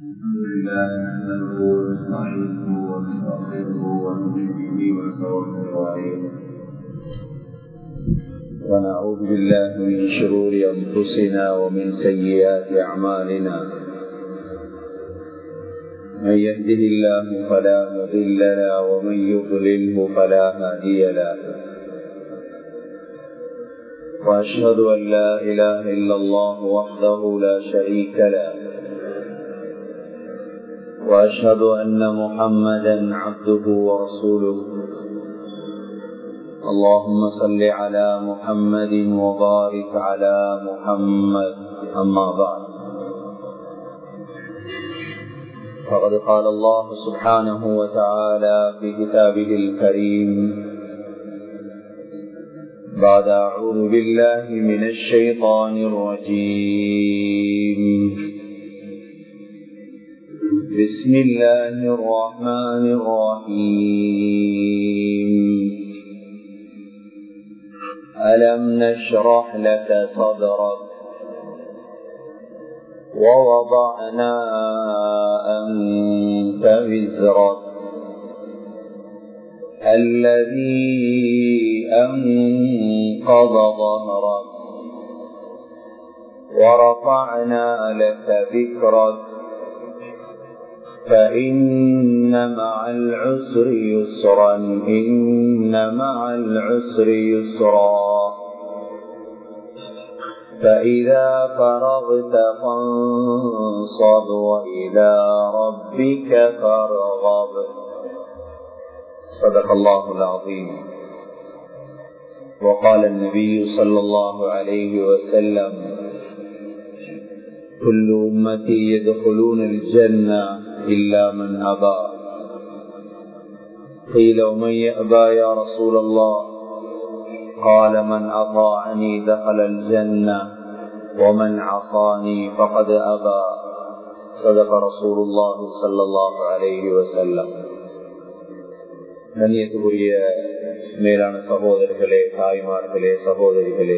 الحمد لله نحمده ونستعينه ونستغفره ونؤمن به ونتوكل عليه ونعوذ بالله من شرور انفسنا ومن سيئات اعمالنا من يهده الله فلا مضل له ومن يضلله فلا هادي له واشهد ان لا اله الا الله وحده لا شريك له واشهد ان محمدا عبده ورسوله اللهم صل على محمد وبارك على محمد اما بعد فقد قال الله سبحانه وتعالى في كتابه الكريم بعد أعوذ بالله من الشيطان الرجيم بسم الله الرحمن الرحيم ألم نشرح لك صدرك ووضعنا أنت وزرك الذي أنقض ظهرك ورفعنا لك ذكرك فإن مع العسر يسرا إن مع العسر يسرا فإذا فرغت فانصب وإلى ربك فارغب صدق الله العظيم وقال النبي صلى الله عليه وسلم كل أمتي يدخلون الجنة إلا من أبى قيل ومن يأبى يا رسول الله قال من أطاعني دخل الجنة ومن عصاني فقد أبى صدق رسول الله صلى الله عليه وسلم கண்ணியத்துக்குரிய மேலான சகோதரர்களே தாய்மார்களே சகோதரிகளே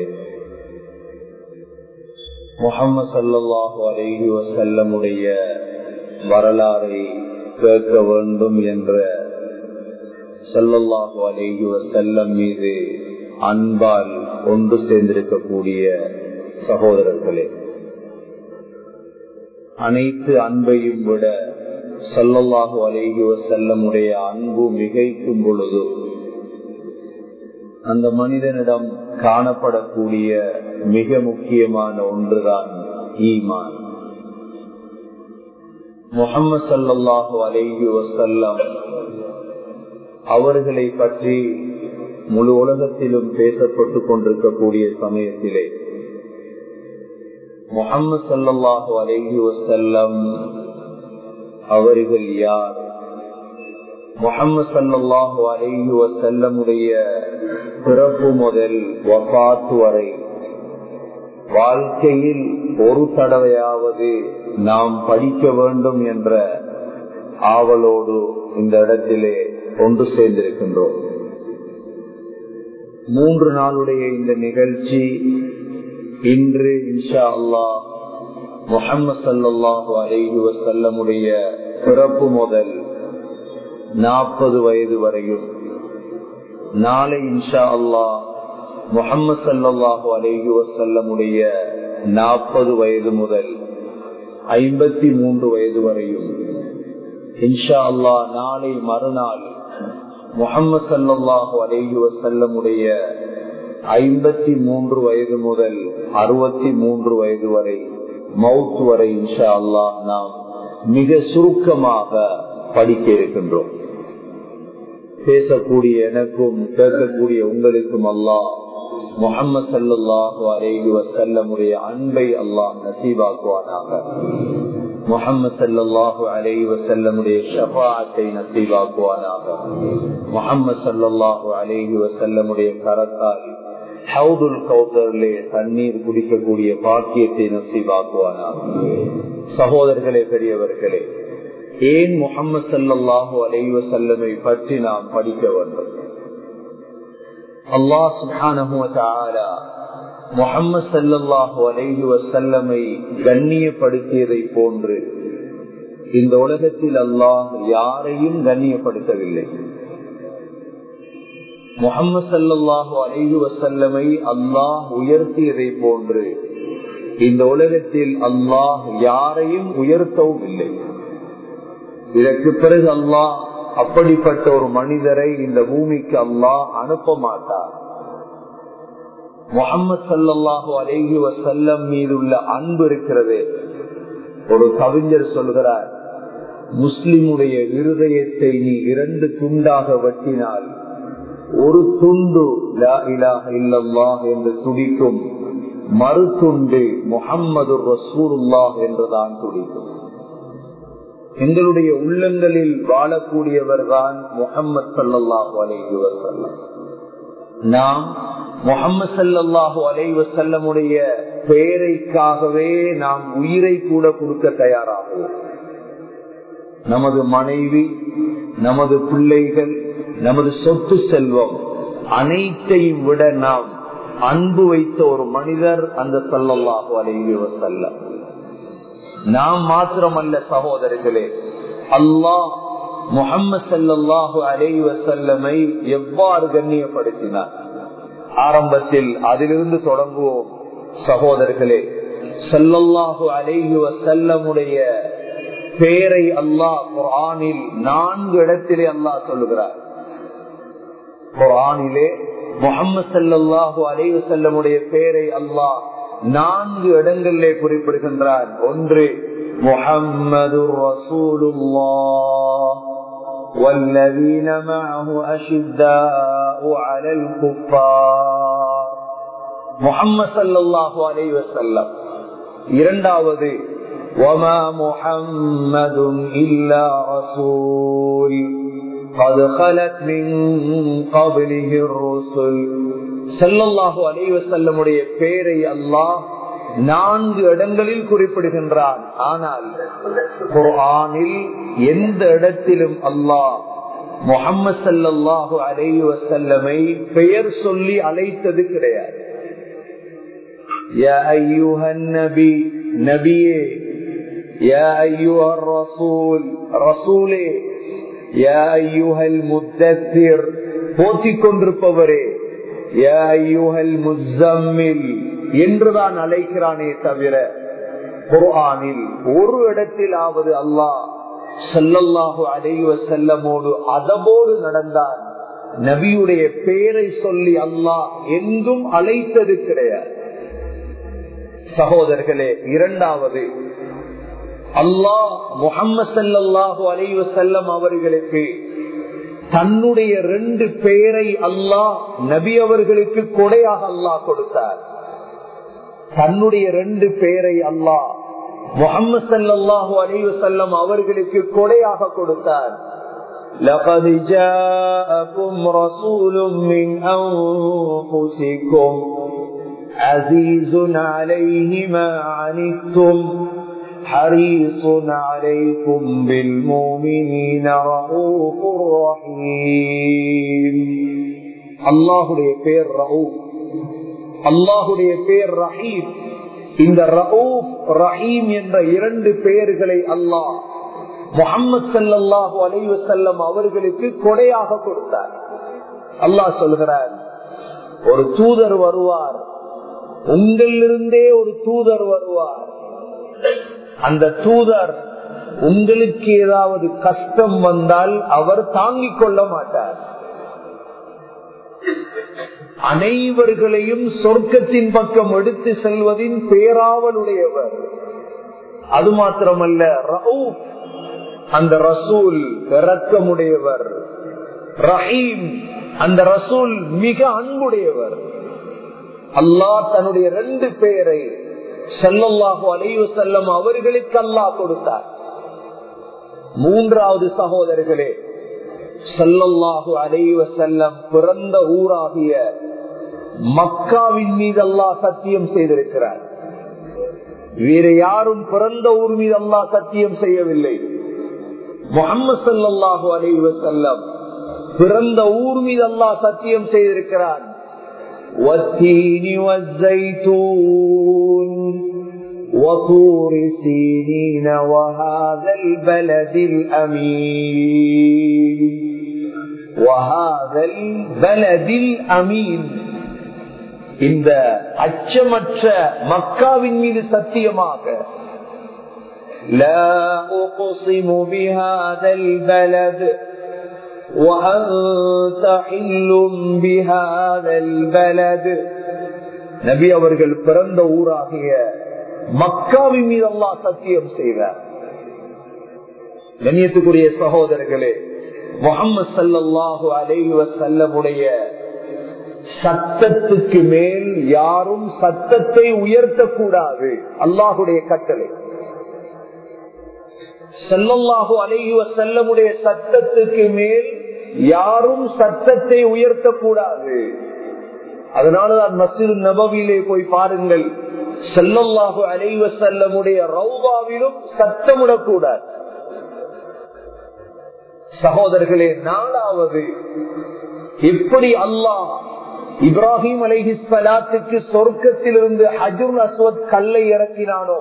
முகம்மது சல்லாஹு அலஹி வசல்லமுடைய வரலாறை கேட்க வேண்டும் என்ற சல்லல்லாஹு அலஹி வசல்லம் மீது அன்பால் ஒன்று சேர்ந்திருக்கக்கூடிய சகோதரர்களே அனைத்து அன்பையும் விட சல்லல்லாஹு அலேஹி வசல்லமுடைய அன்பு மிகைக்கும் பொழுது அந்த மனிதனிடம் காணப்படக்கூடிய மிக முக்கியமான ஒன்றுதான் ஈமான் முகம்மது சல்லாஹு அலேஹி வசல்லம் அவர்களை பற்றி முழு உலகத்திலும் பேசப்பட்டு கொண்டிருக்கக்கூடிய சமயத்திலே முகம்மது சல்லாஹு அலேஹி வசல்லம் அவர்கள் யார் முகம்மது சல்லாஹு அலைஹி வசல்லமுடைய பிறப்பு முதல் வபாத்து வரை வாழ்க்கையில் ஒரு தடவையாவது நாம் படிக்க வேண்டும் என்ற ஆவலோடு இந்த இடத்திலே ஒன்று சேர்ந்திருக்கின்றோம் மூன்று நாளுடைய இந்த நிகழ்ச்சி இன்று இன்ஷா அல்லாஹ் முகம்மது சல்லாஹு அலைஹி வசல்லமுடைய பிறப்பு முதல் நாற்பது வயது வரையும் நாளை இன்ஷா அல்லாஹ் முகம்மது சல்லாஹு அலைஹி வசல்லமுடைய நாற்பது வயது முதல் ஐம்பத்தி மூன்று வயது வரையும் இன்ஷா அல்லா நாளை மறுநாள் முகம்மது சல்லாஹு அலைஹி வசல்லமுடைய ஐம்பத்தி மூன்று வயது முதல் அறுபத்தி மூன்று வயது வரை மவுத் வரை இன்ஷா அல்லா நாம் மிக சுருக்கமாக படிக்க இருக்கின்றோம் பேசக்கூடிய எனக்கும் கேட்கக்கூடிய உங்களுக்கும் அல்லாஹ் முகமது சல்லாஹு அலைஹி வசல்லமுடைய அன்பை அல்லாஹ் நசீபாக்குவானாக முகமது சல்லாஹு அலைஹி வசல்லமுடைய ஷபாத்தை நசீபாக்குவானாக முகமது சல்லாஹு அலைஹி வசல்லமுடைய கரத்தால் ஹவுதுல் கௌதரிலே தண்ணீர் குடிக்கக்கூடிய பாக்கியத்தை நசீபாக்குவானாக சகோதரர்களே பெரியவர்களே ஏன் முகமது சல்லாஹூ அலைவ செல்லமை பற்றி நாம் படிக்க வேண்டும் அல்லாஹ் சுபானு முகம்மது சல்லாஹு அலைஹி வசல்லமை கண்ணியப்படுத்தியதை போன்று இந்த உலகத்தில் அல்லாஹ் யாரையும் கண்ணியப்படுத்தவில்லை முகமது சல்லாஹூ அலைஹி வசல்லமை அல்லாஹ் உயர்த்தியதை போன்று இந்த உலகத்தில் அல்லாஹ் யாரையும் உயர்த்தவும் இல்லை இதற்கு பிறகு அல்லாஹ் அப்படிப்பட்ட ஒரு மனிதரை இந்த பூமிக்கு அல்லாஹ் அனுப்ப மாட்டார் முகமது சல்லாஹூ அலேஹி வசல்லம் மீதுள்ள அன்பு இருக்கிறது ஒரு கவிஞர் சொல்கிறார் முஸ்லிமுடைய இருதயத்தை நீ இரண்டு துண்டாக வெட்டினால் ஒரு துண்டு இல்லல்லாஹ் என்று துடிக்கும் மறு துண்டு முகம்மது ரசூருல்லாஹ் என்றுதான் துடிக்கும் எங்களுடைய உள்ளங்களில் வாழக்கூடியவர் தான் முகம்மது சல்லாஹூ அலைஹி வசல்லம் நாம் முகம்மது சல்லாஹூ அலை வசல்லமுடைய பெயரைக்காகவே நாம் உயிரை கூட கொடுக்க தயாராகுவோம் நமது மனைவி நமது பிள்ளைகள் நமது சொத்து செல்வம் அனைத்தையும் விட நாம் அன்பு வைத்த ஒரு மனிதர் அந்த சல்லல்லாஹு அலைஹி வசல்லம் நாம் மாத்திரமல்ல சகோதரர்களே அல்லாஹ் முகம்மது சல்லாஹு அலைஹி வசல்லமை எவ்வாறு கண்ணியப்படுத்தினார் ஆரம்பத்தில் அதிலிருந்து தொடங்குவோம் சகோதரர்களே சல்லல்லாஹு அலைஹி வசல்லமுடைய பேரை அல்லாஹ் குரானில் நான்கு இடத்திலே அல்லாஹ் சொல்லுகிறார் குரானிலே முகமது சல்லாஹு அலைஹி வசல்லமுடைய பேரை அல்லாஹ் நான்கு இடங்களிலே குறிப்பிடுகின்றார் ஒன்று முகம்மது ரசூலுல்லாஹ் والذين معه أشداء على الكفار محمد صلى الله عليه وسلم இரண்டாவது وما محمد إلا رسول قد خلت من قبله الرسل செல்லல்லாஹு அலைவசல்லமுடைய பேரை அல்லாஹ் நான்கு இடங்களில் குறிப்பிடுகின்றான் ஆனால் குர்ஆனில் எந்த இடத்திலும் அல்லாஹ் முகம்மது சல்லாஹு அலைஹி வசல்லமை பெயர் சொல்லி அழைத்தது கிடையாது நபியே ரசூலே போற்றிக் கொண்டிருப்பவரே முசம்மில் என்றுதான் அழைக்கிறானே தவிர குர்ஆனில் ஒரு இடத்திலாவது அல்லாஹ் செல்லல்லாஹு அலைவ செல்லமோடு அதபோடு நடந்தான் நபியுடைய பெயரை சொல்லி அல்லாஹ் எங்கும் அழைத்தது கிடையாது சகோதரர்களே இரண்டாவது அல்லாஹ் முகம்மது சல்லாஹூ அலைவ செல்லம் அவர்களுக்கு தன்னுடைய ரெண்டு பெயரை அல்லாஹ் நபி அவர்களுக்கு கொடையாக அல்லாஹ் கொடுத்தார் தன்னுடைய ரெண்டு பெயரை அல்லாஹ் முகமது சல்லாஹூ அலைவ செல்லம் அவர்களுக்கு கொடையாக கொடுத்தார் لقد جاءكم رسول من أنفسكم عزيز عليه ما عنتم حريص عليكم بالمؤمنين رؤوف رحيم அல்லாஹுடைய பேர் ரவுப் அல்லாஹுடைய பேர் ரஹீம் இந்த ரவுப் ரஹீம் என்ற இரண்டு பெயர்களை அல்லாஹ் முகமது சல்லாஹூ அலைவு செல்லம் அவர்களுக்கு கொடையாக கொடுத்தார் அல்லாஹ் சொல்கிறார் ஒரு தூதர் வருவார் உங்களிலிருந்தே ஒரு தூதர் வருவார் அந்த தூதர் உங்களுக்கு ஏதாவது கஷ்டம் வந்தால் அவர் தாங்கிக் கொள்ள மாட்டார் அனைவர்களையும் சொர்க்கத்தின் பக்கம் எடுத்து செல்வதின் பேராவலுடையவர் அது மாத்திரமல்ல ரவுப் அந்த ரசூல் இறக்கமுடையவர் ரஹீம் அந்த ரசூல் மிக அன்புடையவர் அல்லாஹ் தன்னுடைய ரெண்டு பேரை செல்லல்லாஹு அலைவு செல்லம் அவர்களுக்கு அல்லாஹ் கொடுத்தார் மூன்றாவது சகோதரர்களே செல்லல்லாஹு அலைவ செல்லம் பிறந்த ஊராகிய மக்காவின் மீது அல்லாஹ் சத்தியம் செய்திருக்கிறார் வேற யாரும் பிறந்த ஊர் மீது அல்லாஹ் சத்தியம் செய்யவில்லை முகமது சல்லாஹூ அலைவ செல்லம் பிறந்த ஊர் மீது அல்லாஹ் சத்தியம் செய்திருக்கிறான் والتين والزيتون وطور سينين وهذا البلد الأمين وهذا البلد الأمين இந்த அச்சமற்ற மக்காவின் மீது சத்தியமாக لا أقسم بهذا البلد وأنت حل بهذا البلد நபி அவர்கள் பிறந்த ஊராகிய மக்காவின் மீது அல்லாஹ் சத்தியம் செய்தார் கண்ணியத்துக்குரிய சகோதரர்களே முகமது சல்லாஹூ அலைஹி வசல்லமுடைய சத்தத்துக்கு மேல் யாரும் சத்தத்தை உயர்த்தக்கூடாது அல்லாஹுடைய கட்டளை செல்லல்லாஹு அலைஹி வசல்லமுடைய சத்தத்துக்கு மேல் யாரும் சத்தத்தை உயர்த்தக்கூடாது அதனாலதான் மசித் நபவியிலே போய் பாருங்கள் செல்லல்லாஹு அலைவ செல்லமுடைய ரவுபாவிலும் சத்தமிடக்கூடாது சகோதரர்களே நாலாவது எப்படி அல்லாஹ் இப்ராஹிம் அலைஹி சலாத்துக்கு சொர்க்கத்திலிருந்து ஹஜுர் அஸ்வத் கல்லை இறக்கினானோ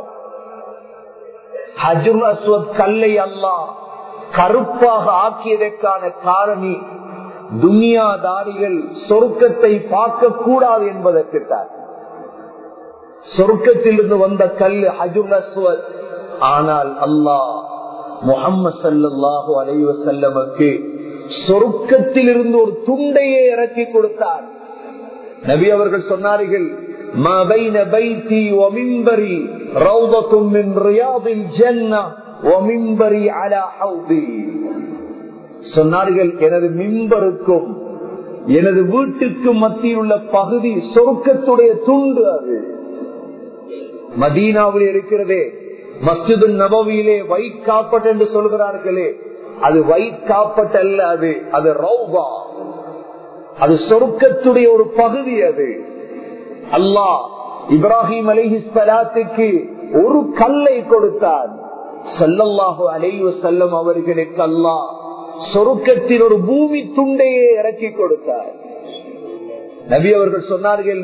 ஹஜுர் அஸ்வத் கல்லை அல்லாஹ் கருப்பாக ஆக்கியதற்கான காரணி துனியாதாரிகள் சொர்க்கத்தை பார்க்க கூடாது என்பதற்குத்தான் சொர்க்கத்திலிருந்து வந்த கல் ஹஜுர் அஸ்வத் ஆனால் அல்லாஹ் முகம்மது சல்லாஹூ அலைவசல்லமுக்கு சொர்க்கத்திலிருந்து ஒரு துண்டையே இறக்கி கொடுத்தார் நபி அவர்கள் சொன்னார்கள் ما بين بيتي ومنبري روضة من رياض الجنة ومنبري على حوضي சொன்னார்கள் எனது மிம்பருக்கும் எனது வீட்டுக்கும் மத்தியில் உள்ள பகுதி சொர்க்கத்துடைய துண்டு அது மதீனாவில் இருக்கிறதே மஸ்ஜிது நபவியிலே வைட் காப்பட் என்று சொல்கிறார்களே அது வைட் காப்பட் அல்ல அது அது ரௌபா அது சொர்க்கத்துடைய ஒரு பகுதி அது அல்லாஹ் இப்ராஹிம் அலிஹிஸ்பலாத்துக்கு ஒரு கல்லை கொடுத்தார் சொல்லல்லாஹு அலைவு செல்லம் அவர்களுக்கு அல்லாஹ் சொருக்கத்தில் ஒரு பூமி துண்டையே இறக்கி கொடுத்தார் நபி அவர்கள் சொன்னார்கள்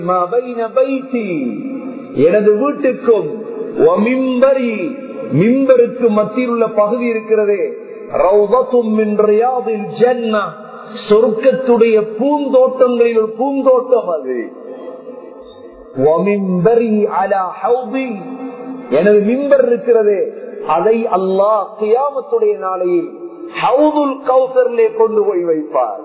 எனது வீட்டுக்கும் மிம்பருக்கு மத்தியில் உள்ள பகுதி இருக்கிறதே சொர்க்கத்துடைய பூந்தோட்டங்களில் ஒரு பூந்தோட்டம் அது எனது மிம்பர் இருக்கிறதே அதை அல்லாஹ் கியாமத்துடைய நாளையில் ஹவுதுல் கௌசர்லே கொண்டு போய் வைப்பார்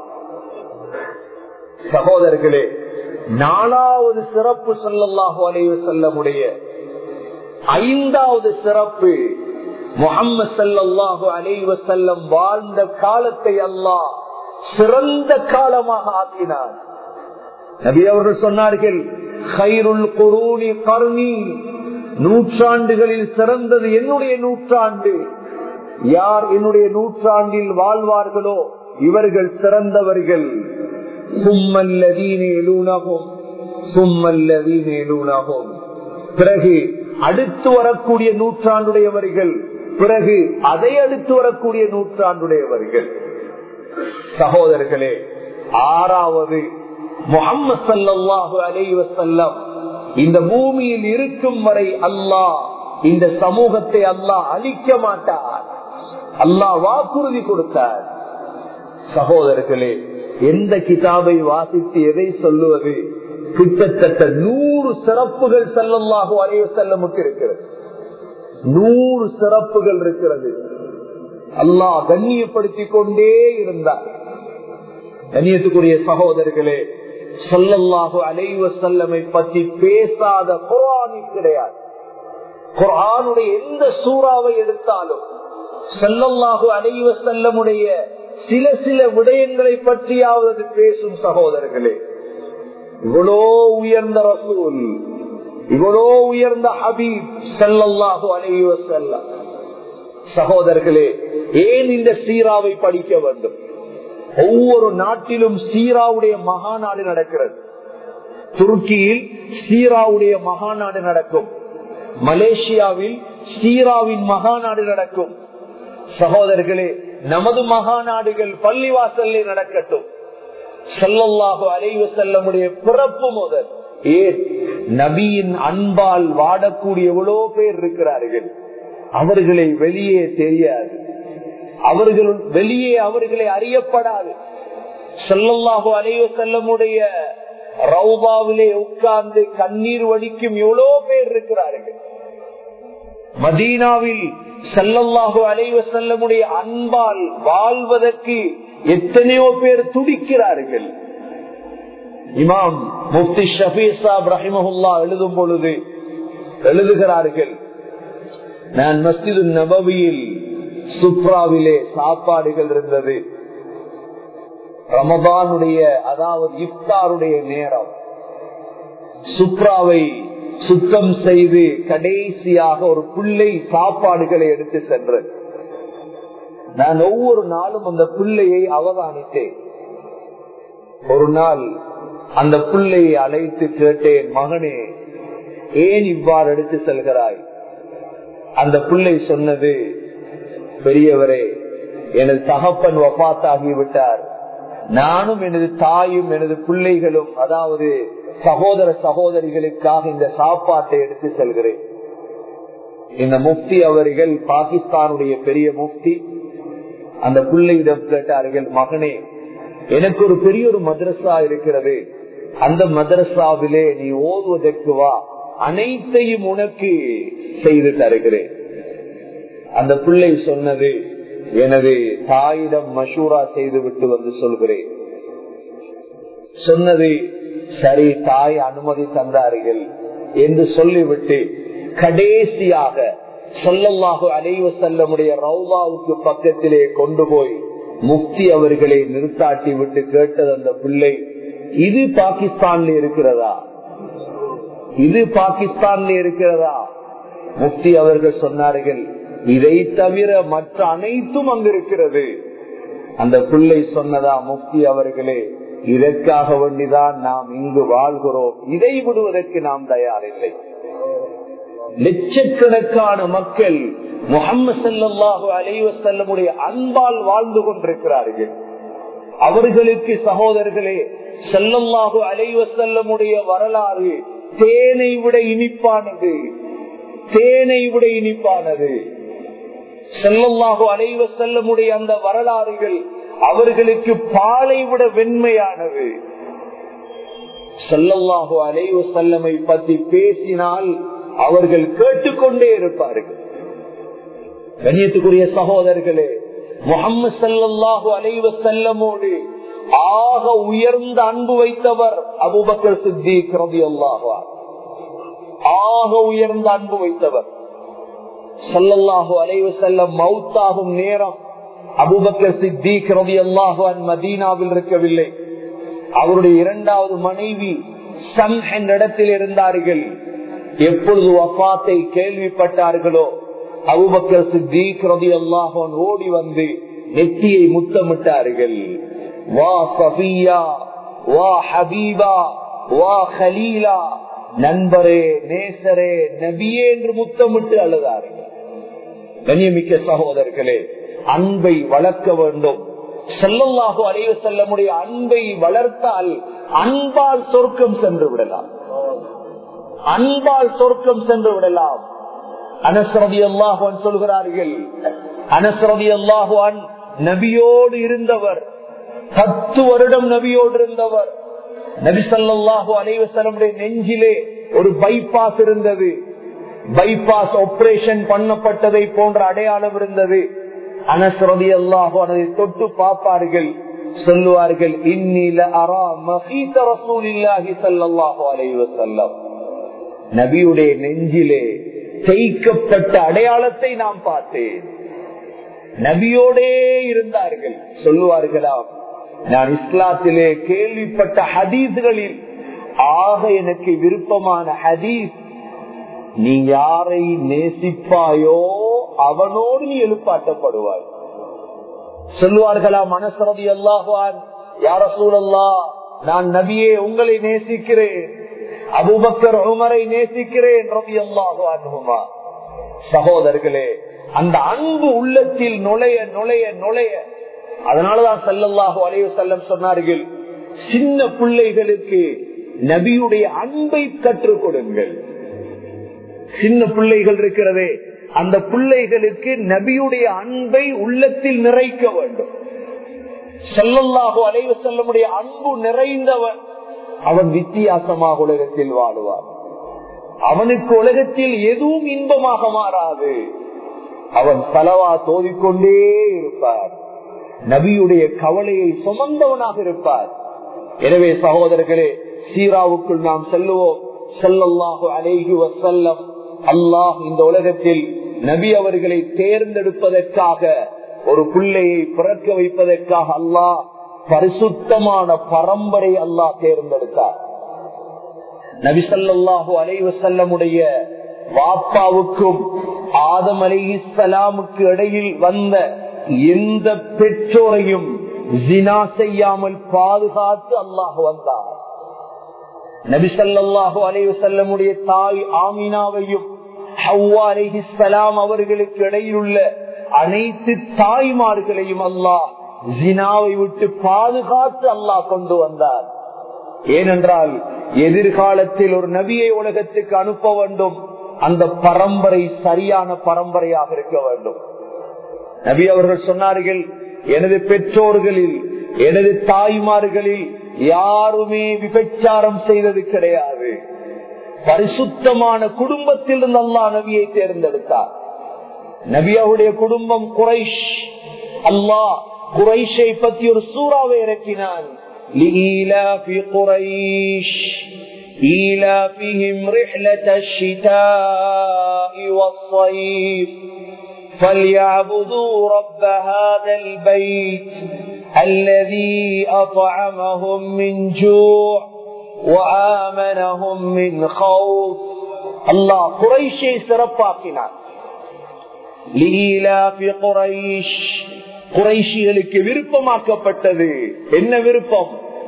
சகோதரர்களே நாலாவது சிறப்பு சொல்லல்லாஹு அலைவு செல்லமுடைய ஐந்தாவது சிறப்பு முகம்மது சல்லாஹு அலைவ செல்லம் வாழ்ந்த காலத்தை அல்லாஹ் சிறந்த காலமாக ஆக்கினார் நபி அவர்கள் சொன்னார்கள் ஹைருல் குரூனி கருணி நூற்றாண்டுகளில் சிறந்தது என்னுடைய நூற்றாண்டு யார் என்னுடைய நூற்றாண்டில் வாழ்வார்களோ இவர்கள் சிறந்தவர்கள் பிறகு அடுத்து வரக்கூடிய நூற்றாண்டுடையவர்கள் பிறகு அதை அடுத்து வரக்கூடிய நூற்றாண்டுடையவர்கள் சகோதரர்களே ஆறாவது முகம்மது சல்லாஹு அலைவசல்லம் இந்த பூமியில் இருக்கும் வரை அல்லாஹ் இந்த சமூகத்தை அல்லாஹ் அழிக்க மாட்டார் அல்லாஹ் வாக்குறுதி கொடுத்தார் சகோதரர்களே எந்த கிதாபை வாசித்து எதை சொல்லுவது கிட்டத்தட்ட நூறு சிறப்புகள் செல்லல்லாகோ அலைய செல்லமுக்கு இருக்கிறது நூறு சிறப்புகள் இருக்கிறது அல்லாஹ் கண்ணியப்படுத்திக் கொண்டே இருந்தார் கண்ணியத்துக்குரிய சகோதரர்களே சொல்லல்லாஹு அலைவ செல்லமை பற்றி பேசாத குரானி கிடையாது குரானுடைய எந்த சூறாவை எடுத்தாலும் செல்லல்லாஹு அலைவ செல்லமுடைய சில சில விடயங்களை பற்றியாவது பேசும் சகோதரர்களே இவ்வளோ உயர்ந்த ரசூல் இவ்வளோ உயர்ந்த ஹபீப் செல்லல்லாஹு அலைவ செல்லம் சகோதரர்களே ஏன் இந்த சீராவை படிக்க வேண்டும் ஒவ்வொரு நாட்டிலும் சீராவுடைய மகாநாடு நடக்கிறது துருக்கியில் சீராவுடைய மகாநாடு நடக்கும் மலேசியாவில் சீராவின் மகாநாடு நடக்கும் சகோதரர்களே நமது மகாநாடுகள் பள்ளிவாசல்லே நடக்கட்டும் செல்லல்லாஹு அலைவு செல்லமுடைய பிறப்பு முதல் ஏன் நபியின் அன்பால் வாடக்கூடிய எவ்வளோ பேர் இருக்கிறார்கள் அவர்களை வெளியே தெரியாது அவர்கள் வெளியே அவர்களை அறியப்படாது செல்லல்லாஹு அலைவ செல்லமுடைய ரவுபாவிலே உட்கார்ந்து கண்ணீர் வடிக்கும் எவ்வளோ பேர் இருக்கிறார்கள் மதீனாவில் செல்லல்லாஹு அலைவ செல்லமுடைய அன்பால் வாழ்வதற்கு எத்தனையோ பேர் துடிக்கிறார்கள் இமாம் முப்தி ஷபீ சாப் ரஹிமஹுல்லா எழுதும் பொழுது எழுதுகிறார்கள் நான் மஸ்ஜிது நபவியில் சுப்ராவிலே சாப்பாடுகள் இருந்தது ரமபானுடைய அதாவது இஃப்தாருடைய நேரம் சுப்ராவை சுத்தம் செய்து கடைசியாக ஒரு பிள்ளை சாப்பாடுகளை எடுத்து சென்றேன் நான் ஒவ்வொரு நாளும் அந்த பிள்ளையை அவதானித்தேன் ஒரு நாள் அந்த பிள்ளையை அழைத்து கேட்டேன் மகனே ஏன் இவ்வாறு எடுத்து செல்கிறாய் அந்த பிள்ளை சொன்னது பெரியவரே எனது தகப்பன் வபாத்தாகிவிட்டார் நானும் எனது தாயும் எனது பிள்ளைகளும் அதாவது சகோதர சகோதரிகளுக்காக இந்த சாப்பாட்டை எடுத்து செல்கிறேன் இந்த முப்தி அவர்கள் பாகிஸ்தானுடைய பெரிய முப்தி அந்த பிள்ளையிடம் கேட்டார்கள் மகனே எனக்கு ஒரு பெரிய ஒரு மதரசா இருக்கிறது அந்த மதரசாவிலே நீ ஓதுவதற்கு வா அனைத்தையும் உனக்கு செய்து தருகிறேன் அந்த பிள்ளை சொன்னது எனது தாயிடம் மஷூரா செய்து விட்டு வந்து சொல்கிறேன் சொன்னது சரி தாய் அனுமதி தந்தார்கள் என்று சொல்லிவிட்டு கடைசியாக சொல்லல்லாக அலைவ செல்லமுடைய ரவுலாவுக்கு பக்கத்திலே கொண்டு போய் முக்தி அவர்களை நிறுத்தாட்டி விட்டு கேட்டது அந்த பிள்ளை இது பாகிஸ்தான்ல இருக்கிறதா இது பாகிஸ்தான்ல இருக்கிறதா முக்தி அவர்கள் சொன்னார்கள் இதை தவிர மற்ற அனைத்தும் அங்கு இருக்கிறது அந்த பிள்ளை சொன்னதா முக்தி அவர்களே இதற்காக வேண்டிதான் நாம் இங்கு வாழ்கிறோம் இதை விடுவதற்கு நாம் தயாரில்லை லட்சக்கணக்கான மக்கள் முகம்மது சல்லாஹு அலைவசல்லமுடைய அன்பால் வாழ்ந்து கொண்டிருக்கிறார்கள் அவர்களுக்கு சகோதரர்களே செல்லல்லாஹு அலைவசல்லமுடைய வரலாறு தேனை விட இனிப்பானது தேனை விட இனிப்பானது செல்லல்லாஹு அலைவ செல்லமுடைய அந்த வரலாறுகள் அவர்களுக்கு பாலை விட வெண்மையானது செல்லல்லாஹு அலைவ செல்லமை பற்றி பேசினால் அவர்கள் கேட்டுக்கொண்டே இருப்பார்கள் கண்ணியத்துக்குரிய சகோதரர்களே முகம்மது சல்லாஹு அலைவ செல்லமோடு ஆக உயர்ந்த அன்பு வைத்தவர் அபுபக்கர் சித்திக் ரவி அல்லாஹா ஆக உயர்ந்த அன்பு வைத்தவர் சல்லல்லாஹு அலைவ செல்லம் மவுத்தாகும் நேரம் அபுபக்கர் சித்திக் ரவி அல்லாஹான் மதீனாவில் இருக்கவில்லை அவருடைய இரண்டாவது மனைவி சம் என்ற இடத்தில் இருந்தார்கள் எப்பொழுது வப்பாத்தை கேள்விப்பட்டார்களோ அபுபக்கர் சித்திக் ரவி அல்லாஹான் ஓடி வந்து நெத்தியை முத்தமிட்டார்கள் வா சபியா வா ஹபீபா வா ஹலீலா நண்பரே நேசரே நபியே என்று முத்தமிட்டு அழுதார்கள் கண்ணியமிக்க சகோதரர்களே அன்பை வளர்க்க வேண்டும் செல்லல்லாக அலைவ செல்லமுடைய அன்பை வளர்த்தால் அன்பால் சொர்க்கம் சென்று விடலாம் அன்பால் சொர்க்கம் சென்று விடலாம் அனசரதி அல்லாஹான் சொல்கிறார்கள் அனசரதி அல்லாஹான் நபியோடு இருந்தவர் பத்து வருடம் நபியோடு இருந்தவர் நபி சல்லாஹு அலைவசலமுடைய நெஞ்சிலே ஒரு பைபாஸ் இருந்தது பைபாஸ் ஆபரேஷன் பண்ணப்பட்டதை போன்ற அடையாளம் இருந்தது அனசரதி அல்லாஹு அதை தொட்டு பார்ப்பார்கள் சொல்லுவார்கள் இன்னில அரா மஹீத ரசூலில்லாஹி ஸல்லல்லாஹு அலைஹி வஸல்லம் நபியுடைய நெஞ்சிலே தேய்க்கப்பட்ட அடையாளத்தை நாம் பார்த்தேன் நபியோடே இருந்தார்கள் சொல்லுவார்களாம் நான் இஸ்லாத்திலே கேள்விப்பட்ட ஹதீஸ்களில் ஆக எனக்கு விருப்பமான ஹதீஸ் நீ யாரை நேசிப்பாயோ அவனோடு நீ எழுப்பாட்டப்படுவாய் சொல்லுவார்களா மனசரதி அல்லாஹான் யார சூழல்லா நான் நபியே உங்களை நேசிக்கிறேன் அபுபக்கர் உமரை நேசிக்கிறேன் ரவி அல்லாஹுமா சகோதரர்களே அந்த அன்பு உள்ளத்தில் நுழைய நுழைய நுழைய அதனாலதான் செல்லல்லாஹு அலைவு செல்லம் சொன்னார்கள் சின்ன பிள்ளைகளுக்கு நபியுடைய அன்பை கற்றுக் கொடுங்கள் சின்ன பிள்ளைகள் இருக்கிறதே அந்த பிள்ளைகளுக்கு நபியுடைய அன்பை உள்ளத்தில் நிறைக்க வேண்டும் செல்லல்லாஹோ அலைவு செல்லமுடைய அன்பு நிறைந்தவன் அவன் வித்தியாசமாக உலகத்தில் வாழுவான் அவனுக்கு உலகத்தில் எதுவும் இன்பமாக மாறாது அவன் பலவா தோதிக்கொண்டே இருப்பார் நபியுடைய கவலையை சுமந்தவனாக இருப்பார் எனவே சகோதரர்களே சீராவுக்குள் நாம் செல்லுவோம் செல்லல்லாஹு அலேஹி வசல்லம் அல்லாஹ் இந்த உலகத்தில் நபி அவர்களை தேர்ந்தெடுப்பதற்காக ஒரு பிள்ளையை பிறக்க வைப்பதற்காக அல்லாஹ் பரிசுத்தமான பரம்பரை அல்லாஹ் தேர்ந்தெடுத்தார் நபிசல்லாஹு அலைவசல்லமுடைய வாப்பாவுக்கும் ஆதம் அலிசலாமுக்கு இடையில் வந்த எந்த பெற்றோரையும் ஜினா செய்யாமல் பாதுகாத்து அல்லாஹ் வந்தார் நபிசல்லாஹு அலைவசல்லமுடைய தாய் ஆமினாவையும் ஹவ்வா அலிஹிஸ்லாம் அவர்களுக்கு இடையில் உள்ள அனைத்து தாய்மார்களையும் அல்லாஹ் ஜினாவை விட்டு பாதுகாத்து அல்லாஹ் கொண்டு வந்தார் ஏனென்றால் எதிர்காலத்தில் ஒரு நபியை உலகத்துக்கு அனுப்ப வேண்டும் அந்த பரம்பரை சரியான பரம்பரையாக இருக்க வேண்டும் நபி அவர்கள் சொன்னார்கள் எனது பெற்றோர்களில் எனது தாய்மார்களில் யாருமே விபச்சாரம் செய்தது கிடையாது பரிசுத்தமான குடும்பத்தில் இருந்து அல்லா நபியை தேர்ந்தெடுத்தார் நபியாவுடைய குடும்பம் குறைஷ் அல்லாஹ் குறைஷை பற்றி ஒரு சூறாவை இறக்கினான் لإيلاف قريش إيلافهم رحلة الشتاء والصيف فليعبدوا رب هذا البيت الذي أطعمهم من جوع وآمنهم من خوف الله قريشي சிறப்பாக்கினார் لإيلاف قريش குறைஷிகளுக்கு விருப்பமாக்கப்பட்டது என்ன விருப்பம்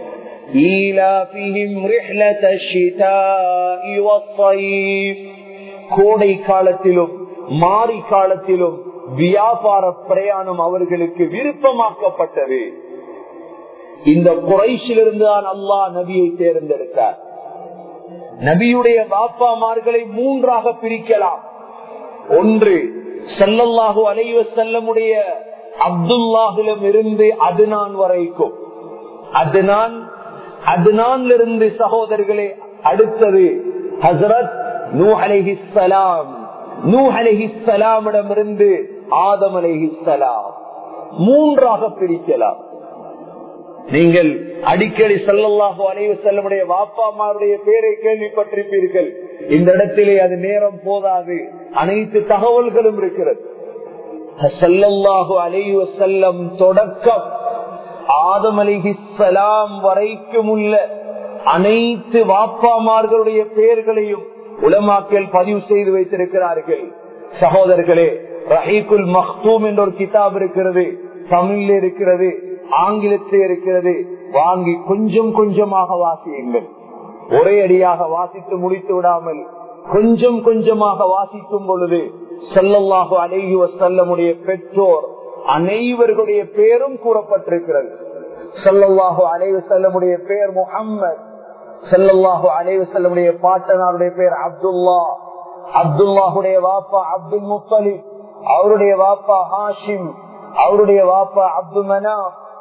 கோடை காலத்திலும் மாறி காலத்திலும் வியாபார பிரயாணம் அவர்களுக்கு விருப்பமாக்கப்பட்டது இந்த குறைஷிலிருந்து தான் அல்லாஹ் நபியை தேர்ந்தெடுத்தார் நபியுடைய பாப்பாமார்களை மூன்றாக பிரிக்கலாம் ஒன்று செல்லல்லாஹு அலைவ செல்லமுடைய அப்துல்லாஹிலும் இருந்து அதுனான் வரைக்கும் அதுனான் அதுனான்லிருந்து சகோதரர்களே அடுத்தது ஹசரத் நூ அலைஹிஸ்லாம் நூ அலைஹிஸ்லாமிடம் இருந்து ஆதம் அலைஹிஸ்லாம் மூன்றாக பிரிக்கலாம் நீங்கள் அடிக்கடி செல்லல்லாஹோ அலைவு செல்லமுடைய வாப்பாமாருடைய பேரை கேள்விப்பட்டிருப்பீர்கள் இந்த இடத்திலே அது நேரம் போதாது அனைத்து தகவல்களும் இருக்கிறது சல்லல்லாஹு அலைவ செல்லம் தொடக்கம் ஆதம் அலிஹிஸ்லாம் வரைக்கும் உள்ள அனைத்து வாப்பாமார்களுடைய பெயர்களையும் உலமாக்கல் பதிவு செய்து வைத்திருக்கிறார்கள் சகோதரர்களே ரஹீகுல் மஹ்தூம் என்ற ஒரு கிதாப் இருக்கிறது தமிழ்ல இருக்கிறது ஆங்கிலத்தில் இருக்கிறது வாங்கி கொஞ்சம் கொஞ்சமாக வாசியுங்கள் ஒரே அடியாக வாசித்து முடித்து விடாமல் கொஞ்சம் கொஞ்சமாக வாசிக்கும் பொழுது செல்லல்லாஹு அலைஹி வசல்லமுடைய பெற்றோர் அனைவர்களுடைய பேரும் கூறப்பட்டிருக்கிறது செல்லல்லாஹு அலைவு செல்லமுடைய பேர் முகம்மது செல்லல்லாஹு அலைவு செல்லமுடைய பாட்டனாருடைய பேர் அப்துல்லா அப்துல்லாஹுடைய வாப்பா அப்துல் முத்தலிப் அவருடைய வாப்பா ஹாஷிம் அவருடைய வாப்பா அப்துல் மனா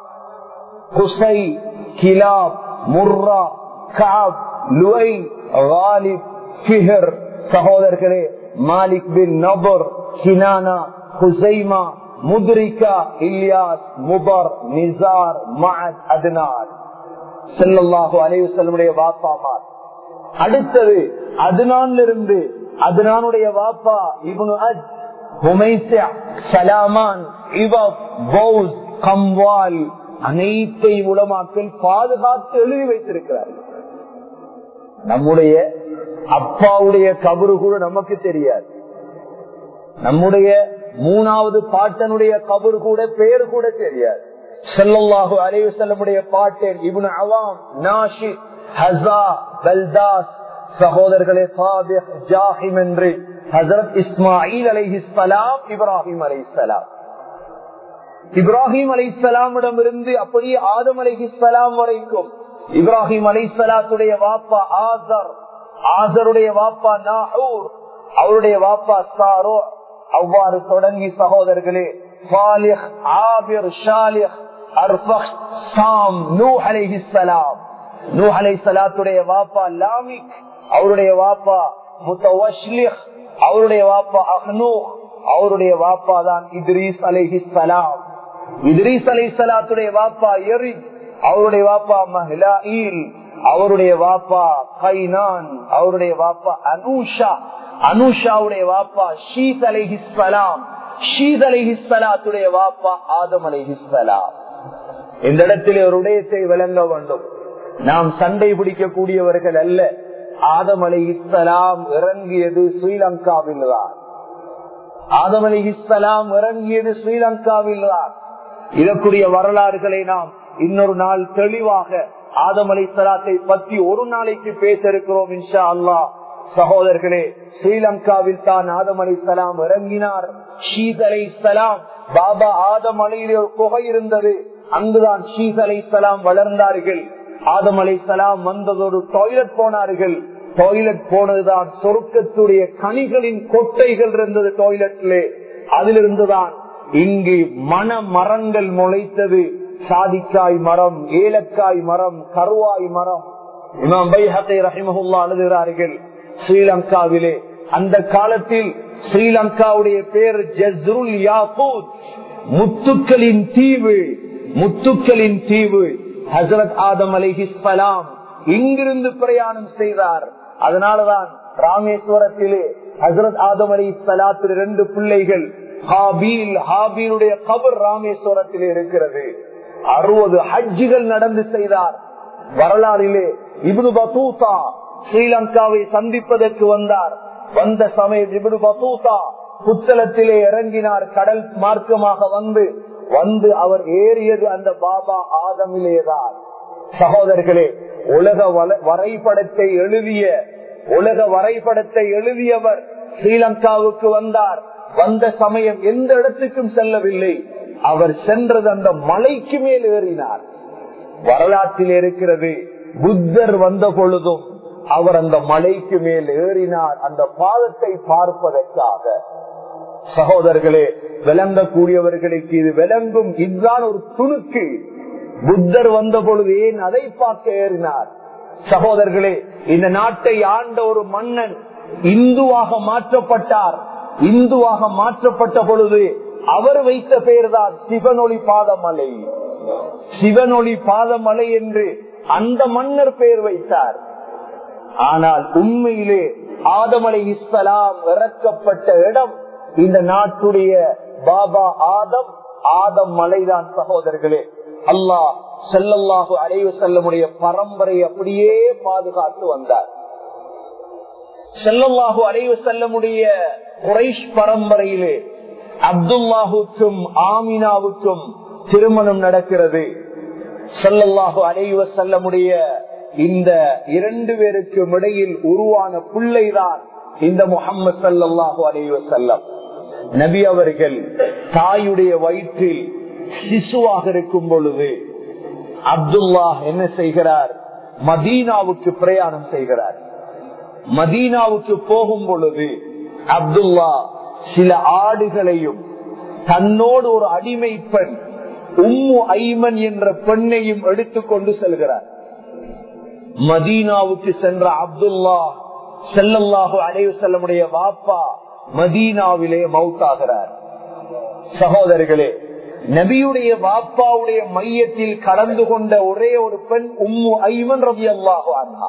குசை கிலாப் முர்ரா காப் லுவை வாலிப் ஃபிஹர் சகோதரர்களே மாலிக் பின் நபர் கினானா ஹுசைமா முத்ரிகா இல்யாஸ் முபர் நிசார் மஹத் அதனார் செல்லல்லாஹு அலைவு செல்லுடைய வாப்பாமார் அடுத்தது அதனாலிருந்து அதனானுடைய வாப்பா இவனு அஜ் ஹுமைசியா சலாமான் இவப் பௌஸ் கம்வால் அனைத்தை உலமாக்கள் பாதுகாத்து எழுதி வைத்திருக்கிறார்கள் நம்முடைய அப்பாவுடைய கபரு கூட நமக்கு தெரியாது நம்முடைய மூணாவது பாட்டனுடைய கபர் கூட பேர் கூட தெரியாது செல்லல்லாஹு அலைவு செல்லமுடைய பாட்டேன் இவனு அவாம் நாஷி ஹசா பல்தாஸ் சகோதரர்களே சாபிக் ஜாஹிம் என்று ஹசரத் இஸ்மாயில் அலைஹிஸ்லாம் இப்ராஹிம் அலைஹிஸ்லாம் இப்ராஹிம் அலைசலாமிடம் இருந்து அப்படியே ஆதம் அலைஹிஸ்லாம் வரைக்கும் இப்ராஹிம் அலைசலாத்துடைய வாப்பா ஆசர் ஆசருடைய வாப்பா நாகூர் அவருடைய வாப்பா சாரோ அவ்வாறு தொடங்கி சகோதரர்களே ஃபாலிஹ் ஆபிர் ஷாலிஹ் அர்ஃபஹ் சாம் நூ அலைஹிஸ்ஸலாம் நூ அலைஹிஸ்ஸலாத்துடைய வாப்பா லாமிக் அவருடைய வாப்பா முத்தவஷ்லிஹ் அவருடைய வாப்பா அஹ்னூ அவருடைய வாப்பா தான் இத்ரீஸ் அலைஹிஸ்ஸலாம் இத்ரீஸ் அலைஹிஸ்ஸலாத்துடைய வாப்பா எரித் அவருடைய வாப்பா மஹ்லாயில் அவருடைய வாப்பா கைனான் அவருடைய வாப்பா அனூஷா அனுஷாவுடைய வாப்பா ஷீத் அலைஹிஸ்லாம் ஷீத் அலைஹிஸ்லாத்துடைய வாப்பா ஆதம் அலைஹிஸ்லாம் இந்த இடத்தில் ஒரு உடையத்தை விளங்க வேண்டும் நாம் சண்டை பிடிக்கக்கூடியவர்கள் அல்ல ஆதம் அலைஹிஸ்லாம் இறங்கியது ஸ்ரீலங்காவில் தான் ஆதம் அலிஹிஸ்லாம் இறங்கியது ஸ்ரீலங்காவில் தான் இதற்குரிய வரலாறுகளை நாம் இன்னொரு நாள் தெளிவாக ஆதம் அலி சலாத்தை பற்றி ஒரு நாளைக்கு பேச இருக்கிறோம் இன்ஷா அல்லா சகோதரர்களே ஸ்ரீலங்காவில் தான் ஆதம் அலி சலாம் இறங்கினார் ஷீத் அலை சலாம் பாபா ஆதம் அலையிலே ஒரு குகை இருந்தது அங்குதான் ஷீத் அலை சலாம் வளர்ந்தார்கள் ஆதம் அலை சலாம் வந்ததோடு டாய்லெட் போனார்கள் டாய்லெட் போனதுதான் சொருக்கத்துடைய கனிகளின் கொட்டைகள் இருந்தது டாய்லெட்லே அதிலிருந்துதான் இங்கு மன மரங்கள் முளைத்தது சாதிக்காய் மரம் ஏலக்காய் மரம் கருவாய் மரம் இமாம் பைஹத்தை ரஹிமஹுல்லா அழுதுகிறார்கள் ஸ்ரீலங்காவிலே அந்த காலத்தில் ஸ்ரீலங்காவுடைய பேர் ஜஸ்ருல் யாக்கூத் முத்துக்களின் தீவு முத்துக்களின் தீவு ஹசரத் ஆதம் அலிஹிஸ்லாம் இங்கிருந்து பிரயாணம் செய்தார் அதனாலதான் ராமேஸ்வரத்திலே ஹசரத் ஆதம் அலி சலாத்து ரெண்டு பிள்ளைகள் ஹாபீல் ஹாபீலுடைய கபர் ராமேஸ்வரத்திலே இருக்கிறது அறுபது ஹஜ்ஜுகள் நடந்து செய்தார் வரலாறிலே இப்னு பத்தூதா ஸ்ரீலங்காவை சந்திப்பதற்கு வந்தார் வந்த சமயம் இப்னு பத்தூதா புத்தளத்திலே இறங்கினார் கடல் மார்க்கமாக வந்து வந்து அவர் ஏறியது அந்த பாபா ஆதமிலேதான் சகோதரர்களே உலக வரைபடத்தை எழுதிய உலக வரைபடத்தை எழுதியவர் ஸ்ரீலங்காவுக்கு வந்தார் வந்த சமயம் எந்த இடத்துக்கும் செல்லவில்லை அவர் சென்றது அந்த மலைக்கு மேல் ஏறினார் வரலாற்றில் இருக்கிறது புத்தர் வந்த பொழுதும் அவர் அந்த மலைக்கு மேல் ஏறினார் அந்த பாதத்தை பார்ப்பதற்காக சகோதரர்களே விளங்கக்கூடியவர்களுக்கு இது விளங்கும் இதுதான் ஒரு துணுக்கு புத்தர் வந்த பொழுது ஏன் அதை பார்க்க ஏறினார் சகோதரர்களே இந்த நாட்டை ஆண்ட ஒரு மன்னன் இந்துவாக மாற்றப்பட்டார் இந்துவாக மாற்றப்பட்ட பொழுது அவர் வைத்த பெயர் தான் சிவனொளி பாதமலை சிவனொளி பாதமலை என்று அந்த மன்னர் பெயர் வைத்தார் ஆனால் உண்மையிலே ஆதமலை இஸ்லாம் இறக்கப்பட்ட இடம் இந்த நாட்டுடைய பாபா ஆதம் ஆதம் மலைதான் சகோதரர்களே அல்லாஹ் செல்லல்லாஹு அலைவு செல்லமுடைய பரம்பரை அப்படியே பாதுகாத்து வந்தார் செல்லல்லாஹு அலைவு செல்லமுடைய குறைஷ் பரம்பரையிலே அப்துல்லாஹுக்கும் ஆமினாவுக்கும் திருமணம் நடக்கிறது செல்லல்லாஹு அலைவ செல்லமுடைய இந்த இரண்டு பேருக்கும் இடையில் உருவான பிள்ளைதான் இந்த முகம்மது சல்லாஹு அலைவ செல்லம் நபி அவர்கள் தாயுடைய வயிற்றில் சிசுவாக இருக்கும் பொழுது அப்துல்லா என்ன செய்கிறார் மதீனாவுக்கு பிரயாணம் செய்கிறார் மதீனாவுக்கு போகும் பொழுது அப்துல்லா சில ஆடுகளையும் தன்னோடு ஒரு அடிமை பெண் உம்மு ஐமன் என்ற பெண்ணையும் எடுத்துக்கொண்டு செல்கிறார் மதீனாவுக்கு சென்ற அப்துல்லா செல்லல்லாஹு அலைவு செல்லமுடைய வாப்பா மதீனாவிலே மவுத்தாகிறார் சகோதரர்களே நபியுடைய வாப்பாவுடைய மையத்தில் கலந்து கொண்ட ஒரே ஒரு பெண் உம்மு ஐமன் ரவி அல்லாஹு அண்ணா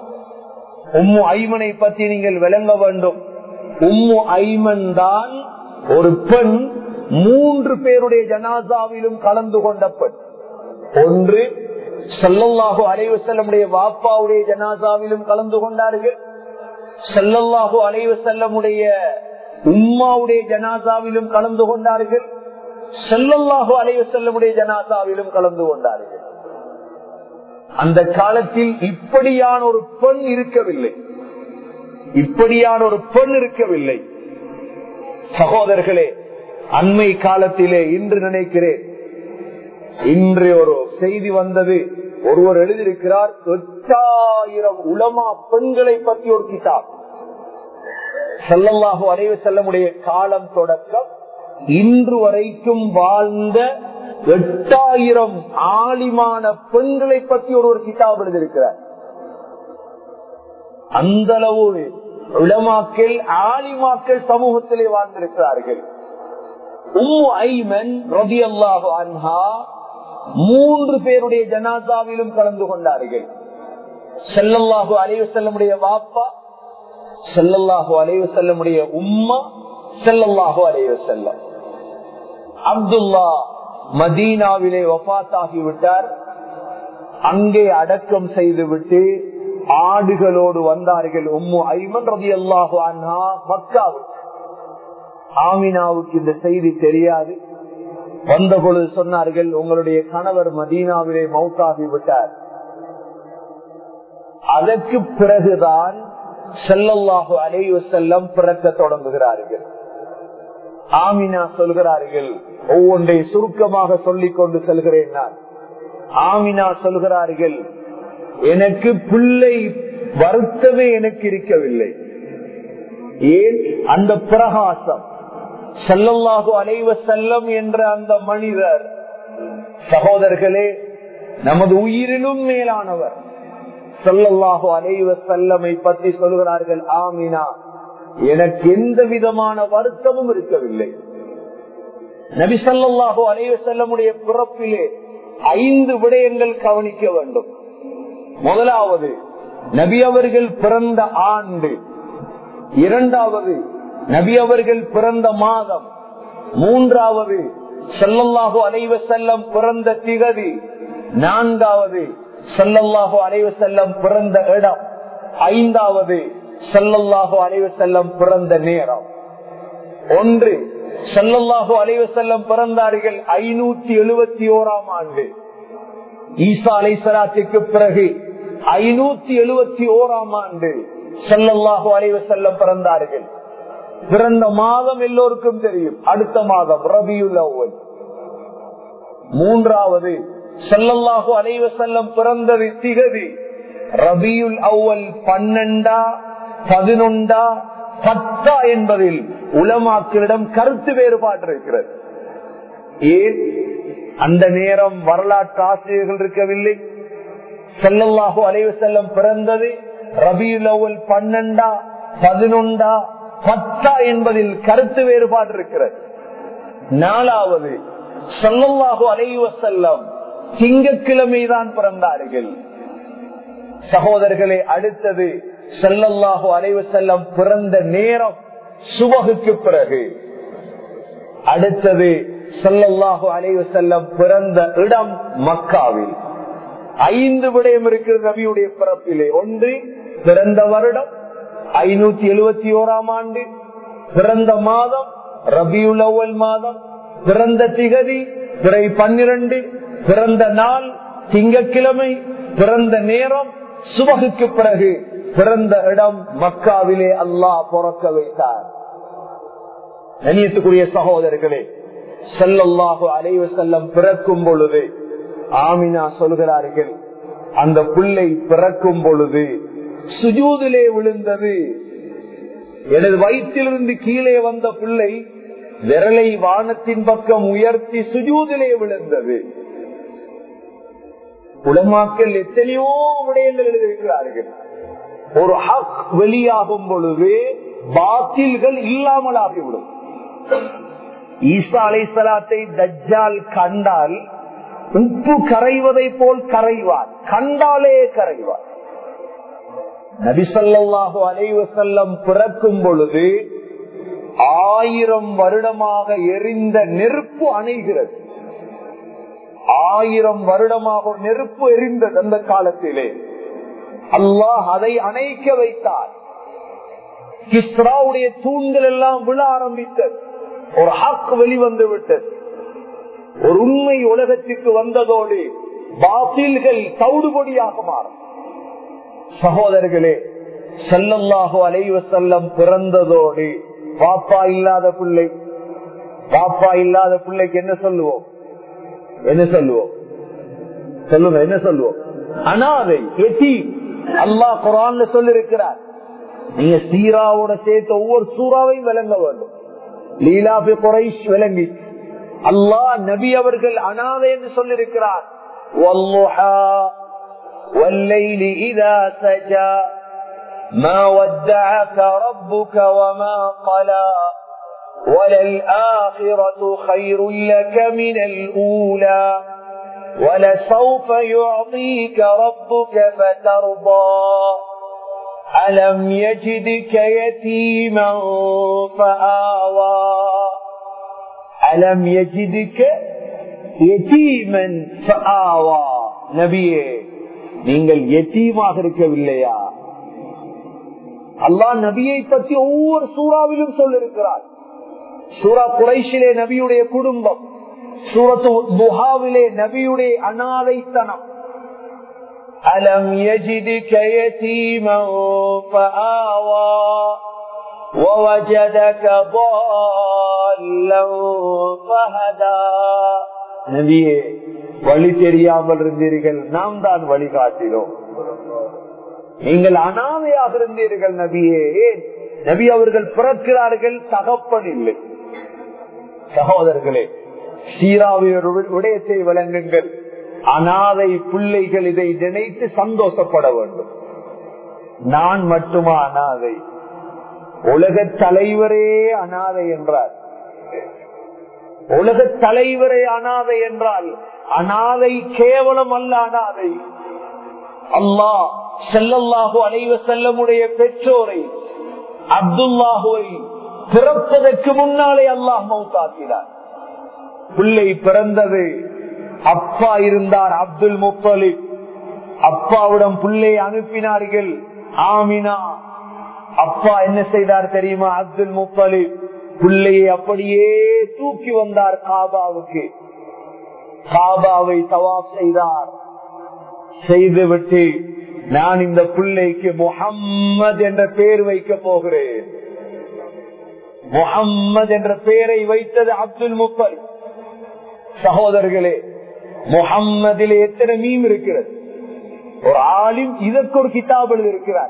உம்மு ஐமனை பற்றி நீங்கள் விளங்க வேண்டும் உம்மு ஐமன் தான் ஒரு பெண் மூன்று பேருடைய ஜனாசாவிலும் கலந்து கொண்ட பெண் ஒன்று செல்லல்லாஹு அலைவு செல்லமுடைய வாப்பாவுடைய ஜனாசாவிலும் கலந்து கொண்டார்கள் செல்லல்லாஹு அலைவு செல்லமுடைய உம்மாவுடைய ஜனாசாவிலும் கலந்து கொண்டார்கள் செல்லல்லாஹு அலைவு செல்லமுடைய ஜனாசாவிலும் கலந்து கொண்டார்கள் அந்த காலத்தில் இப்படியான ஒரு பெண் இருக்கவில்லை இப்படியான ஒரு பெண் இருக்கவில்லை சகோதரர்களே அண்மை காலத்திலே இன்று நினைக்கிறேன் இன்று ஒரு செய்தி வந்தது ஒருவர் எழுதியிருக்கிறார் எட்டாயிரம் உலமா பெண்களை பற்றி ஒரு கிதாப் செல்லல்லாஹு அலைவு செல்லமுடைய காலம் தொடக்கம் இன்று வரைக்கும் வாழ்ந்த எட்டாயிரம் ஆலிமான பெண்களை பற்றி ஒரு ஒரு கிதாப் எழுதியிருக்கிறார் அந்த அளவு உளமாக்கள் ஆலிமாக்கள் சமூகத்திலே வாழ்ந்திருக்கிறார்கள் உம்மு ஐமன் ரதி அல்லாஹு அன்ஹா மூன்று பேருடைய ஜனாசாவிலும் கலந்து கொண்டார்கள் செல்லல்லாஹு அலைவு செல்லமுடைய வாப்பா செல்லல்லாஹு அலைவு செல்லமுடைய உம்மா செல்லல்லாஹு அலைவு செல்லம் அப்துல்லா மதீனாவிலே வபாத்தாகி விட்டார் அங்கே அடக்கம் செய்துவிட்டு ஆடுகளோடு வந்தார்கள் உம்மு ஐமன் ரதி அல்லாஹு அண்ணா மக்காவுக்கு ஆமினாவுக்கு இந்த செய்தி தெரியாது வந்த பொழுது சொன்னார்கள் உங்களுடைய கணவர் மதீனாவிலே மௌத்தாகி விட்டார் அதற்கு பிறகுதான் செல்லல்லாஹு அலைவு செல்லம் பிறக்க தொடங்குகிறார்கள் ஆமினா சொல்கிறார்கள் ஒவ்வொன்றை சுருக்கமாக சொல்லிக் கொண்டு செல்கிறேன் நான் ஆமினா சொல்கிறார்கள் எனக்கு பிள்ளை வருத்தமே எனக்கு இருக்கவில்லை ஏன் அந்த பிரகாசம் செல்லல்லாஹு அலைவ செல்லம் என்ற அந்த மனிதர் சகோதரர்களே நமது உயிரிலும் மேலானவர் செல்லல்லாஹு அலைவ செல்லமை பற்றி சொல்கிறார்கள் ஆமினா எனக்கு எந்த விதமான வருத்தமும் இருக்கவில்லை நபி சல்லாஹு அலைவ செல்லமுடைய பிறப்பிலே ஐந்து விடயங்கள் கவனிக்க வேண்டும் முதலாவது நபி அவர்கள் பிறந்த ஆண்டு இரண்டாவது நபி அவர்கள் பிறந்த மாதம் மூன்றாவது செல்லல்லாஹு அலைவ செல்லம் பிறந்த திகதி நான்காவது செல்லல்லாஹு அலைவ செல்லம் பிறந்த இடம் ஐந்தாவது செல்லல்லாஹு அலைவ செல்லம் பிறந்த நேரம் ஒன்று செல்லல்லாஹு அலைவ செல்லம் பிறந்தார்கள் ஐநூத்தி எழுபத்தி ஓராம் ஆண்டு ஈசா அலை சலாத்துக்கு பிறகு ஐநூத்தி எழுபத்தி ஓராம் ஆண்டு செல்லல்லாஹு அலைவ செல்லம் பிறந்தார்கள் பிறந்த மாதம் எல்லோருக்கும் தெரியும் அடுத்த மாதம் ரபியுல் அவ்வல் மூன்றாவது செல்லல்லாஹு அலைவ செல்லம் பிறந்தது திகதி ரபியுல் அவ்வல் பன்னெண்டா பதினொண்டா பத்தா என்பதில் உலமாக்களிடம் கருத்து வேறுபாடு இருக்கிறது ஏன் அந்த நேரம் வரலாற்று ஆசிரியர்கள் இருக்கவில்லை செல்லல்லாஹு அலைவ செல்லம் பிறந்தது ரபியுல் அவ்வல் பன்னெண்டா பதினொண்டா பத்தா என்பதில் கருத்து வேறுபாடு இருக்கிறது நாலாவது சொல்லல்லாஹு அலைவ செல்லம் திங்கக்கிழமைதான் பிறந்தார்கள் சகோதரர்களே அடுத்தது செல்லல்லாஹு அலைவ செல்லம் பிறந்த நேரம் சுபகுக்கு பிறகு அடுத்தது செல்லல்லாஹு அலைவ செல்லம் பிறந்த இடம் மக்காவில் ஐந்து விடயம் இருக்கிறது நபியுடைய பிறப்பிலே ஒன்று பிறந்த வருடம் ஐநூத்தி எழுபத்தி ஓராம் ஆண்டு பிறந்த மாதம் ரபியுல் அவ்வல் மாதம் பிறந்த திகதி பிறை பன்னிரண்டு பிறந்த நாள் திங்கக்கிழமை பிறந்த நேரம் சுபகுக்கு பிறகு பிறந்த இடம் மக்காவிலே அல்லாஹ் பிறக்க வைத்தார் கணியத்துக்குரிய சகோதரர்களே செல்லல்லாஹு அலைவ செல்லம் பிறக்கும் பொழுது ஆமினா சொல்கிறார்கள் அந்த பிள்ளை பிறக்கும் பொழுது சுஜூதிலே விழுந்தது எனது வயிற்றிலிருந்து கீழே வந்த பிள்ளை விரலை வானத்தின் பக்கம் உயர்த்தி சுஜூதிலே விழுந்தது உலமாக்கள் எத்தனையோ விடயங்கள் எழுதியிருக்கிறார்கள் ஒரு ஹக் வெளியாகும் பொழுது பாத்தில்கள் இல்லாமல் ஆகிவிடும் ஈசா அலை சலாத்தை தஜ்ஜால் கண்டால் உப்பு கரைவதை போல் கரைவார் கண்டாலே கரைவார் நபிசல்லாஹு அலைவ செல்லம் பிறக்கும் பொழுது ஆயிரம் வருடமாக எரிந்த நெருப்பு அணைகிறது ஆயிரம் வருடமாக ஒரு நெருப்பு எரிந்தது அந்த காலத்திலே அல்லாஹ் அதை அணைக்க வைத்தார் கிஸ்ராவுடைய தூண்கள் எல்லாம் விழ ஆரம்பித்தது ஒரு ஹக் வெளிவந்து விட்டது ஒரு உண்மை உலகத்திற்கு வந்ததோடு பாத்தில்கள் தவிடுபொடியாக மாறும் சகோதரர்களே செல்லல்லாஹோ அலைவ செல்லம் பிறந்ததோடு பாப்பா இல்லாத பிள்ளை பாப்பா இல்லாத பிள்ளைக்கு என்ன சொல்லுவோம் என்ன சொல்லுவோம் சொல்லுங்க என்ன சொல்லுவோம் அனாதை எத்தி அல்லாஹ் குரான்ல சொல்லிருக்கிறார் நீங்க சீராவோட சேர்த்த ஒவ்வொரு சூறாவையும் விளங்க வேண்டும் லீலாபி குறைஷ் விளங்கி அல்லாஹ் நபி அவர்கள் அனாதை என்று சொல்லிருக்கிறார் والضحى والليل إذا سجى ما ودعك ربك وما قلى وللآخرة خير لك من الأولى ولسوف يعطيك ربك فترضى ألم يجدك يتيما فآوى ألم يجدك يتيما فآوى நபியே நீங்கள் எத்தீமாக இருக்கவில்லையா அல்லாஹ் நபியை பற்றி ஒவ்வொரு சூறாவிலும் சொல்லிருக்கிறார் சூரா குறைஷிலே நபியுடைய குடும்பம் சூரத்து புகாவிலே நபியுடைய அனாதைத்தனம் அலம் يجدك يتيما فآوى ووجدك ضالا فهدى நபியே வழி தெரியாமல் இருந்தீர்கள் நாம் தான் வழிகாட்டினோம் நீங்கள் அனாதையாக இருந்தீர்கள் நபியே நபி அவர்கள் பிறக்கிறார்கள் தகப்பன் இல்லை சகோதரர்களே சீராவியர் விடயத்தை வழங்குங்கள் அனாதை பிள்ளைகள் இதை நினைத்து சந்தோஷப்பட வேண்டும் நான் மட்டுமா அனாதை உலக தலைவரே அனாதை என்றார் உலக தலைவரே அனாதை என்றால் அனாதை கேவலம் அல்ல அனாதை அல்லாஹ் செல்லல்லாஹு அலைவ செல்லமுடைய பெற்றோரை அப்துல்லாஹுவை பிறப்பதற்கு முன்னாலே அல்லாஹ் மௌத்தாக்கினார் பிள்ளை பிறந்தது அப்பா இருந்தார் அப்துல் முத்தலிப் அப்பாவிடம் பிள்ளை அனுப்பினார்கள் ஆமினா அப்பா என்ன செய்தார் தெரியுமா அப்துல் முத்தலிப் பிள்ளையை அப்படியே தூக்கி வந்தார் காபாவுக்கு காபாவை தவாப் செய்தார் செய்துவிட்டு நான் இந்த பிள்ளைக்கு முகம்மது என்ற பெயர் வைக்க போகிறேன் முகம்மது என்ற பெயரை வைத்தது அப்துல் முப்பல் சகோதரர்களே முகம்மதிலே எத்தனை மீம் இருக்கிறது ஒரு ஆளின் இதற்கு ஒரு கிதாப் இருக்கிறார்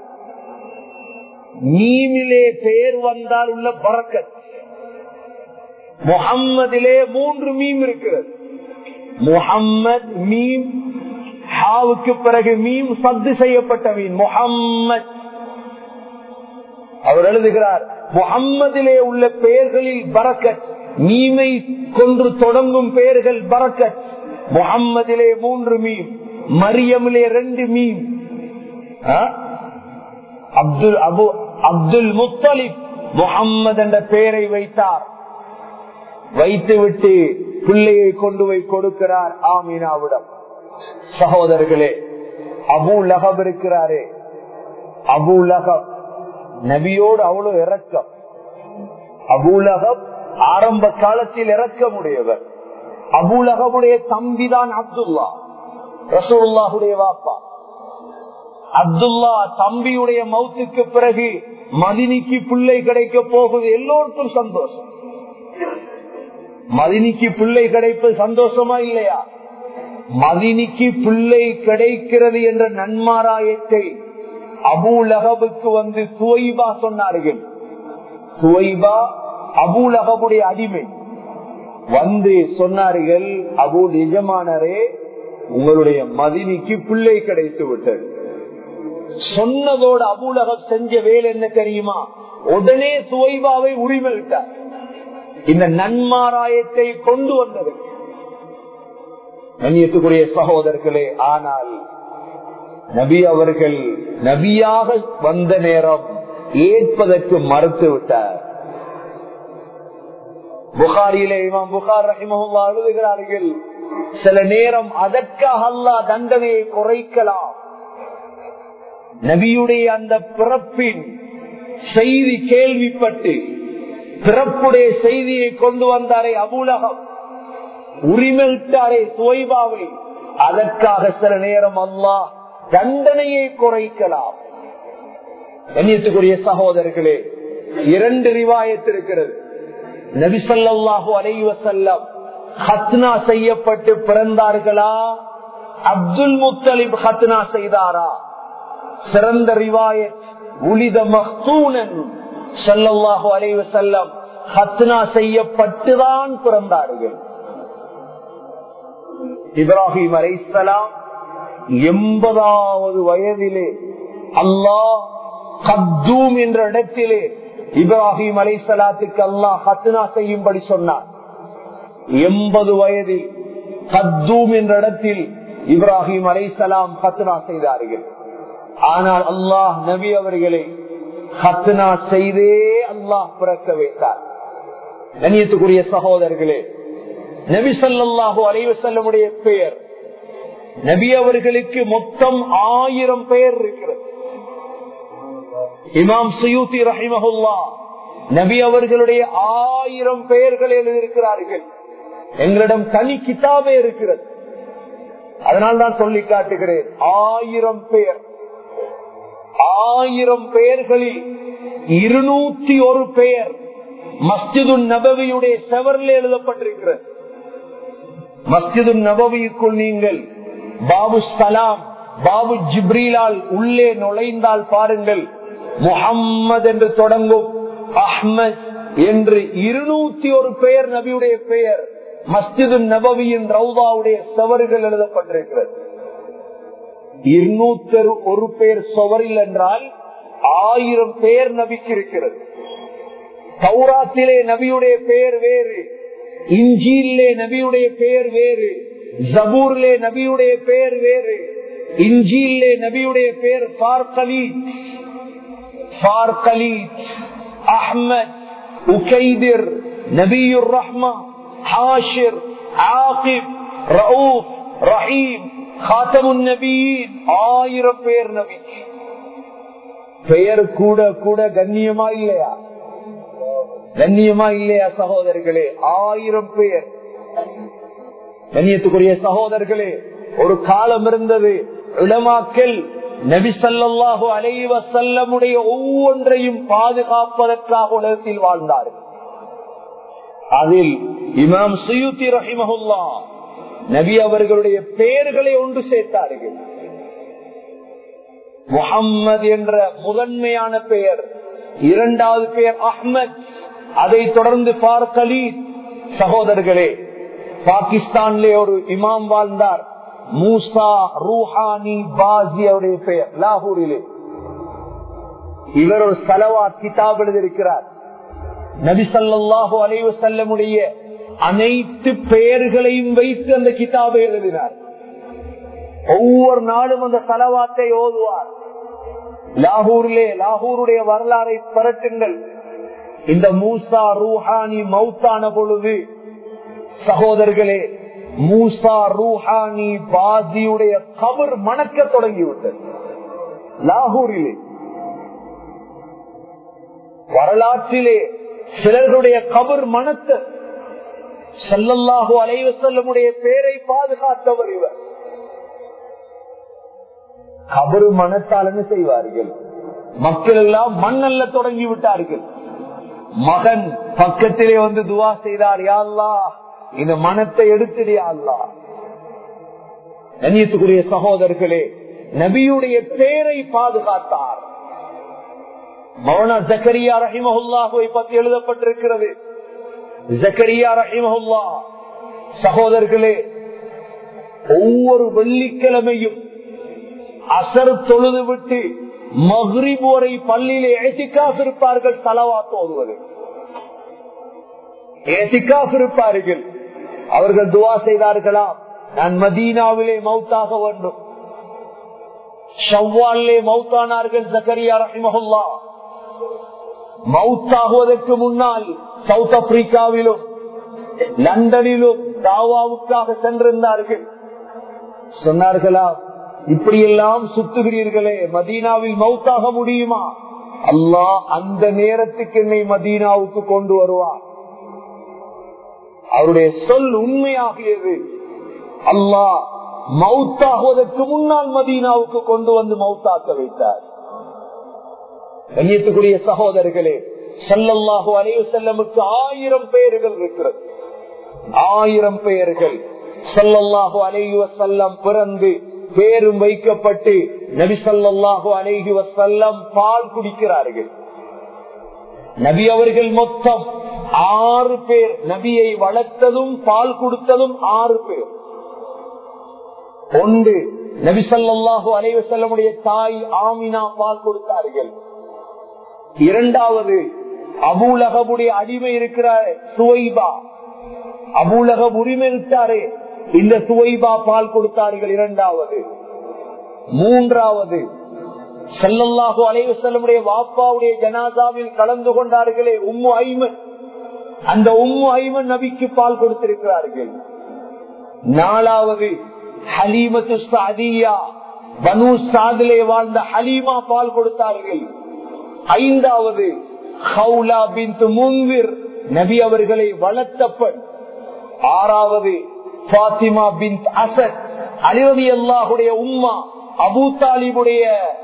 மீமிலே பெயர் வந்தால் உள்ள பறக்கத் முகம்மதிலே மூன்று மீம் இருக்கிறது முகம்மது மீம் ஹாவுக்கு பிறகு மீம் சத்து செய்யப்பட்ட மீன் முகம்மத் அவர் எழுதுகிறார் முகம்மதிலே உள்ள பெயர்களில் பறக்கத் மீமை கொன்று தொடங்கும் பெயர்கள் பறக்கத் முகம்மதிலே மூன்று மீம் மரியமிலே ரெண்டு மீம் Abdul Abu Abdul Muttalib Muhammad என்ற பெயரை வைத்தார் வைத்துவிட்டு பிள்ளையை கொண்டு போய் கொடுக்கிறார் ஆமீனாவிடம் சகோதரர்களே அபு லகப் இருக்கிறாரே அபு லகப் நபியோடு அவ்வளவு இறக்கம் அபு லகப் ஆரம்ப காலத்தில் இறக்கமுடையவர் அபு லகபுடைய தம்பிதான் அப்துல்லா ரசூல்லாஹுடைய வாப்பா அப்துல்லா தம்பியுடைய மௌத்துக்கு பிறகு மதினிக்கு பிள்ளை கிடைக்க போகுது எல்லோருக்கும் சந்தோஷம் மதினிக்கு பிள்ளை கிடைப்பது சந்தோஷமா இல்லையா மதினிக்கு பிள்ளை கிடைக்கிறது என்ற நன்மாராயத்தை அபூலகபுக்கு வந்து சுவைபா சொன்னார்கள் சுவைபா அபூலகபுடைய அடிமை வந்து சொன்னார்கள் அபு நிஜமானரே உங்களுடைய மதினிக்கு பிள்ளை கிடைத்து விட்டது சொன்னதோடு அபூலகம் செஞ்ச வேலை என்ன தெரியுமா உடனே சுவைபாவை உரிமை விட்டார் இந்த நன்மாராயத்தை கொண்டு வந்தது கண்ணியத்துக்குரிய சகோதரர்களே ஆனால் நபி அவர்கள் நபியாக வந்த நேரம் ஏற்பதற்கு மறுத்து விட்டார் புகாரியிலே இமாம் புகார் ரஹிமஹுல்லா எழுதுகிறார்கள் சில நேரம் அதற்காக அல்லா தண்டனையை குறைக்கலாம் நபியுடைய அந்த பிறப்பின் செய்தி கேள்விப்பட்டு பிறப்புடைய செய்தியை கொண்டு வந்தாரே அபூலகம் உரிமையிட்டாரே சுவைபாவை அதற்காக சில நேரம் அல்லா தண்டனையை குறைக்கலாம் கண்ணியத்துக்குரிய சகோதரர்களே இரண்டு ரிவாயத்து இருக்கிறது நபிசல்லாஹு அலைவசல்லம் ஹத்னா செய்யப்பட்டு பிறந்தார்களா அப்துல் முத்தலிப் ஹத்னா செய்தாரா சிறந்த ரிவாயத் உலித மஹ்தூனன் ஸல்லல்லாஹு அலைஹி வஸல்லம் ஹத்னா செய்யப்பட்டுதான் பிறந்தார்கள் இப்ராஹிம் அலைஹிஸ்ஸலாம் எண்பதாவது வயதிலே அல்லாஹ் கத்தூம் என்ற இடத்திலே இப்ராஹிம் அலைஹிஸ்ஸலாத்துக்கு அல்லாஹ் ஹத்னா செய்யும்படி சொன்னார் எண்பது வயதில் கத்தூம் என்ற இடத்தில் இப்ராஹிம் அலைஹிஸ்ஸலாம் ஹத்னா செய்தார்கள் ஆனால் அல்லாஹ் நபி அவர்களை ஹத்னா செய்தே அல்லாஹ் பிறக்க வைத்தார் கண்ணியத்துக்குரிய சகோதரர்களே நபி ஸல்லல்லாஹு அலைஹி வஸல்லமுடைய பெயர் நபி அவர்களுக்கு மொத்தம் ஆயிரம் பெயர் இருக்கிறது இமாம் சுயூத்தி ரஹிமஹுல்லா நபி அவர்களுடைய ஆயிரம் பெயர்கள் எழுதியிருக்கிறார்கள் எங்களிடம் தனி கிதாபே இருக்கிறது அதனால் தான் சொல்லி காட்டுகிறேன் ஆயிரம் பெயர் ஆயிரம் பெயர்களில் இருநூத்தி ஒரு பெயர் மஸ்ஜிது நபவியுடைய செவரில் எழுதப்பட்டிருக்கிறது மஸ்ஜிது நபவிக்குள் நீங்கள் பாபு சலாம் பாபு ஜிப்ரீலால் உள்ளே நுழைந்தால் பாருங்கள் முகம்மது என்று தொடங்கும் அஹ்மத் என்று இருநூத்தி ஒரு பெயர் நபியுடைய பெயர் மஸ்ஜிது நபவியின் ரவுதாவுடைய செவறுகள் எழுதப்பட்டிருக்கிறது இருநூத்தி ஒரு பேர் சுவரில் என்றால் ஆயிரம் பேர் நபிக்கு இருக்கிறது சௌராத்திலே நபியுடைய பெயர் வேறு இஞ்சியிலே நபியுடைய பெயர் வேறு ஜபூர்லே நபியுடைய பெயர் வேறு இஞ்சியிலே நபியுடைய பெயர் பார்கலீத் பார்கலீத் அஹ்மத் உகைதிர் நபியுர் ரஹ்மா ஹாஷிர் ஆகிப் ரவுப் ரஹீம் காத்தமுன் நபியின் ஆயிரம் பேர் நபி பெயர் கூட கூட கண்ணியமா இல்லையா கண்ணியமா இல்லையா சகோதரர்களே ஆயிரம் பேர் கண்ணியத்துக்குரிய சகோதரர்களே ஒரு காலம் இருந்தது இளமாக்கல் நபி சல்லாஹூ அலைவ செல்லமுடைய ஒவ்வொன்றையும் பாதுகாப்பதற்காக உலகத்தில் வாழ்ந்தார்கள் அதில் இமாம் சுயூத்தி ரஹிமஹுல்லா நபி அவர்களுடைய பெயர்களை ஒன்று சேர்த்தார்கள் முகம்மது என்ற முதன்மையான பெயர் இரண்டாவது பெயர் அஹ்மத் அதை தொடர்ந்து பார்க்கலீத் சகோதரர்களே பாகிஸ்தான்லே ஒரு இமாம் வாழ்ந்தார் மூசா ரூஹானி பாசி அவருடைய பெயர் லாகூரிலே இவர் ஒரு சலவா கிதாப் எழுதியிருக்கிறார் நபி சல்லாஹூ அலைவ செல்லமுடைய அனைத்து பெயர்களையும் வைத்து அந்த கிதாபை எழுதினார் ஒவ்வொரு நாளும் அந்த சலவாத்தை ஓதுவார் லாகூரிலே லாகூருடைய வரலாறை பரட்டுங்கள் இந்த மூசா ரூஹானி மௌத்தான பொழுது சகோதரர்களே மூசா ரூஹானி பாசியுடைய கபர் மணக்க தொடங்கிவிட்டது லாகூரிலே வரலாற்றிலே சிலர்களுடைய கபர் மணத்த செல்லல்லாஹு அலைவ செல்லமுடைய பேரை பாதுகாத்தவர் இவர் கபரு மனத்தால் என்ன செய்வார்கள் மக்கள் எல்லாம் மண்ணல்ல தொடங்கி விட்டார்கள் மகன் பக்கத்திலே வந்து துவா செய்தார் யாழ்லா இந்த மனத்தை எடுத்துடியா அல்லா கண்ணியத்துக்குரிய சகோதரர்களே நபியுடைய பேரை பாதுகாத்தார் மௌனா ஜக்கரியா ரஹிமஹுல்லாஹுவை பற்றி எழுதப்பட்டிருக்கிறது ஜக்கரியா ரஹிமஹுல்லா சகோதரர்களே ஒவ்வொரு வெள்ளிக்கிழமையும் அசர் தொழுது விட்டு மஹ்ரிப் வரை பள்ளியிலே ஏசிக்காக இருப்பார்கள் தலவா தோதுவது ஏசிக்காக இருப்பார்கள் அவர்கள் துவா செய்தார்களா நான் மதீனாவிலே மௌத்தாக வேண்டும் ஷவ்வாலே மௌத்தானார்கள் ஜக்கரியா ரஹிமஹுல்லா மவுத்தாகுவதற்கு முன்னால் சவுத் ஆப்பிரிக்காவிலும் லண்டனிலும் தாவாவுக்காக சென்றிருந்தார்கள் சொன்னார்களா இப்படியெல்லாம் சுத்துகிறீர்களே மதீனாவில் மவுத்தாக முடியுமா அல்லாஹ் அந்த நேரத்துக்கு என்னை மதீனாவுக்கு கொண்டு வருவார் அவருடைய சொல் உண்மையாகியது அல்லாஹ் மவுத்தாகுவதற்கு முன்னால் மதீனாவுக்கு கொண்டு வந்து மவுத்தாக்க வைத்தார் கண்ணியத்துக்குரிய சகோதரர்களே சல்லல்லாஹு அலைய செல்லமுக்கு ஆயிரம் பெயர்கள் இருக்கிறது ஆயிரம் பெயர்கள் சொல்லல்லாஹு அலைஹி வசல்லம் பிறந்து பேரும் வைக்கப்பட்டு நபி சொல்லல்லாஹு அலைஹி வசல்லம் பால் குடிக்கிறார்கள் நபி அவர்கள் மொத்தம் ஆறு பேர் நபியை வளர்த்ததும் பால் கொடுத்ததும் ஆறு பேர் ஒன்று நபி சொல்லாஹு அலைவசல்லமுடைய தாய் ஆமினா பால் கொடுத்தார்கள் இரண்டாவது அபூலகபுடைய அடிமை இருக்கிற சுவைபா அபூலகப் உரிமை விட்டாரே இந்த சுவைபா பால் கொடுத்தார்கள் இரண்டாவது மூன்றாவது செல்லல்லாஹு அலைவு செல்லமுடைய வாப்பாவுடைய ஜனாதாவில் கலந்து கொண்டார்களே உம்மு ஐமன் அந்த உம்மு ஐமன் நபிக்கு பால் கொடுத்திருக்கிறார்கள் நாலாவது ஹலீமத்து சாதியா பனு சாதிலே வாழ்ந்த ஹலீமா பால் கொடுத்தார்கள் ஐந்தாவது ஹவுலா பின் முன்விர் நபி அவர்களை வளர்த்த பெண் ஆறாவது பாத்திமா பின் அசத் அலிரதி அல்லாஹுடைய உம்மா அபூ தாலிபுடைய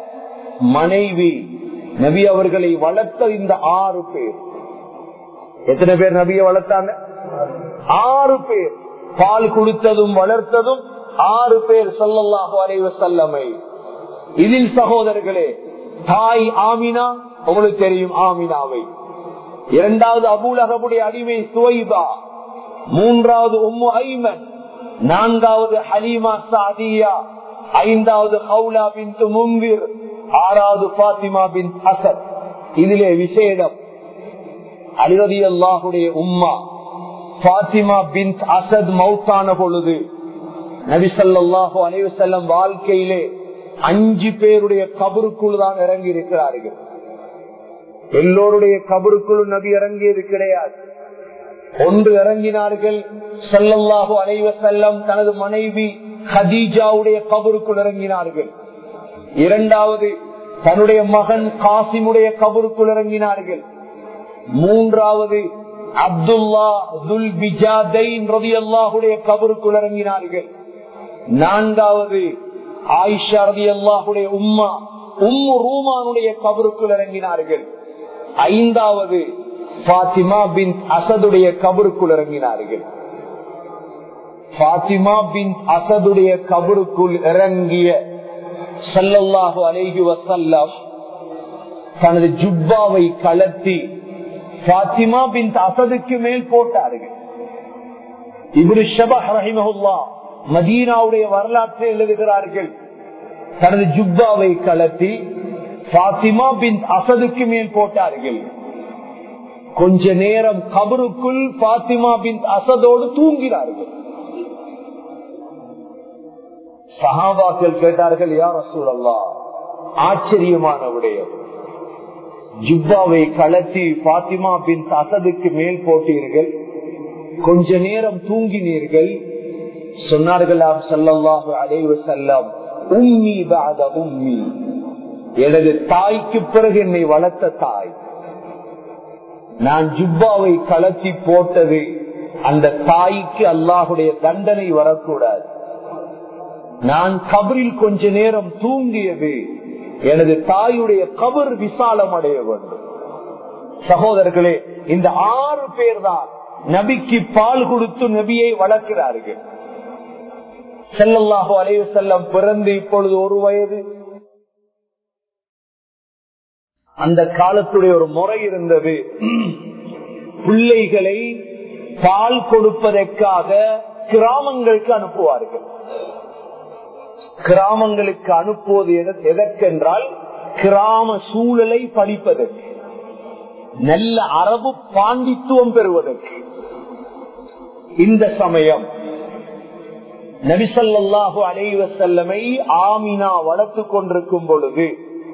மனைவி நபி அவர்களை வளர்த்த இந்த ஆறு பேர் எத்தனை பேர் நபியை வளர்த்தாங்க ஆறு பேர் பால் கொடுத்ததும் வளர்த்ததும் ஆறு பேர் சொல்லல்லாஹு அலைவ செல்லமை இதில் சகோதரர்களே தாய் ஆமினா உங்களுக்கு தெரியும் ஆமினாவை இரண்டாவது அபூலகபுடைய அடிமை சுவைபா மூன்றாவது உம்மு ஐமன் நான்காவது ஹலீமா சாதியா ஐந்தாவது ஹவுலா பின் மும்பிர் ஆறாவது பாத்திமா பின் அசத் இதிலே விசேடம் அலிரதி அல்லாஹுடைய உம்மா பாத்திமா பின் அசத் மௌத்தான பொழுது நபிசல்லாஹு அலைவசல்லம் வாழ்க்கையிலே அஞ்சு பேருடைய கபருக்குள் தான் இறங்கி இருக்கிறார்கள் எல்லோருடைய கபருக்குள் நபி இறங்கியது கிடையாது ஒன்று இறங்கினார்கள் செல்லல்லாஹு அலைவ செல்லம் தனது மனைவி ஹதீஜாவுடைய கபருக்குள் இறங்கினார்கள் இரண்டாவது தன்னுடைய மகன் காசிமுடைய கபருக்குள் இறங்கினார்கள் மூன்றாவது அப்துல்லா துல் பிஜாதைன் ரவி அல்லாஹுடைய கபருக்குள் இறங்கினார்கள் நான்காவது ஆயிஷா ரதி அல்லாஹுடைய உம்மா உம்மு ரூமானுடைய கபருக்குள் இறங்கினார்கள் ஐந்தாவது பாத்திமா பின் அசதுடைய கபருக்குள் இறங்கினார்கள் பாத்திமா பின் அசதுடைய கபருக்குள் இறங்கிய சல்லல்லாஹு அலைஹி வசல்லம் தனது ஜுப்பாவை கலத்தி பாத்திமா பின் அசதுக்கு மேல் போட்டார்கள் இவரு ஷபஹ் ரஹிமஹுல்லா மதீனாவுடைய வரலாற்றை எழுதுகிறார்கள் தனது ஜுப்பாவை கலத்தி பாத்திமா பின் அசதுக்கு மேல் போட்டார்கள் கொஞ்ச நேரம் கபருக்குள் பாத்திமா பின் அசதோடு தூங்கினார்கள் சஹாபாக்கள் கேட்டார்கள் யார் சூழல்லா ஆச்சரியமான விடயம் ஜுப்பாவை கலத்தி பாத்திமா பின் அசதுக்கு மேல் போட்டீர்கள் கொஞ்ச நேரம் தூங்கினீர்கள் சொன்னார்களாம் சல்லல்லாஹு அலைவு செல்லம் உம்மி பாத உம்மி எனது தாய்க்கு பிறகு என்னை வளர்த்த தாய் நான் ஜுப்பாவை கலத்தி போட்டது அந்த தாய்க்கு அல்லாஹுடைய தண்டனை வரக்கூடாது நான் கபரில் கொஞ்ச நேரம் தூங்கியது எனது தாயுடைய கபர் விசாலம் அடைய வேண்டும் சகோதரர்களே இந்த ஆறு பேர் தான் நபிக்கு பால் கொடுத்து நபியை வளர்க்கிறார்கள் செல்லல்லாஹோ அலைவு செல்லம் பிறந்து இப்பொழுது ஒரு வயது அந்த காலத்துடைய ஒரு முறை இருந்தது பிள்ளைகளை பால் கொடுப்பதற்காக கிராமங்களுக்கு அனுப்புவார்கள் கிராமங்களுக்கு அனுப்புவது எதற்கென்றால் கிராம சூழலை படிப்பதற்கு நல்ல அரபு பாண்டித்துவம் பெறுவதற்கு இந்த சமயம் நபிசல்லாஹு அலைவ செல்லமை ஆமினா வளர்த்து கொண்டிருக்கும் பொழுது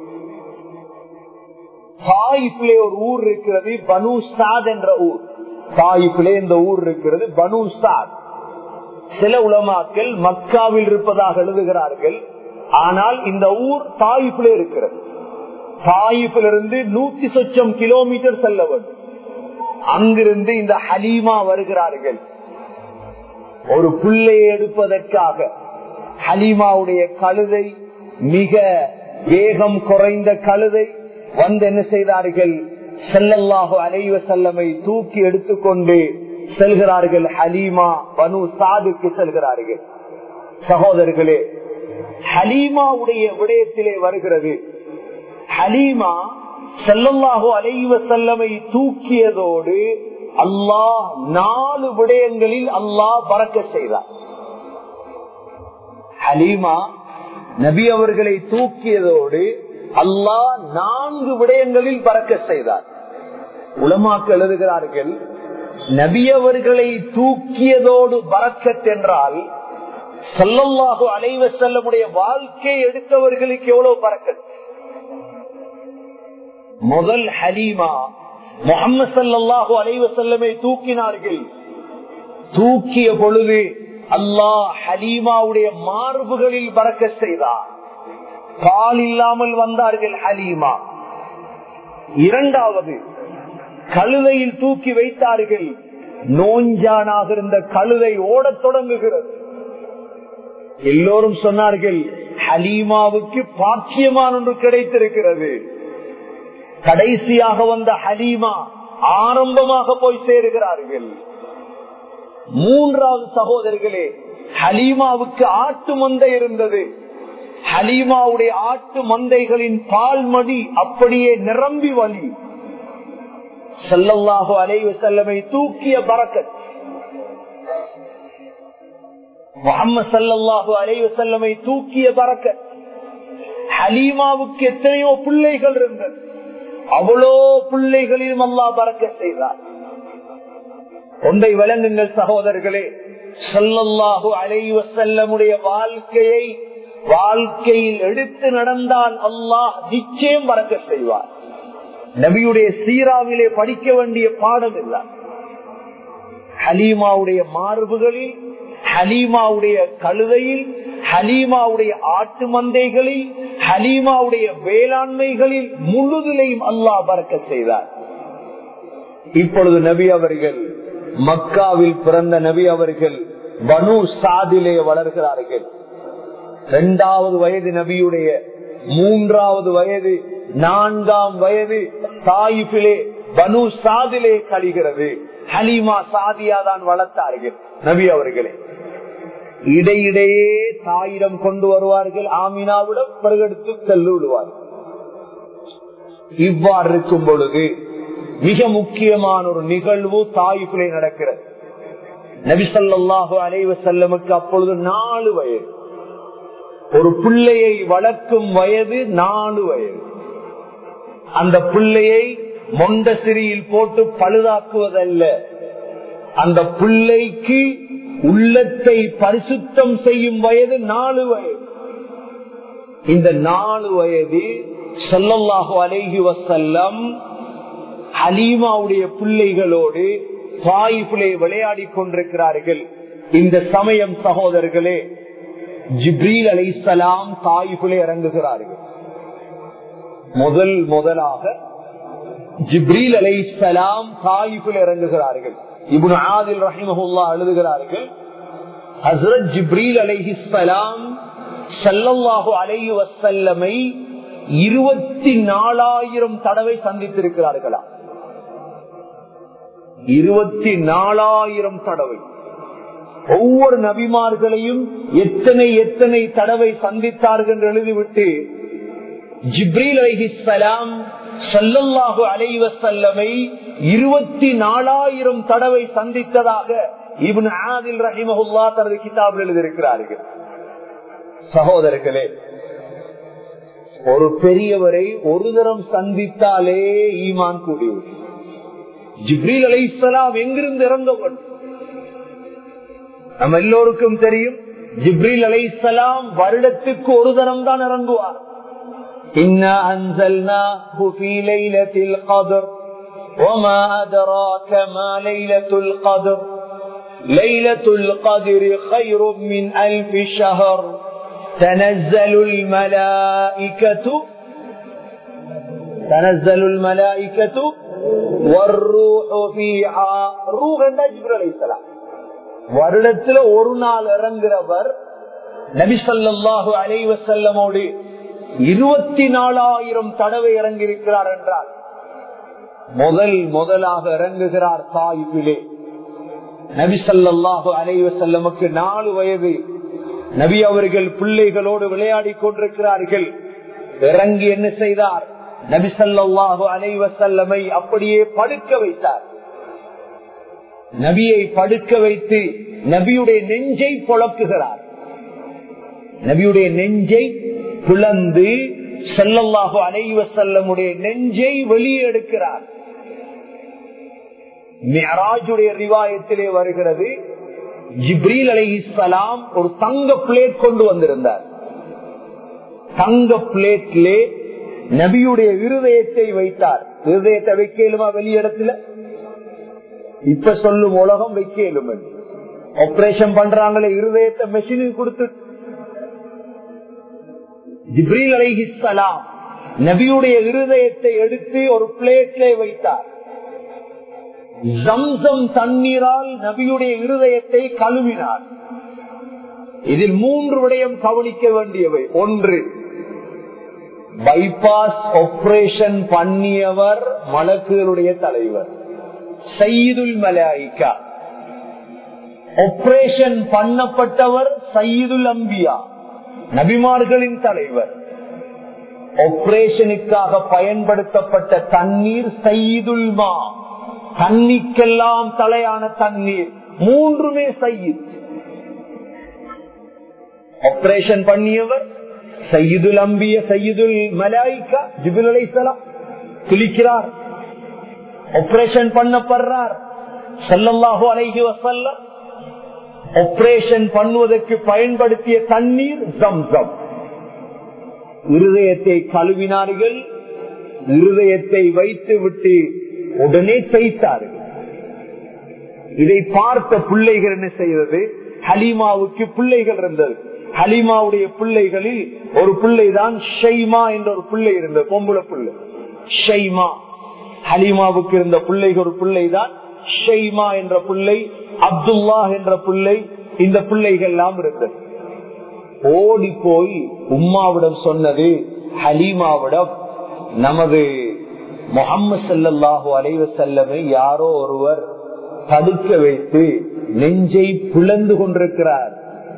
தாயிப்பிலே ஒரு ஊர் இருக்கிறது பனு சாத் என்ற ஊர் தாயிப்பிலே இந்த ஊர் இருக்கிறது பனு சாத் சில உலமாக்கள் மக்காவில் இருப்பதாக எழுதுகிறார்கள் ஆனால் இந்த ஊர் தாயிப்பிலே இருக்கிறது தாயிப்பிலிருந்து நூத்தி சொச்சம் கிலோமீட்டர் செல்ல வேண்டும் அங்கிருந்து இந்த ஹலீமா வருகிறார்கள் ஒரு புள்ளையை எடுப்பதற்காக ஹலீமாவுடைய கழுதை மிக வேகம் குறைந்த கழுதை வந்து என்ன செய்தார்கள் செல்லல்லாக அலைவ செல்லமை தூக்கி எடுத்துக்கொண்டு செல்கிறார்கள் ஹலீமா பனு சாதுக்கு செல்கிறார்கள் சகோதரர்களே ஹலீமாவுடைய விடயத்திலே வருகிறது ஹலீமா செல்லல்லாஹோ அலைவ செல்லமை தூக்கியதோடு அல்லாஹ் நாலு விடயங்களில் அல்லாஹ் பறக்க செய்தார் ஹலீமா நபி அவர்களை தூக்கியதோடு அல்லாஹ் நான்கு விடயங்களில் பறக்க செய்தார் உலமாக்கு எழுதுகிறார்கள் நபி அவர்களை தூக்கியதோடு பறக்கத் என்றால் சொல்லல்லாஹு அலைவ செல்லமுடைய வாழ்க்கை எடுத்தவர்களுக்கு எவ்வளவு பறக்கத் முதல் ஹலீமா முகமது சல்லாஹு அலைவ செல்லமை தூக்கினார்கள் தூக்கிய பொழுது அல்லாஹ் ஹலீமாவுடைய மார்புகளில் பறக்க செய்தார் கால் இல்லாமல் வந்தார்கள் ஹலீமா இரண்டாவது கழுதையில் தூக்கி வைத்தார்கள் நோஞ்சானாக இருந்த கழுதை ஓடத் தொடங்குகிறது எல்லோரும் சொன்னார்கள் ஹலீமாவுக்கு பாக்கியமான ஒன்று கிடைத்திருக்கிறது கடைசியாக வந்த ஹலீமா ஆரம்பமாக போய் சேருகிறார்கள் மூன்றாவது சகோதரிகளே ஹலீமாவுக்கு ஆட்டு மந்தை இருந்தது ஹலீமாவுடைய ஆட்டு மந்தைகளின் பால்மடி அப்படியே நிரம்பி வலி செல்லல்லாஹு அலைவு செல்லமை தூக்கிய பறக்கத் முகமது சல்லாஹு அலைவு செல்லமை தூக்கிய பறக்கத் ஹலீமாவுக்கு எத்தனையோ பிள்ளைகள் இருந்தது அவ்வளோ பிள்ளைகளிலும் அல்லா பறக்க செய்தார் ஒன்றை விளங்குங்கள் சகோதரர்களே சொல்லல்லாஹு அலைவ செல்லமுடைய வாழ்க்கையை வாழ்க்கையில் எடுத்து நடந்தால் அல்லாஹ் நிச்சயம் பறக்க செய்வார் நபியுடைய சீராவிலே படிக்க வேண்டிய பாடம் இல்லை ஹலீமாவுடைய மார்புகளில் ஹலீமாவுடைய கழுதையில் ஹலீமாவுடைய ஆட்டு மந்தைகளில் ஹலீமாவுடைய வேளாண்மைகளில் முழுதிலையும் அல்லாஹ் பறக்க செய்தார் இப்பொழுது நபி அவர்கள் மக்காவில் பிறந்த நபி அவர்கள் பனு சாதிலே வளர்கிறார்கள் இரண்டாவது வயது நபியுடைய மூன்றாவது வயது நான்காம் வயது தாயிப்பிலே பனு சாதிலே கழிகிறது ஹலீமா சாதியா தான் வளர்த்தார்கள் நபி அவர்களே இடையிடையே தாயிடம் கொண்டு வருவார்கள் ஆமினாவிடம் பிறகெடுத்து செல்லு விடுவார்கள் இவ்வாறு இருக்கும் பொழுது மிக முக்கியமான ஒரு நிகழ்வு தாயிப்பிலே நடக்கிறது நபிசல்லாஹு அலைவ செல்லமுக்கு அப்பொழுது நாலு வயது ஒரு பிள்ளையை வளர்க்கும் வயது நாலு வயது அந்த பிள்ளையை மொண்ட சிறியில் போட்டு பழுதாக்குவதல்ல அந்த பிள்ளைக்கு உள்ளத்தை பரிசுத்தம் செய்யும் வயது நாலு வயது இந்த நாலு வயது சொல்லல்லாஹு அலைஹி வசல்லம் ஹலீமாவுடைய பிள்ளைகளோடு தாயிபிலே விளையாடி கொண்டிருக்கிறார்கள் இந்த சமயம் சகோதரர்களே ஜிப்ரீல் அலைசலாம் தாயிபிலே இறங்குகிறார்கள் முதல் முதலாக ஜிப்ரீல் அலைசலாம் தாயிபில் இறங்குகிறார்கள் இபுன் ஆதில் ரஹிமஹுல்லா எழுதுகிறார்கள் ஹசரத் ஜிப்ரீல் அலைஹிஸ்லாம் சல்லல்லாஹு அலைஹி வசல்லமை இருபத்தி நாலாயிரம் தடவை சந்தித்திருக்கிறார்களா இருபத்தி நாலாயிரம் தடவை ஒவ்வொரு நபிமார்களையும் எத்தனை எத்தனை தடவை சந்தித்தார்கள் என்று எழுதிவிட்டு ஜிப்ரீல் அலிஹிஸ்லாம் சல்லல்லாஹு அலைவசல்லமை இருபத்தி நாலாயிரம் தடவை சந்தித்ததாக இவன் ஆதில் ரஹிமஹுல்லா தனது கிதாபில் எழுதியிருக்கிறார்கள் சகோதரர்களே ஒரு பெரியவரை ஒரு தரம் சந்தித்தாலே ஈமான் கூடியவர் ஜிப்ரீல் அலை இஸ்லாம் எங்கிருந்து இறந்தவன் நம்ம எல்லோருக்கும் தெரியும் ஜிப்ரீல் அலை இஸ்லாம் வருடத்துக்கு ஒரு தரம் தான் இறங்குவார் إنا أنزلناه في ليلة القدر وما أدراك ما ليلة القدر ليلة القدر خير من ألف شهر تنزل الملائكة تنزل الملائكة والروح فيها روح جبر عليه السلام வருடத்துல ஒரு நாள் இறங்குறவர் நபிசல்லாஹு அலைவசல்லமோடு இருபத்தி நாலாயிரம் தடவை இறங்கியிருக்கிறார் என்றார் முதல் முதலாக இறங்குகிறார் தாய்பிலே நபி சல்லாஹு அலைவசல்லமுக்கு நாலு வயது நபி அவர்கள் பிள்ளைகளோடு விளையாடி கொண்டிருக்கிறார்கள் இறங்கி என்ன செய்தார் நபி சல்லாஹு அலைவசல்லமை அப்படியே படுக்க வைத்தார் நபியை படுக்க வைத்து நபியுடைய நெஞ்சை புழக்குகிறார் நபியுடைய நெஞ்சை புலந்து செல்லல்லாஹு அலைவ செல்லமுடைய நெஞ்சை வெளியே எடுக்கிறார் மியராஜுடைய ரிவாயத்திலே வருகிறது ஜிப்ரீல் அலை இஸ்லாம் ஒரு தங்க பிளேட் கொண்டு வந்திருந்தார் தங்க பிளேட்லே நபியுடைய இருதயத்தை வைத்தார் இருதயத்தை வைக்கலுமா வெளியிடத்துல இப்ப சொல்லும் உலகம் வைக்கலும் ஆபரேஷன் பண்றாங்களே இருதயத்தை மெஷினுக்கு கொடுத்து ஜிப்ரீல் அலைஹிஸ்லாம் நபியுடைய இருதயத்தை எடுத்து ஒரு பிளேட்ல வைத்தார் ஜம்சம் தண்ணீரால் நபியுடைய இருதயத்தை கழுவினார் இதில் மூன்று விடயம் கவனிக்க வேண்டியவை ஒன்று பைபாஸ் ஆபரேஷன் பண்ணியவர் மலக்குகளுடைய தலைவர் சையீதுல் மலாய்கா ஆபரேஷன் பண்ணப்பட்டவர் சையீதுல் அம்பியா நபிமார்களின் தலைவர் ஆபரேஷனுக்காக பயன்படுத்தப்பட்ட தண்ணீர் சையீதுல் மா தண்ணிக்கெல்லாம் தலையான தண்ணீர் மூன்றுமே சையீத் ஆபரேஷன் பண்ணியவர் சையீதுல் அம்பிய சையீதுல் மலாய்கா ஜிபுல் அலைசலாம் குளிக்கிறார் ஆபரேஷன் பண்ணப்படுறார் செல்லல்லாஹு அலைஹி வசல்லம் ஆபரேஷன் பண்ணுவதற்கு பயன்படுத்திய தண்ணீர் ஜம்சம் இருதயத்தை கழுவினார்கள் இருதயத்தை வைத்து விட்டு உடனே செய்தார்கள் இதை பார்த்த பிள்ளைகள் என்ன செய்தது ஹலீமாவுக்கு பிள்ளைகள் இருந்தது ஹலீமாவுடைய பிள்ளைகளில் ஒரு பிள்ளைதான் ஷைமா என்ற ஒரு பிள்ளை இருந்தது பொம்புல பிள்ளை ஷைமா ஹலீமாவுக்கு இருந்த பிள்ளைகள் ஒரு பிள்ளைதான் ஷைமா என்ற பிள்ளை அப்துல்லா என்ற பிள்ளை இந்த பிள்ளைகள் எல்லாம் இருந்தது ஓடி போய் உம்மாவிடம் சொன்னது ஹலீமாவிடம் நமது முகம்மது சல்லாஹூ அலைவ செல்லமை யாரோ ஒருவர் தடுக்க வைத்து நெஞ்சை புலந்து கொண்டிருக்கிறார்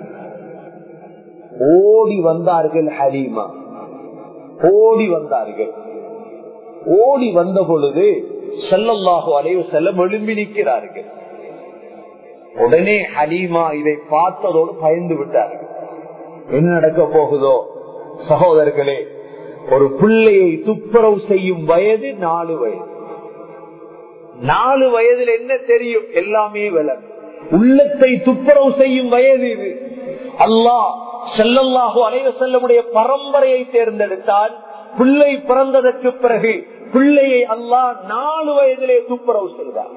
ஓடி வந்தார்கள் ஹலீமா ஓடி வந்தார்கள் ஓடி வந்த பொழுது செல்லல்லாஹு அலைவு செல்லம் எழும்பி நிற்கிறார்கள் உடனே ஹலீமா இதை பார்த்ததோடு பயந்து விட்டார்கள் என்ன நடக்க போகுதோ சகோதரர்களே ஒரு பிள்ளையை துப்புரவு செய்யும் வயது நாலு வயது நாலு வயதில் என்ன தெரியும் எல்லாமே விளம் உள்ளத்தை துப்புரவு செய்யும் வயது இது அல்லாஹ் செல்லல்லாஹோ அலைவ செல்லமுடைய பரம்பரையை தேர்ந்தெடுத்தால் பிள்ளை பிறந்ததற்கு பிறகு பிள்ளையை அல்லாஹ் நாலு வயதிலே துப்புரவு செய்தார்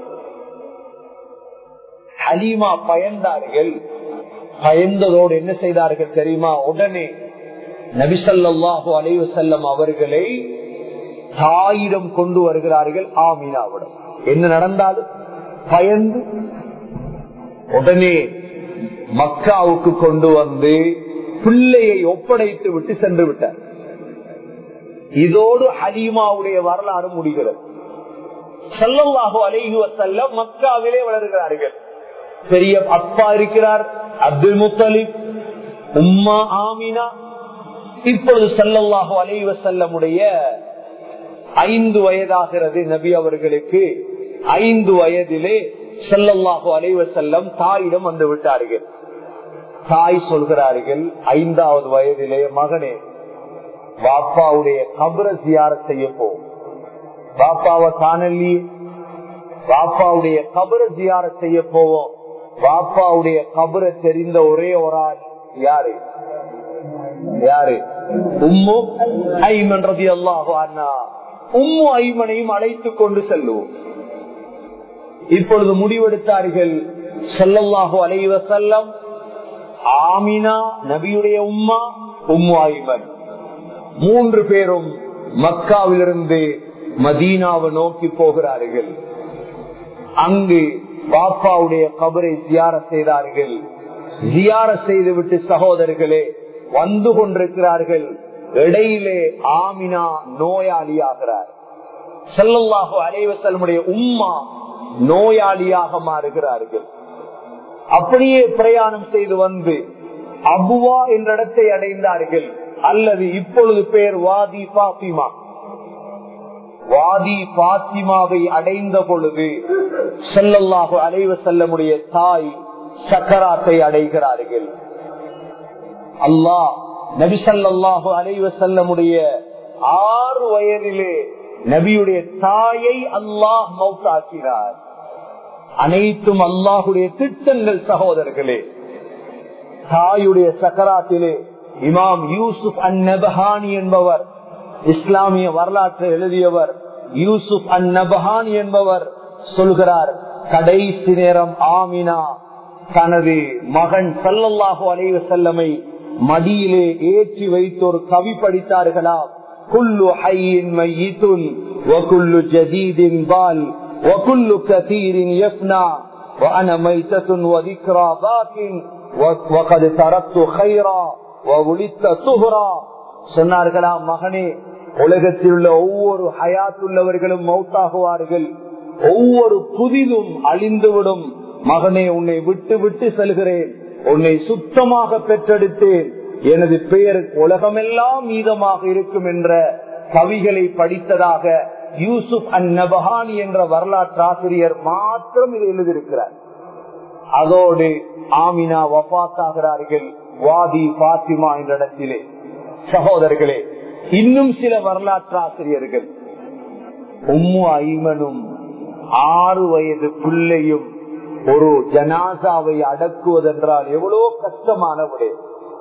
ஹலீமா பயந்தார்கள் பயந்ததோடு என்ன செய்தார்கள் தெரியுமா உடனே நபிசல்லாஹு அலைவு செல்லம் அவர்களை தாயிடம் கொண்டு வருகிறார்கள் ஆமீனாவிடம் என்ன நடந்தாலும் பயந்து உடனே மக்காவுக்கு கொண்டு வந்து பிள்ளையை ஒப்படைத்து விட்டு சென்று விட்டார் இதோடு ஹலீமாவுடைய வரலாறு முடிகிறது செல்லல்லாஹு அலைஹி வசல்லம் மக்காவிலே வளர்கிறார்கள் பெரிய அப்பா இருக்கிறார் அப்துல் முத்தலிப் உம்மா ஆமினா இப்பொழுது செல்லல்லாஹு அலைஹி வசல்லமுடைய ஐந்து வயதாகிறது நபி அவர்களுக்கு ஐந்து வயதிலே செல்லல்லாஹு அலைவ செல்லம் தாயிடம் வந்து விட்டார்கள் தாய் சொல்கிறார்கள் ஐந்தாவது வயதிலே மகனே பாப்பாவுடைய கபர ஜியார செய்ய போவோம் பாப்பாவை காணலியே பாப்பாவுடைய கபர ஜியார செய்ய போவோம் பாப்பாவுடைய கபரை தெரிந்த ஒரே ஒரு ஆள் யாரு யாரு உம்மு ஐமன் ரதி அல்லாஹு அண்ணா உம்மு ஐமனையும் அழைத்துக் கொண்டு செல்லுவோம் இப்பொழுது முடிவெடுத்தார்கள் செல்லல்லாஹு அலைவ செல்லம் ஆமினா நபியுடைய உம்மா உம்மு ஐமன் மூன்று பேரும் மக்காவிலிருந்து மதீனாவை நோக்கி போகிறார்கள் அங்கு பாப்பாவுடைய கபரை ஜியார செய்தார்கள் ஜியார செய்துவிட்டு சகோதரர்களே வந்து கொண்டிருக்கிறார்கள் இடையிலே ஆமினா நோயாளியாகிறார் செல்லல்லாஹு அலைவசல்முடைய உம்மா நோயாளியாக மாறுகிறார்கள் அப்படியே பிரயாணம் செய்து வந்து அபுவா என்ற இடத்தை அடைந்தார்கள் அல்லது இப்பொழுது பெயர் வாதி பாத்திமா வாதி பாத்திமாவை அடைந்த பொழுது செல்லல்லாஹு அலைவ செல்லமுடைய தாய் சக்கராத்தை அடைகிறார்கள் அல்லாஹ் நபிசல்லாஹு அலைவ செல்லமுடைய ஆறு வயதிலே நபியுடைய தாயை அல்லாஹ் மௌத்தாக்கிறார் அனைத்தும் அல்லாஹுடைய திட்டங்கள் சகோதரர்களே தாயுடைய சக்கராத்திலே இமாம் யூசுப் அந்நபஹானி என்பவர் இஸ்லாமிய வரலாற்றை எழுதியவர் யூசுப் அந்நபஹானி என்பவர் சொல்கிறார் கடைசி நேரம் ஆமினா தனது மகன் சல்லல்லாஹு அலைவ செல்லமை மடியிலே ஏற்றி வைத்து ஒரு கவி படித்தார்களாம் குல்லு ஹையின் மையித்துன் வகுல்லு ஜதீதின் பால் வகுல்லு கதீரின் யப்னா وأنا ميتة وذكرى باق وقد تركت خيرا وولدت طهرا சொன்னார்களாம் மகனே உலகத்தில் உள்ள ஒவ்வொரு ஹயாத்துள்ளவர்களும் மௌத்தாகுவார்கள் ஒவ்வொரு புதிதும் அழிந்துவிடும் மகனே உன்னை விட்டு விட்டு செல்கிறேன் உன்னை சுத்தமாக பெற்றெடுத்தேன் எனது பெயர் உலகமெல்லாம் மீதமாக இருக்கும் என்ற கவிகளை படித்ததாக யூசுப் அன் நபஹானி என்ற வரலாற்று ஆசிரியர் மாத்திரம் இதை எழுதியிருக்கிறார் அதோடு ஆமினா வபாத்தாகிறார்கள் வாதி பாத்திமா என்ற இடத்திலே சகோதரர்களே இன்னும் சில வரலாற்று ஆசிரியர்கள் உம்மு ஐமனும் ஆறு வயது பிள்ளையும் ஒரு ஜனாசாவை அடக்குவதென்றால் எவ்வளவு கஷ்டமான விடயம்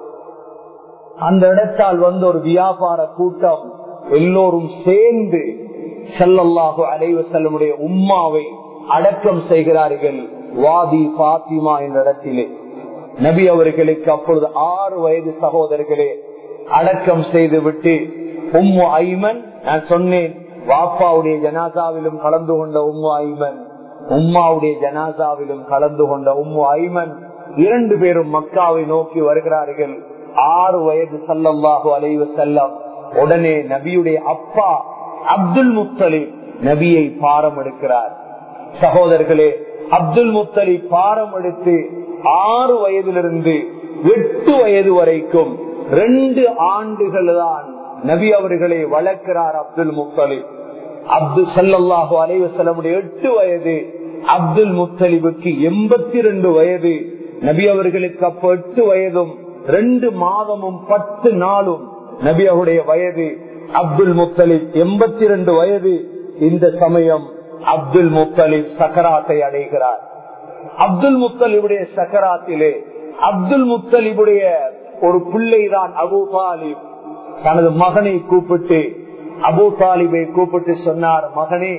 அந்த இடத்தால் வந்து ஒரு வியாபார கூட்டம் எல்லோரும் சேர்ந்து செல்லல்லாஹு அலைவ செல்லமுடைய உம்மாவை அடக்கம் செய்கிறார்கள் வாதி பாத்திமா என்ற இடத்திலே நபி அவர்களுக்கு அப்பொழுது ஆறு வயது சகோதரர்களே அடக்கம் செய்து விட்டு உம்மு ஐமன் நான் சொன்னேன் வாப்பாவுடைய ஜனாசாவிலும் கலந்து கொண்ட உம்மு ஐமன் உம்மாவுடைய ஜனாசாவிலும் கலந்து கொண்ட உம்மு ஐமன் இரண்டு பேரும் மக்காவை நோக்கி வருகிறார்கள் ஆறு வயது சல்லல்லாஹு அலைவ செல்லம் உடனே நபியுடைய அப்பா அப்துல் முத்தலிப் நபியை பாரம் எடுக்கிறார் சகோதரர்களே அப்துல் முத்தலி பாரம் எடுத்து ஆறு வயதிலிருந்து எட்டு வயது வரைக்கும் ரெண்டு ஆண்டுகள் தான் நபி அவர்களை வளர்க்கிறார் அப்துல் முத்தலிப் அப்துல் சல்லாஹூ அலைவசலமுடைய எட்டு வயது அப்துல் முத்தலிபுக்கு எண்பத்தி ரெண்டு வயது நபி அவர்களுக்கு அப்ப எட்டு வயதும் ரெண்டு மாதமும் பத்து நாளும் நபி அவருடைய வயது அப்துல் முத்தலிப் எண்பத்தி ரெண்டு வயது இந்த சமயம் அப்துல் முத்தலிப் சக்கராத்தை அடைகிறார் அப்துல் முத்தலிபுடைய சக்கராத்திலே அப்துல் முத்தலிபுடைய ஒரு பிள்ளைதான் அபு தாலிப் தனது மகனை கூப்பிட்டு அபு தாலிபை கூப்பிட்டு சொன்னார் மகனே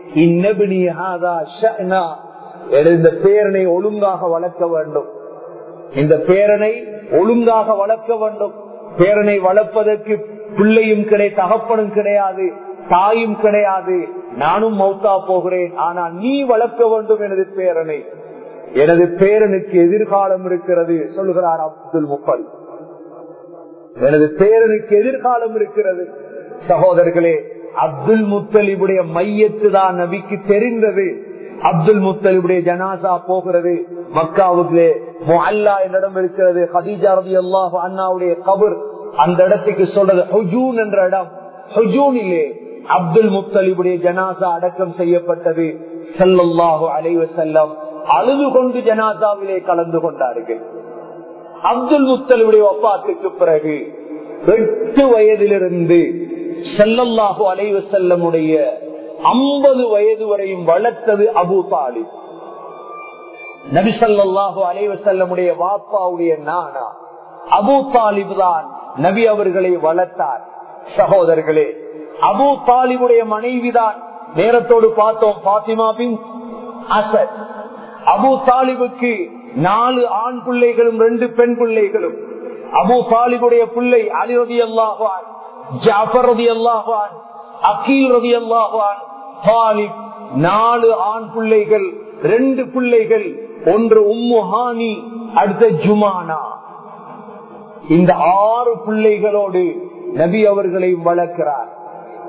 இந்த பேரனை ஒழுங்காக வளர்க்க வேண்டும் இந்த பேரனை ஒழுங்காக வளர்க்க வேண்டும் பேரனை வளர்ப்பதற்கு பிள்ளையும் கிடை தகப்பனும் கிடையாது தாயும் கிடையாது நானும் மௌத்தா போகிறேன் ஆனால் நீ வளர்க்க வேண்டும் எனது பேரனை எனது பேரனுக்கு எதிர்காலம் இருக்கிறது சொல்லுகிறார் அப்துல் முப்பல் எனது பேரனுக்கு எதிர்காலம் இருக்கிறது சகோதரர்களே அப்துல் முத்தலிபுடைய மையத்து தான் நபிக்கு தெரிந்தது அப்துல் முத்தலிபுடைய ஜனாசா போகிறது மக்காவுக்கு அல்லா என்னிடம் இருக்கிறது ஹதீஜா ரதி அல்லாஹ் அண்ணாவுடைய கபர் அந்த இடத்துக்கு சொல்றது ஹுஜூன் என்ற இடம் ஹுஜூனிலே அப்துல் முத்தலிபுடைய ஜனாசா அடக்கம் செய்யப்பட்டது செல்லல்லாஹு அலைவ செல்லம் அழுது கொண்டு ஜனாசாவிலே கலந்து கொண்டார்கள் அப்துல் முத்தலிபுடைய ஒப்பாத்துக்கு பிறகு எட்டு வயதிலிருந்து செல்லல்லாஹு அலைவ செல்லமுடைய ஐம்பது வயது வரையும் வளர்த்தது அபு தாலிப் நபிசல்லாஹு அலைவ செல்லமுடைய வாப்பாவுடைய நானா அபு தாலிப் தான் நபி அவர்களை வளர்த்தார் சகோதரர்களே அபு தாலிபுடைய மனைவிதான் நேரத்தோடு பார்த்தோம் பாத்திமா பின் அசத் அபு தாலிபுக்கு நாலு ஆண் பிள்ளைகளும் ரெண்டு பெண் பிள்ளைகளும் அபு தாலிபுடைய பிள்ளை அலி ரதி அல்லாஹான் ஜாஃபர் ரதி அல்லாஹான் அகீல் ரதி அல்லாஹான் தாலிப் நாலு ஆண் பிள்ளைகள் ரெண்டு பிள்ளைகள் ஒன்று உம்முஹானி அடுத்த ஜுமானா இந்த ஆறு பிள்ளைகளோடு நபி அவர்களை வளர்க்கிறார்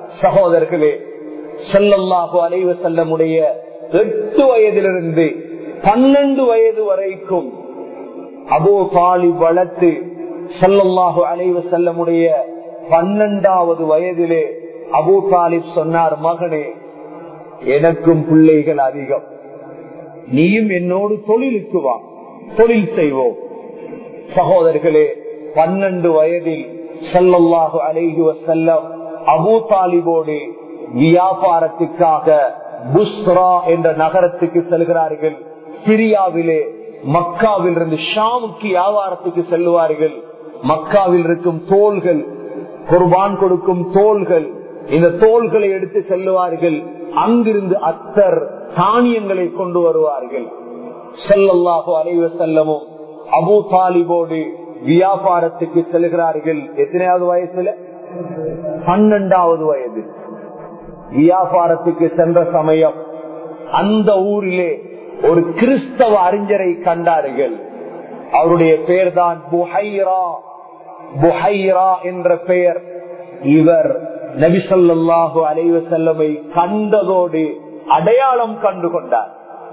சகோதரர்களே செல்லல்லாஹு அலைவ செல்லமுடைய எட்டு வயதிலிருந்து பன்னெண்டு வயது வரைக்கும் அபோ தாலி வளர்த்து சல்லல்லாஹு அலைவ செல்லமுடைய பன்னெண்டாவது வயதிலே அபூ தாலிப் சொன்னார் மகனே எனக்கும் பிள்ளைகள் அதிகம் நீயும் என்னோடு தொழிலுக்கு வா தொழில் செய்வோம் சகோதரர்களே பன்னெண்டு வயதில் சல்லல்லாஹு அலைஹி வசல்லம் அபூ தாலிபோடு வியாபாரத்துக்காக புஸ்ரா என்ற நகரத்துக்கு செல்கிறார்கள் சிரியாவிலே மக்காவில் இருந்து ஷாமுக்கு வியாபாரத்துக்கு செல்லுவார்கள் மக்காவில் இருக்கும் தோள்கள் குர்பான் கொடுக்கும் தோள்கள் இந்த தோள்களை எடுத்து செல்லுவார்கள் அங்கிருந்து அத்தர் தானியங்களை கொண்டு வருவார்கள் செல்லல்லாஹு அலைவ செல்லமும் அபு தாலிபோடு வியாபாரத்துக்கு செல்கிறார்கள் எத்தனையாவது வயசுல பன்னெண்டாவது வயது வியாபாரத்துக்கு சென்ற சமயம் அந்த ஊரிலே ஒரு கிறிஸ்தவ அறிஞரை கண்டார்கள் அவருடைய பெயர் தான் புஹைரா புஹைரா என்ற பெயர் இவர் நபிசல்லாஹு அலைவ செல்லமை கண்டதோடு அடையாளம் கண்டு கொண்டார்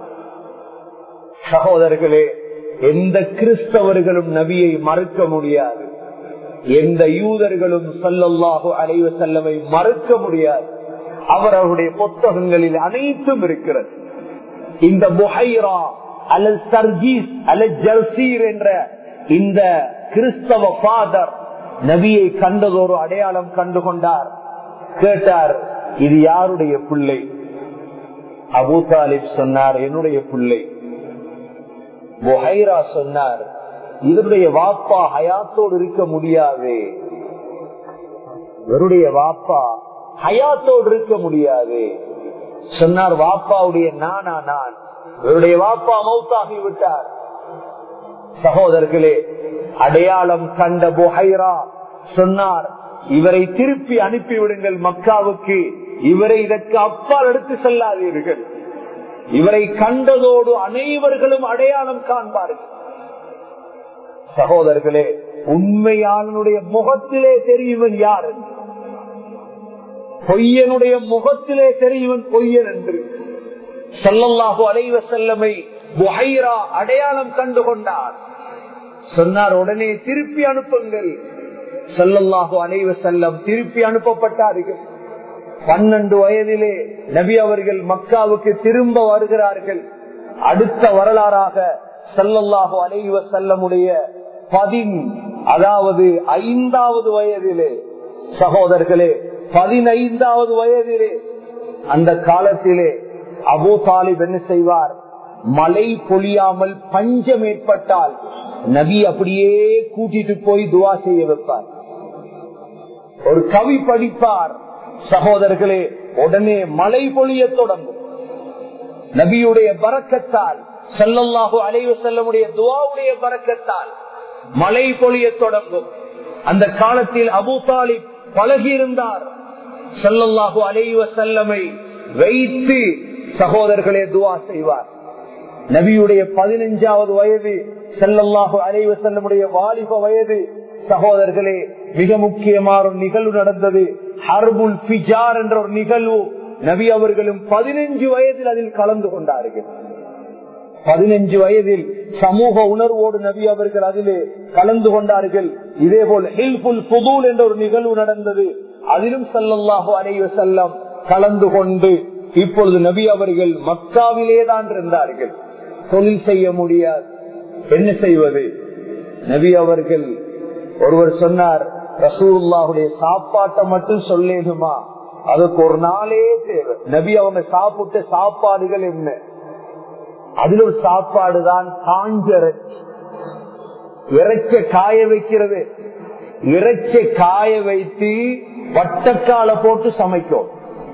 சகோதரர்களே எந்த கிறிஸ்தவர்களும் நபியை மறுக்க முடியாது எந்த யூதர்களும் சொல்லல்லாஹு அலைவ செல்லமை மறுக்க முடியாது அவர் அவருடைய புத்தகங்களில் அனைத்தும் இருக்கிறது இந்த புஹைரா அல்லது சர்ஜீஸ் அல்லது ஜர்சீர் என்ற இந்த கிறிஸ்தவ பாதர் நபியை கண்டதொரு அடையாளம் கண்டு கொண்டார் கேட்டார் இது யாருடைய பிள்ளை அபு தாலிப் சொன்னார் என்னுடைய பிள்ளை புஹைரா சொன்னார் இதனுடைய வாப்பா ஹயாத்தோடு இருக்க முடியாது இவருடைய வாப்பா ஹயாத்தோடு இருக்க முடியாது சொன்னார் வாப்பாவுடைய நானா நான் இவருடைய வாப்பா மௌத்தாகி விட்டார் சகோதரர்களே அடையாளம் கண்ட புஹைரா சொன்னார் இவரை திருப்பி அனுப்பிவிடுங்கள் மக்காவுக்கு இவரை இதற்கு அப்பால் எடுத்து செல்லாதீர்கள் இவரை கண்டதோடு அனைவர்களும் அடையாளம் காண்பார்கள் சகோதரர்களே உண்மையாளனுடைய முகத்திலே தெரியுவன் யார் என்று பொய்யனுடைய முகத்திலே தெரியுவன் பொய்யன் என்று செல்லல்லாஹு அலைவ செல்லமை புஹைரா அடையாளம் கண்டு கொண்டார் சொன்னார் உடனே திருப்பி அனுப்புங்கள் செல்லல்லாஹு அலைவ செல்லம் திருப்பி அனுப்பப்பட்டார்கள் பன்னெண்டு வயதிலே நபி அவர்கள் மக்காவுக்கு திரும்ப வருகிறார்கள் அடுத்த வரலாறாக செல்லல்லாஹு அலைவ செல்லமுடைய பதின் அதாவது ஐந்தாவது வயதிலே சகோதரர்களே பதினைந்தாவது வயதிலே அந்த காலத்திலே அபு தாலிப் என்ன செய்வார் மழை பொழியாமல் பஞ்சம் ஏற்பட்டால் நபி அப்படியே கூட்டிட்டு போய் துவா செய்ய வைப்பார் ஒரு கவி படிப்பார் சகோதரர்களே உடனே மழை பொழிய தொடங்கும் நபியுடைய பறக்கத்தால் செல்லல்லாஹு அலைவு செல்லமுடைய துவாவுடைய பறக்கத்தால் மழை பொழிய தொடங்கும் அந்த காலத்தில் அபு தாலிப் பழகியிருந்தார் செல்லல்லாஹு அலைவ செல்லமை வைத்து சகோதரர்களே துவா செய்வார் நபியுடைய பதினைஞ்சாவது வயது செல்லல்லாஹு அலைவ செல்லமுடைய வாலிப வயது சகோதரர்களே மிக முக்கியமான ஒரு நிகழ்வு நடந்தது ஹர்புல் பிஜார் என்ற ஒரு நிகழ்வு நபி அவர்களும் பதினைஞ்சு வயதில் அதில் கலந்து கொண்டார்கள் பதினைஞ்சு வயதில் சமூக உணர்வோடு நபி அவர்கள் அதிலே கலந்து கொண்டார்கள் இதே போல் ஹில்புல் புதூல் என்ற ஒரு நிகழ்வு நடந்தது அதிலும் சல்லல்லாஹு அலைவ செல்லம் கலந்து கொண்டு இப்பொழுது நபி அவர்கள் மக்காவிலே தான் இருந்தார்கள் தொழில் செய்ய முடியாது என்ன செய்வது நபி அவர்கள் ஒருவர் சொன்னார் ரசூல்லாவுடைய சாப்பாட்டை மட்டும் சொல்லேனுமா அதுக்கு ஒரு நாளே தேவை நபி அவங்க சாப்பிட்ட சாப்பாடுகள் என்ன அதுல ஒரு சாப்பாடு தான் காஞ்ச இறைச்சி இறைச்ச காய வைக்கிறது இறைச்ச காய வைத்து வட்டக்கால போட்டு சமைக்கும்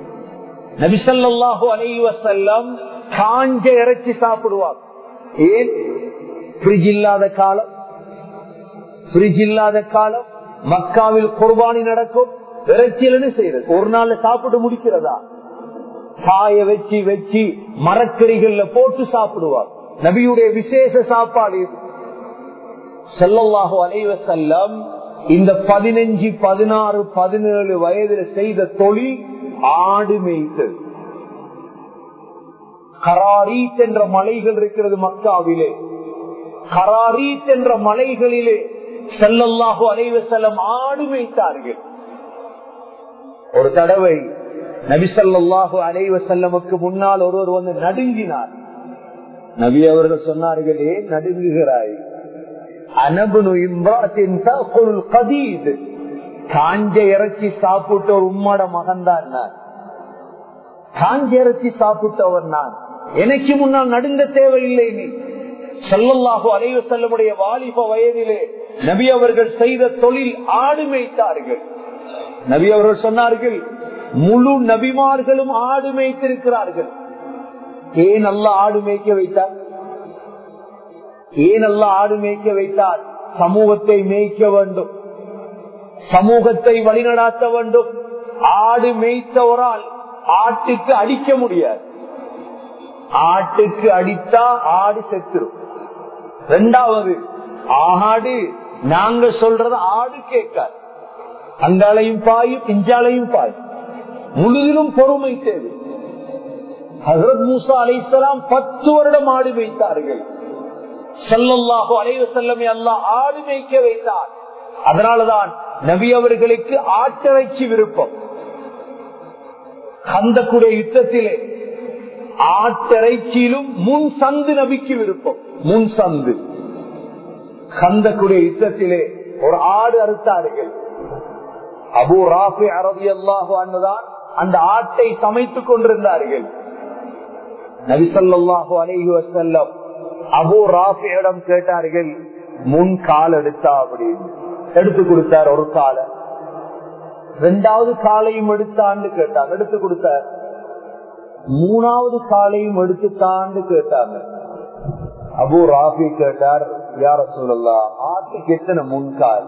நபிசல்லாஹு அலைவசல்லம் காஞ்ச இறைச்சி சாப்பிடுவாங்க ஏன் பிரிட்ஜ் இல்லாத காலம் பிரிட்ஜ் இல்லாத காலம் மக்காவில் குர்பானி நடக்கும் இறைச்சியல்னு செய்யறது ஒரு நாள்ல சாப்பிட்டு முடிக்கிறதா காய வச்சு வச்சு மரக்கறிகள்ல போட்டு சாப்பிடுவார் நபியுடைய விசேஷ சாப்பாடு செல்லல்லாஹு அலைவ செல்லம் இந்த பதினஞ்சு பதினாறு பதினேழு வயதுல செய்த தொழில் ஆடு மேய்த்தல் கராரீத் என்ற மலைகள் இருக்கிறது மக்காவிலே கராரீத் என்ற மலைகளிலே செல்லல்லாஹு அலைவ செல்லம் ஆடு மேய்த்தார்கள் ஒரு தடவை நபிசல்லாஹு அலைவ செல்லமுக்கு முன்னால் ஒருவர் வந்து நடுங்கினார் நபி அவர்கள் சொன்னார்கள் ஏன் நடுங்குகிறாய் அனபுனு இம்ராத்தின் கதீது காஞ்ச இறைச்சி சாப்பிட்ட ஒரு உம்மட மகன் தான் நான் காஞ்ச இறைச்சி சாப்பிட்டவர் நான் எனக்கு முன்னால் நடுங்க தேவையில்லை நீ செல்லல்லாஹு அலைவ செல்லமுடைய வாலிப வயதிலே நபி அவர்கள் செய்த தொழில் ஆடு மேய்த்தார்கள் நபி அவர்கள் சொன்னார்கள் முழு நபிமார்களும் ஆடு மேய்த்திருக்கிறார்கள் ஏன் அல்ல ஆடு மேய்க்க வைத்தார் ஏன் அல்ல ஆடு மேய்க்க வைத்தார் சமூகத்தை மேய்க்க வேண்டும் சமூகத்தை வழிநடாத்த வேண்டும் ஆடு மேய்த்தவரால் ஆட்டுக்கு அடிக்க முடியாது ஆட்டுக்கு அடித்தா ஆடு செத்துரும் ரெண்டாவது ஆடு நாங்க சொல்றது ஆடு கேட்காது அங்காலையும் பாயும் இஞ்சாலையும் பாயும் முழுதிலும் பொறுமை தேவை ஹசரத் மூசா அலைசலாம் பத்து வருடம் ஆடு வைத்தார்கள் செல்லல்லாஹோ அலைவ செல்லமே அல்லா ஆடு மேய்க்க வைத்தார் அதனாலதான் நபி அவர்களுக்கு ஆட்டிறைச்சி விருப்பம் கந்தக்குடைய யுத்தத்திலே ஆட்டிறைச்சியிலும் முன் சந்து நபிக்கு விருப்பம் முன் சந்து கந்தக்குடைய யுத்தத்திலே ஒரு ஆடு அறுத்தார்கள் அபு ராஃபி அரபி அல்லாஹு அன்னுதான் அந்த ஆட்டை சமைத்துக் கொண்டிருந்தார்கள் நபிசல்லாஹு அலைஹி வசல்லம் அபு ராஃபியிடம் கேட்டார்கள் முன் கால் எடுத்தா அப்படின்னு எடுத்து கொடுத்தார் ஒரு காலை ரெண்டாவது காலையும் எடுத்தான்னு கேட்டாங்க எடுத்து கொடுத்தார் மூணாவது காலையும் எடுத்துத்தான்னு கேட்டாங்க அபு ராஃபி கேட்டார் யார சொல்லலா ஆட்டுக்கு எத்தனை முன்கால்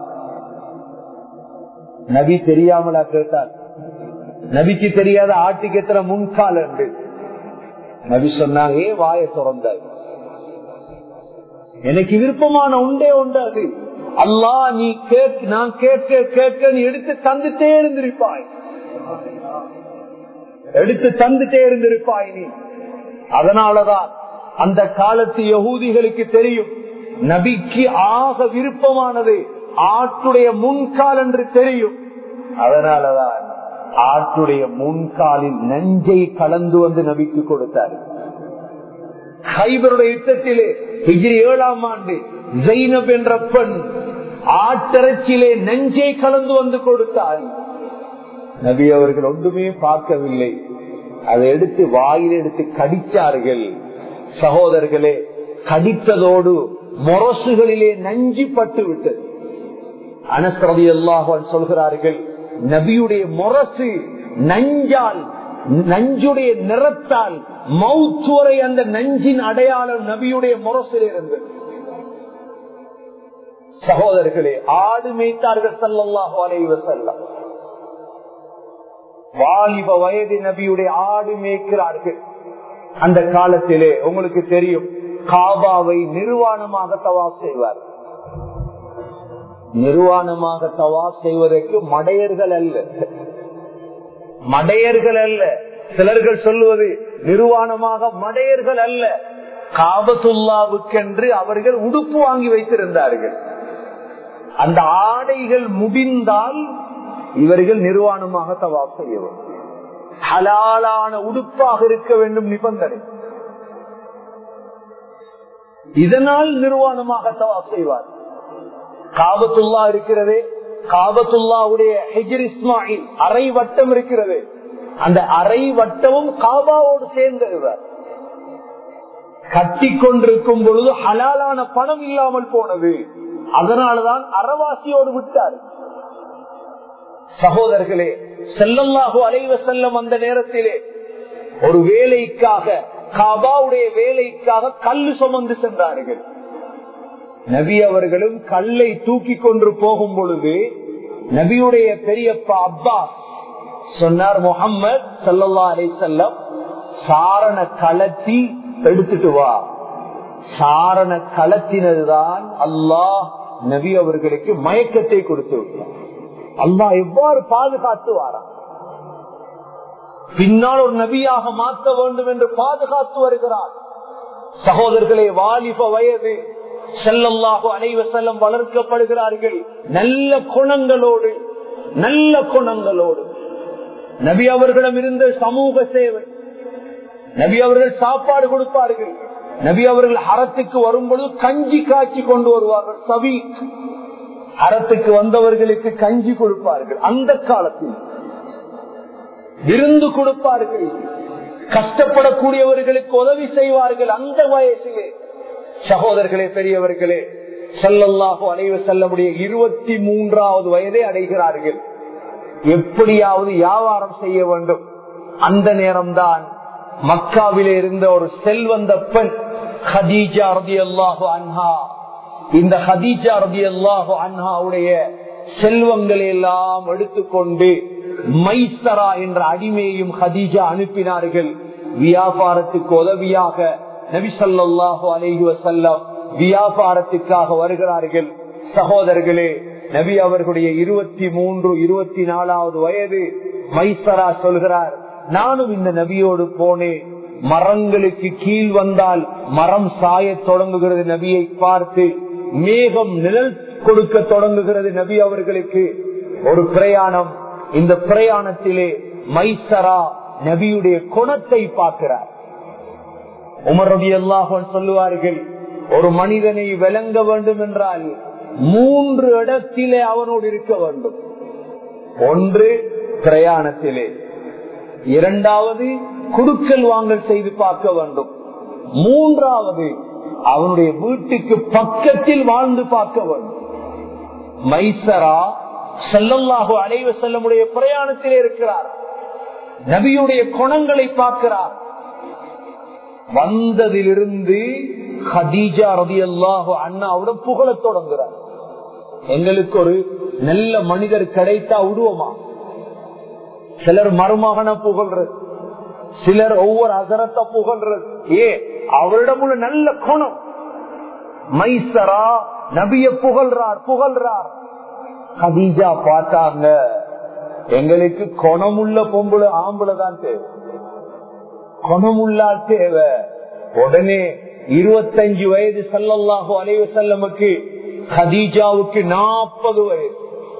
நபி தெரியாமலா கேட்டார் நபிக்கு தெரியாத ஆட்டுக்கு எத்தனை முன்கால் என்று நபி சொன்னாங்க ஏ வாய திறந்தாய் எனக்கு விருப்பமான உண்டே உண்டு அது அல்லா நீ கேட்க நான் கேட்க கேட்க நீ எடுத்து தந்துட்டே இருந்திருப்பாய் எடுத்து தந்துட்டே இருந்திருப்பாய் நீ அதனாலதான் அந்த காலத்து யகூதிகளுக்கு தெரியும் நபிக்கு ஆக விருப்பமானது ஆட்டுடைய முன்கால் என்று தெரியும் அதனாலதான் ஆட்டுடைய முன்காலில் நஞ்சை கலந்து வந்து நபிக்கு கொடுத்தார் ஹைபருடைய யுத்தத்திலே ஹிஜ்ரி ஏழாம் ஆண்டு ஜெயினப் என்ற பெண் ஆட்டிறைச்சியிலே நஞ்சை கலந்து வந்து கொடுத்தார் நபி அவர்கள் ஒன்றுமே பார்க்கவில்லை அதை எடுத்து வாயில் எடுத்து கடிச்சார்கள் சகோதரர்களே கடித்ததோடு மொரசுகளிலே நஞ்சி பட்டு விட்டது அனஸ்ரதி அல்லாஹன் சொல்கிறார்கள் நபியுடைய முரசு நஞ்சால் நஞ்சுடைய நிறத்தால் மௌத்துவரை அந்த நஞ்சின் அடையாளம் நபியுடைய முரசில் இருந்தது சகோதரர்களே ஆடு மேய்த்தார்கள் சல்லாஹு அலைவர் செல்லம் வாலிப வயது நபியுடைய ஆடு மேய்க்கிறார்கள் அந்த காலத்திலே உங்களுக்கு தெரியும் காபாவை நிர்வாணமாக தவா செய்வார் நிர்வாணமாக தவா செய்வதற்கு மடையர்கள் அல்ல மடையர்கள் அல்ல சிலர்கள் சொல்லுவது நிர்வாணமாக மடையர்கள் அல்ல காபத்துல்லாவுக்கென்று அவர்கள் உடுப்பு வாங்கி வைத்திருந்தார்கள் அந்த ஆடைகள் முடிந்தால் இவர்கள் நிர்வாணமாக தவா செய்ய வேண்டும் ஹலாலான உடுப்பாக இருக்க வேண்டும் நிபந்தனை இதனால் நிர்வாணமாக தவா செய்வார் காபத்துல்லா இருக்கிறதே காபத்துல்லாவுடைய ஹெஜர் இஸ்மாயில் அரை வட்டம் இருக்கிறது அந்த அரை வட்டமும் காபாவோடு சேர்ந்ததுதான் கட்டி கொண்டிருக்கும் பொழுது ஹலாலான பணம் இல்லாமல் போனது அதனாலதான் அறவாசியோடு விட்டார் சகோதரர்களே செல்லல்லாஹு அலைவ செல்லம் அந்த நேரத்திலே ஒரு வேலைக்காக காபாவுடைய வேலைக்காக கல்லு சுமந்து சென்றார்கள் நபி அவர்களும் கல்லை தூக்கி கொண்டு போகும் பொழுது நபியுடைய பெரியப்பா அப்பாஸ் சொன்னார் முகம்மது சல்லா அலை செல்லம் சாரண கலத்தி எடுத்துட்டு வா சாரண கலத்தினதுதான் அல்லாஹ் நபி அவர்களுக்கு மயக்கத்தை கொடுத்து விட்டார் அல்லாஹ் எவ்வாறு பாதுகாத்து வாரா பின்னால் ஒரு நபியாக மாற்ற வேண்டும் என்று பாதுகாத்து வருகிறார் சகோதரர்களே வாலிப வயது செல்லல்லாக அனைவ செல்லம் வளர்க்கப்படுகிறார்கள் நல்ல குணங்களோடு நல்ல குணங்களோடு நபி அவர்களிடம் இருந்த சமூக சேவை நபி அவர்கள் சாப்பாடு கொடுப்பார்கள் நபி அவர்கள் அறத்துக்கு வரும்பொழுது கஞ்சி காய்ச்சி கொண்டு வருவார்கள் சவி அறத்துக்கு வந்தவர்களுக்கு கஞ்சி கொடுப்பார்கள் அந்த காலத்தில் விருந்து கொடுப்பார்கள் கஷ்டப்படக்கூடியவர்களுக்கு உதவி செய்வார்கள் அந்த வயசிலே சகோதரர்களே பெரியவர்களே செல்லல்லாஹோ அலைவ செல்லமுடைய இருபத்தி மூன்றாவது வயதை அடைகிறார்கள் எப்படியாவது வியாபாரம் செய்ய வேண்டும் அந்த நேரம்தான் மக்காவிலே இருந்த ஒரு செல்வந்த பெண் ஹதீஜா ரதி அல்லாஹு அன்ஹா இந்த ஹதீஜா ரதி அல்லாஹு அன்ஹாவுடைய செல்வங்களை எல்லாம் எடுத்துக்கொண்டு மைசரா என்ற அடிமையையும் ஹதீஜா அனுப்பினார்கள் வியாபாரத்துக்கு உதவியாக நபிசல்லாஹு அலைஹி வசல்லம் வியாபாரத்துக்காக வருகிறார்கள் சகோதரர்களே நபி அவர்களுடைய இருபத்தி மூன்று இருபத்தி நாலாவது வயது மைசரா சொல்கிறார் நானும் இந்த நபியோடு போனேன் மரங்களுக்கு கீழ் வந்தால் மரம் சாய தொடங்குகிறது நபியை பார்த்து மேகம் நிழல் கொடுக்க தொடங்குகிறது நபி அவர்களுக்கு ஒரு பிரயாணம் இந்த பிரயாணத்திலே மைசரா நபியுடைய குணத்தை பார்க்கிறார் உமர் ரபி அல்லாஹன் சொல்லுவார்கள் ஒரு மனிதனை விளங்க வேண்டும் என்றால் மூன்று இடத்திலே அவனோடு இருக்க வேண்டும் ஒன்று பிரயாணத்திலே இரண்டாவது குடுக்கல் வாங்கல் செய்து பார்க்க வேண்டும் மூன்றாவது அவனுடைய வீட்டுக்கு பக்கத்தில் வாழ்ந்து பார்க்க வேண்டும் மைசரா செல்லல்லாஹோ அலைவ செல்லமுடைய பிரயாணத்திலே இருக்கிறார் நபியுடைய குணங்களை பார்க்கிறார் வந்ததிலிருந்து ஹதீஜா ரதி அல்லாஹோ அண்ணாவுடன் புகழத் தொடங்குறார் எங்களுக்கு ஒரு நல்ல மனிதர் கிடைத்தா உருவமா சிலர் மருமகன புகழ்றது சிலர் ஒவ்வொரு அசரத்தை புகழ்றது ஏ அவரிடம் உள்ள நல்ல குணம் மைசரா நபிய புகழ்றார் புகழ்றார் ஹதீஜா பார்த்தாங்க எங்களுக்கு குணமுள்ள பொம்புல ஆம்புல தான் தேவை குணமுள்ளா தேவை உடனே இருபத்தஞ்சு வயது சல்லல்லாஹு அலைவ செல்லமுக்கு ஹதீஜாவுக்கு நாற்பது வயது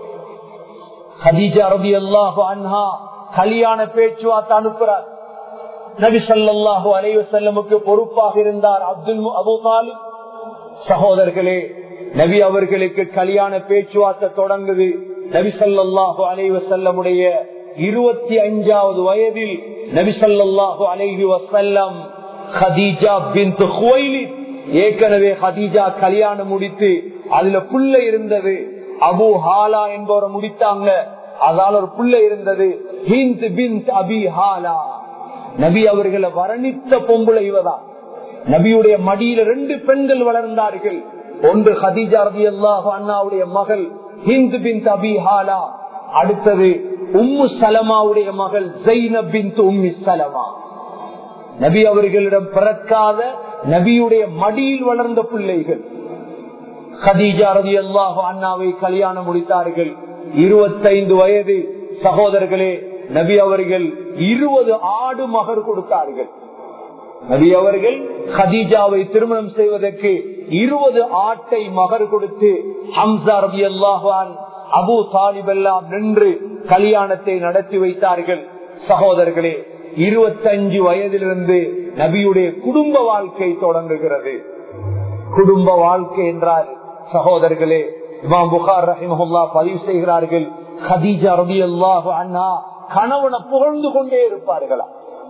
ஹதீஜா ரபி அல்லாஹு அன்ஹா கல்யாண பேச்சுவார்த்தை அனுப்புறார் நபி சல்லாஹு அலைவ செல்லமுக்கு பொறுப்பாக இருந்தார் அப்துல் அபு தாலிப் சகோதரர்களே நபி அவர்களுக்கு கல்யாண பேச்சுவார்த்தை தொடங்குது நபி சல்லாஹு அலைவ செல்லமுடைய இருபத்தி அஞ்சாவது வயதில் நபி சல்லாஹு அலைஹி வசல்லம் ஹதீஜா பின் ஏற்கனவே ஹதீஜா கல்யாணம் முடித்து அதுல புள்ள இருந்தது அபு ஹாலா என்பவரை முடித்தாங்க அதால ஒரு புள்ள இருந்தது ஹிந்த் பின் அபி ஹாலா நபி அவர்களை வர்ணித்த பொம்புல இவதான் நபியுடைய மடியில ரெண்டு பெண்கள் வளர்ந்தார்கள் ஒன்று ஹதீஜா ரபி அல்லாஹ் அண்ணாவுடைய மகள் ஹிந்த் பின் அபி ஹாலா அடுத்தது உம்மு சலமாவுடைய மகள் ஜெய்னப் பின் உம்மி சலமா நபி அவர்களிடம் பிறக்காத நபியுடைய மடியில் வளர்ந்த பிள்ளைகள் ஹதீஜா ரதி அல்லாஹ் அண்ணாவை கல்யாணம் முடித்தார்கள் இருபத்தைந்து வயது சகோதரர்களே நபி அவர்கள் இருபது ஆடு மகர் கொடுத்தார்கள் நபி அவர்கள் ஹதீஜாவை திருமணம் செய்வதற்கு இருபது ஆட்டை மகர் கொடுத்து ஹம்சா ரபி அல்லாஹான் அபு தாலிப் எல்லாம் நின்று கல்யாணத்தை நடத்தி வைத்தார்கள் சகோதரர்களே இருபத்தஞ்சு வயதிலிருந்து நபியுடைய குடும்ப வாழ்க்கை தொடங்குகிறது குடும்ப வாழ்க்கை என்றால் சகோதரர்களே இமாம் புகார் ரஹிமஹுல்லா பதிவு செய்கிறார்கள் ஹதீஜா ரபி அல்லாஹு அண்ணா கணவனை புகழ்ந்து கொண்டே இருப்பார்களா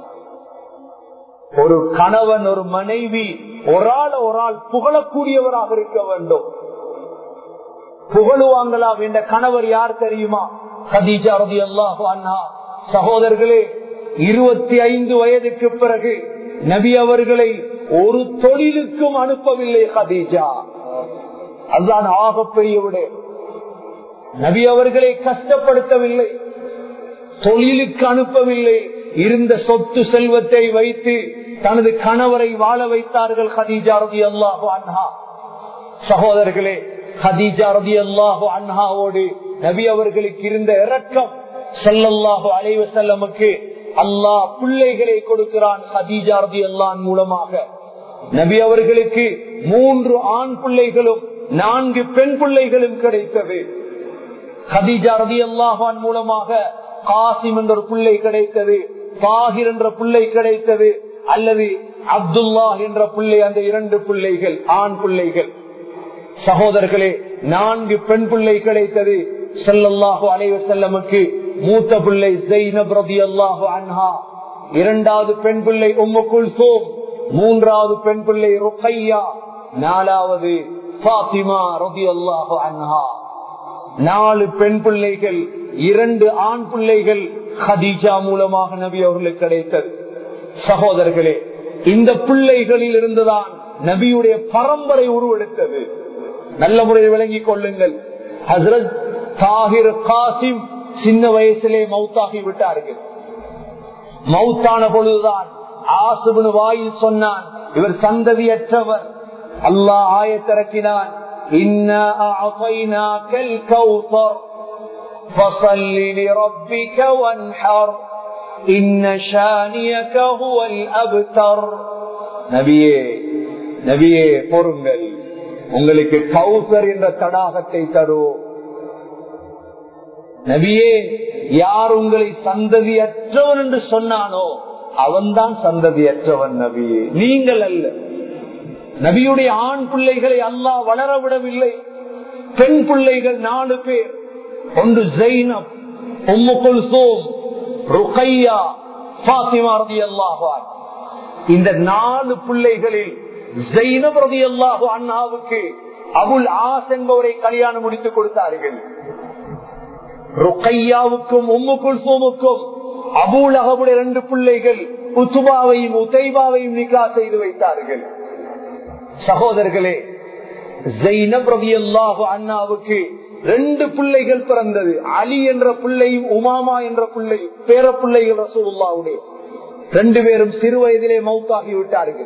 ஒரு கணவன் ஒரு மனைவி ஒரு ஆள் ஒரு ஆள் புகழக்கூடியவராக இருக்க வேண்டும் புகழுவாங்களா என்ற கணவர் யார் தெரியுமா ஹதீஜா ரபி அல்லாஹு அண்ணா சகோதரர்களே இருபத்தி ஐந்து வயதுக்கு பிறகு நபி அவர்களை ஒரு தொழிலுக்கும் அனுப்பவில்லை ஹதீஜா அதுதான் ஆகப்பெரிய விட நபி அவர்களை கஷ்டப்படுத்தவில்லை தொழிலுக்கு அனுப்பவில்லை இருந்த சொத்து செல்வத்தை வைத்து தனது கணவரை வாழ வைத்தார்கள் ஹதீஜா ரதி அல்லாஹு அன்ஹா சகோதரர்களே ஹதீஜா ரதி அல்லாஹு அன்ஹாவோடு நபி அவர்களுக்கு இருந்த இரக்கம் செல்லல்லாஹு அலைவ செல்லமுக்கு அல்லாஹ் பிள்ளைகளை கொடுக்கிறான் ஹதீஜா ரதி அல்லான் மூலமாக நபி அவர்களுக்கு மூன்று ஆண் பிள்ளைகளும் நான்கு பெண் பிள்ளைகளும் கிடைத்தது ஹதீஜா ரதி அல்லாஹான் மூலமாக காசிம் என்ற ஒரு பிள்ளை கிடைத்தது தாகிர் என்ற பிள்ளை கிடைத்தது அல்லது அப்துல்லா என்ற பிள்ளை அந்த இரண்டு பிள்ளைகள் ஆண் பிள்ளைகள் சகோதரர்களே நான்கு பெண் பிள்ளை கிடைத்தது செல்லல்லாஹு அலைவ செல்லமுக்கு மூத்த பிள்ளை ஜெயினப் ரதி அல்லாஹு அன்ஹா இரண்டாவது பெண் பிள்ளை உம்மு குல்சோம் மூன்றாவது பெண் பிள்ளை ருக்கையா நாலாவது பாத்திமா ரதி அல்லாஹு அன்ஹா நாலு பெண் பிள்ளைகள் இரண்டு ஆண் பிள்ளைகள் ஹதீஜா மூலமாக நபி அவர்களுக்கு கிடைத்தது சகோதரர்களே இந்த பிள்ளைகளில் இருந்துதான் நபியுடைய பரம்பரை உருவெடுத்தது நல்ல முறையில் விளங்கிக் கொள்ளுங்கள் ஹசரத் தாகிர் காசிம் சின்ன வயசிலே மௌத்தாகி விட்டார்கள் மௌத்தான பொழுதுதான் ஆசுபனு வாயில் சொன்னான் இவர் சந்ததியற்றவர் அல்லாஹ் ஆயத்திறக்கினான் فصل لربك وانحر إن شانيك هو الأبتر நபியே நபியே பொறுங்கள் உங்களுக்கு கௌசர் என்ற தடாகத்தை தருவோம் நபியே யார் உங்களை சந்ததியற்றவன் என்று சொன்னானோ அவன்தான் சந்ததியற்றவன் நபியே நீங்கள் அல்ல நபியுடைய ஆண் பிள்ளைகளை அல்லாஹ் வளர விடவில்லை பெண் பிள்ளைகள் நாலு பேர் ஒன்று ஜெயினப் உம்மு குல்சோம் ருக்கையா பாத்திமா ரதி அல்லாஹான் இந்த நாலு பிள்ளைகளில் ஜெயினப் ரதி அல்லாஹு அண்ணாவுக்கு அபுல் ஆஸ் என்பவரை கல்யாணம் முடித்து கொடுத்தார்கள் ருக்கையாவுக்கும் உம்மு குல்சோமுக்கும் அபூல் அகபுடைய ரெண்டு பிள்ளைகள் உத்துபாவையும் உத்தைபாவையும் நிக்கா செய்து வைத்தார்கள் சகோதரர்களே ஜெயினப் ரதி அல்லாஹு அண்ணாவுக்கு ரெண்டு பிள்ளைகள் பிறந்தது அலி என்ற பிள்ளையும் உமாமா என்ற பிள்ளை பேர பிள்ளைகள் ரசூல்லாவுடைய ரெண்டு பேரும் சிறு வயதிலே மௌத்தாகி விட்டார்கள்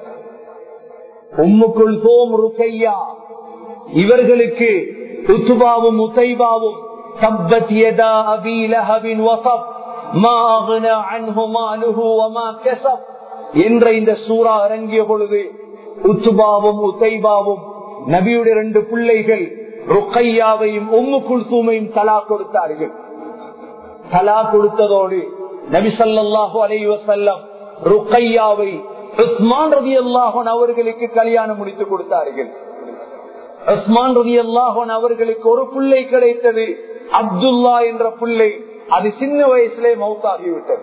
உம்முக்குள் சோம் ருக்கையா இவர்களுக்கு உத்துபாவும் உத்தைபாவும் தப்பத் யதா அபி லஹபின் வசப் மா அக்னா அன்ஹு மாலுஹு வமா கஸப் என்ற இந்த சூரா இறங்கிய பொழுது உத்துபாவும் உத்தைபாவும் நபியுடைய ரெண்டு பிள்ளைகள் ருக்கையாவையும் உம்மு குல்சூமையும் தலா கொடுத்தார்கள் தலா கொடுத்ததோடு நபி சல்லாஹு அலை வசல்லம் ருக்கையாவை உஸ்மான் ரதி அல்லாஹன் அவர்களுக்கு கல்யாணம் முடித்து கொடுத்தார்கள் உஸ்மான் ரதி அல்லாஹன் அவர்களுக்கு ஒரு பிள்ளை கிடைத்தது அப்துல்லா என்ற பிள்ளை அது சின்ன வயசுலே மௌத்தாகிவிட்டது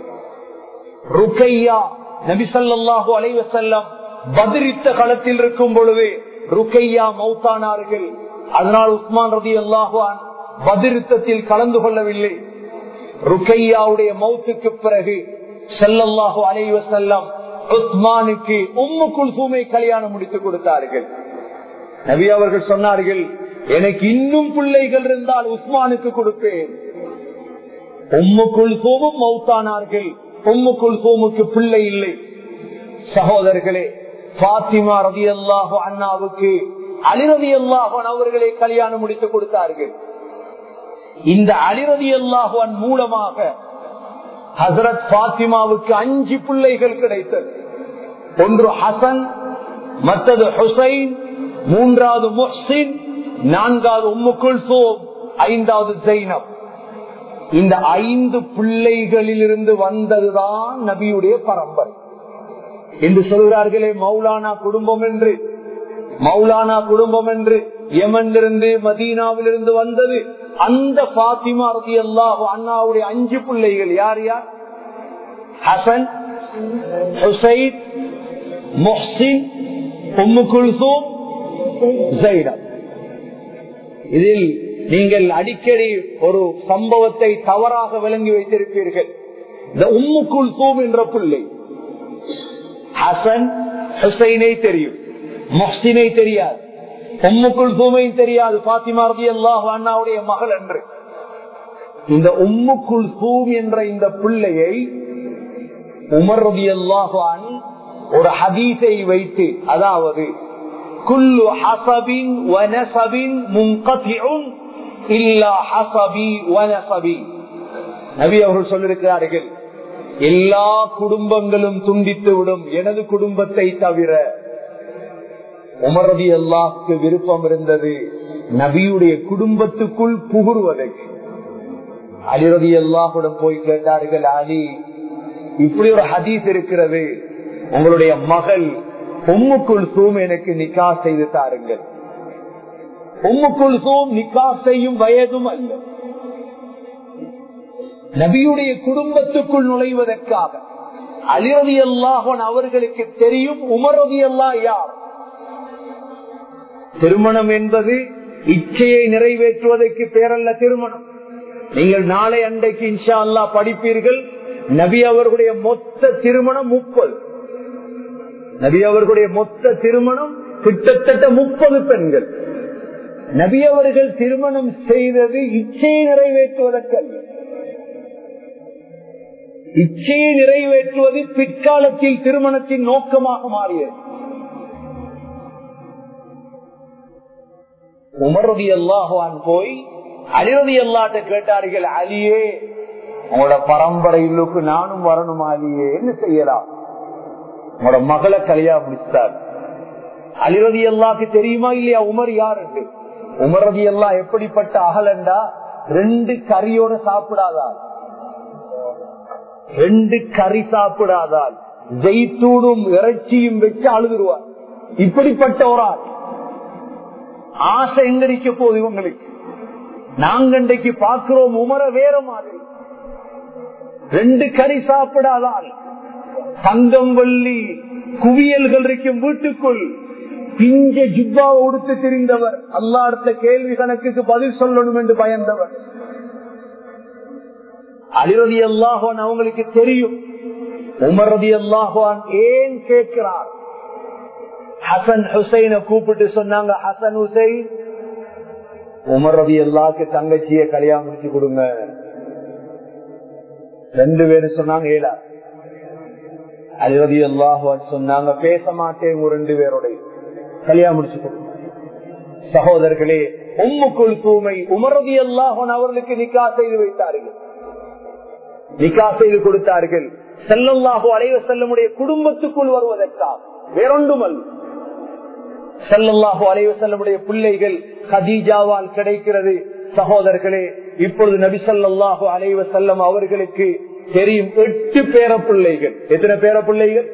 ருக்கையா நபி சல்லாஹு அலைவசல்லம் பதிரித்த களத்தில் இருக்கும் பொழுது ருக்கையா மௌத்தானார்கள் அதனால் உஸ்மான் ரதி அல்லாஹான் பதிருத்தத்தில் கலந்து கொள்ளவில்லை ருக்கையாவுடைய மௌத்துக்கு பிறகு செல்லல்லாஹு அலைவ செல்லம் உஸ்மானுக்கு உம்மு குல்சூமை கல்யாணம் முடித்து கொடுத்தார்கள் நபி அவர்கள் சொன்னார்கள் எனக்கு இன்னும் பிள்ளைகள் இருந்தால் உஸ்மானுக்கு கொடுப்பேன் உம்மு குல்சூமும் மௌத்தானார்கள் உம்மு குல்சூமுக்கு பிள்ளை இல்லை சகோதரர்களே பாத்திமா ரதி அல்லாஹு அண்ணாவுக்கு அலிரதி அல்லாஹன் அவர்களை கல்யாணம் முடித்து கொடுத்தார்கள் இந்த அலிரதி அல்லாஹன் மூலமாக ஹசரத் பாத்திமாவுக்கு அஞ்சு பிள்ளைகள் கிடைத்தது ஒன்று ஹசன் மற்றது ஹுசைன் மூன்றாவது முஹ்சின் நான்காவது உம்மு குல்சோம் ஐந்தாவது ஜெய்னப் இந்த ஐந்து பிள்ளைகளில் இருந்து வந்ததுதான் நபியுடைய பரம்பரை என்று சொல்கிறார்களே மௌலானா குடும்பம் என்று மௌலானா குடும்பம் என்று யமனிலிருந்து மதீனாவிலிருந்து வந்தது அந்த பாத்திமா ரதி அல்லாஹ் அண்ணாவுடைய அஞ்சு பிள்ளைகள் யார் யார் ஹசன் ஹுசைன் மொஹ்சின் உம்மு குல்சூம் ஜைனப் இதில் நீங்கள் அடிக்கடி ஒரு சம்பவத்தை தவறாக விளங்கி வைத்திருப்பீர்கள் இந்த உம்மு குல்சூம் என்ற பிள்ளை ஹசன் ஹுசைனை தெரியும் மொஹ்சினை தெரியாது உம்மு குல்சூமையும் தெரியாது பாத்திமா ரதி அல்லாஹ் அண்ணாவுடைய மகள் என்று இந்த உம்மு குல்சூம் என்ற இந்த பிள்ளையை உமர் ரதி அல்லாஹான் ஒரு ஹதீஸை வைத்து அதாவது குல்லு ஹசபின் வனசபின் முன்கத்தியும் இல்லா ஹசபி வனசபி நபி அவர்கள் சொல்லிருக்கிறார்கள் எல்லா குடும்பங்களும் துண்டித்து விடும் எனது குடும்பத்தை தவிர உமரதி அல்லாஹுக்கு விருப்பம் இருந்தது நபியுடைய குடும்பத்துக்குள் புகுறுவதற்கு அலிரதி அல்லாஹுடன் போய் கேட்டார்கள் அலி இப்படி ஒரு ஹதீஸ் இருக்கிறது உங்களுடைய மகள் உம்முக்குள் சூம் எனக்கு நிக்கா செய்து தாருங்கள் உம்முக்குள் சூம் நிக்கா செய்யும் வயதும் அல்ல நபியுடைய குடும்பத்துக்குள் நுழைவதற்காக அலிரதி அல்லாஹன் அவர்களுக்கு தெரியும் உமரதி அல்லா யார் திருமணம் என்பது இச்சையை நிறைவேற்றுவதற்கு பேரல்ல திருமணம் நீங்கள் நாளை அன்றைக்கு இன்ஷா அல்லா படிப்பீர்கள் நபி அவர்களுடைய மொத்த திருமணம் முப்பது நபி அவர்களுடைய மொத்த திருமணம் கிட்டத்தட்ட முப்பது பெண்கள் நபி அவர்கள் திருமணம் செய்தது இச்சையை நிறைவேற்றுவதற்கல்ல இச்சையை நிறைவேற்றுவது பிற்காலத்தில் திருமணத்தின் நோக்கமாக மாறியது உமரதி அல்லாஹான் போய் அலிரதி அல்லாட்ட கேட்டார்கள் அலியே உங்களோட பரம்பரையிலுக்கு நானும் வரணும் அலியே என்ன செய்யலாம் உங்களோட மகளை கல்யாணம் முடித்தார் அலிரதி அல்லாக்கு தெரியுமா இல்லையா உமர் யார் என்று உமரதி அல்லா எப்படிப்பட்ட அகலண்டா ரெண்டு கறியோட சாப்பிடாதால் ரெண்டு கறி சாப்பிடாதால் ஜெய்த்தூடும் இறைச்சியும் வச்சு அழுதுருவார் இப்படிப்பட்ட ஒரு ஆள் ஆசை எங்கரிக்க போகுது இவங்களுக்கு நாங்க இன்றைக்கு பார்க்கிறோம் உமர வேற மாதிரி ரெண்டு கறி சாப்பிடாதால் தங்கம் வள்ளி குவியல்கள் இருக்கும் வீட்டுக்குள் பிஞ்ச ஜிப்பா உடுத்து திரிந்தவர் அல்லாடுத்த கேள்வி கணக்குக்கு பதில் சொல்லணும் என்று பயந்தவர் அலிரதி அல்லாஹான் அவங்களுக்கு தெரியும் உமரதி அல்லாஹான் ஏன் கேட்கிறார் ஹசன் ஹுசைன கூப்பிட்டு சொன்னாங்க ஹசன் ஹுசைன் உமர் ரவி எல்லாக்கு தங்கச்சிய கல்யாணம் முடிச்சு கொடுங்க ரெண்டு பேரும் சொன்னாங்க ஏடா அலிரதி அல்லாஹான் சொன்னாங்க பேச மாட்டேன் ரெண்டு பேரோட கல்யாணம் முடிச்சு கொடுங்க சகோதரர்களே உம்முக்குள் தூமை உமரதி அல்லாஹன் அவர்களுக்கு நிக்கா செய்து வைத்தார்கள் நிக்கா செய்து கொடுத்தார்கள் செல்லல்லாஹோ அலைவ செல்லமுடைய குடும்பத்துக்குள் வருவதற்காக வேறொன்றுமல்ல செல்லல்லாஹோ அலைவ செல்லமுடைய பிள்ளைகள் ஹதீஜாவால் கிடைக்கிறது சகோதரர்களே இப்பொழுது நபி சொல்லாஹோ அலைவ செல்லம் அவர்களுக்கு தெரியும் எட்டு பேர பிள்ளைகள் எத்தனை பேர பிள்ளைகள்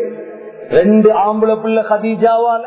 ரெண்டு ஆம்பளை பிள்ளை ஹதீஜாவால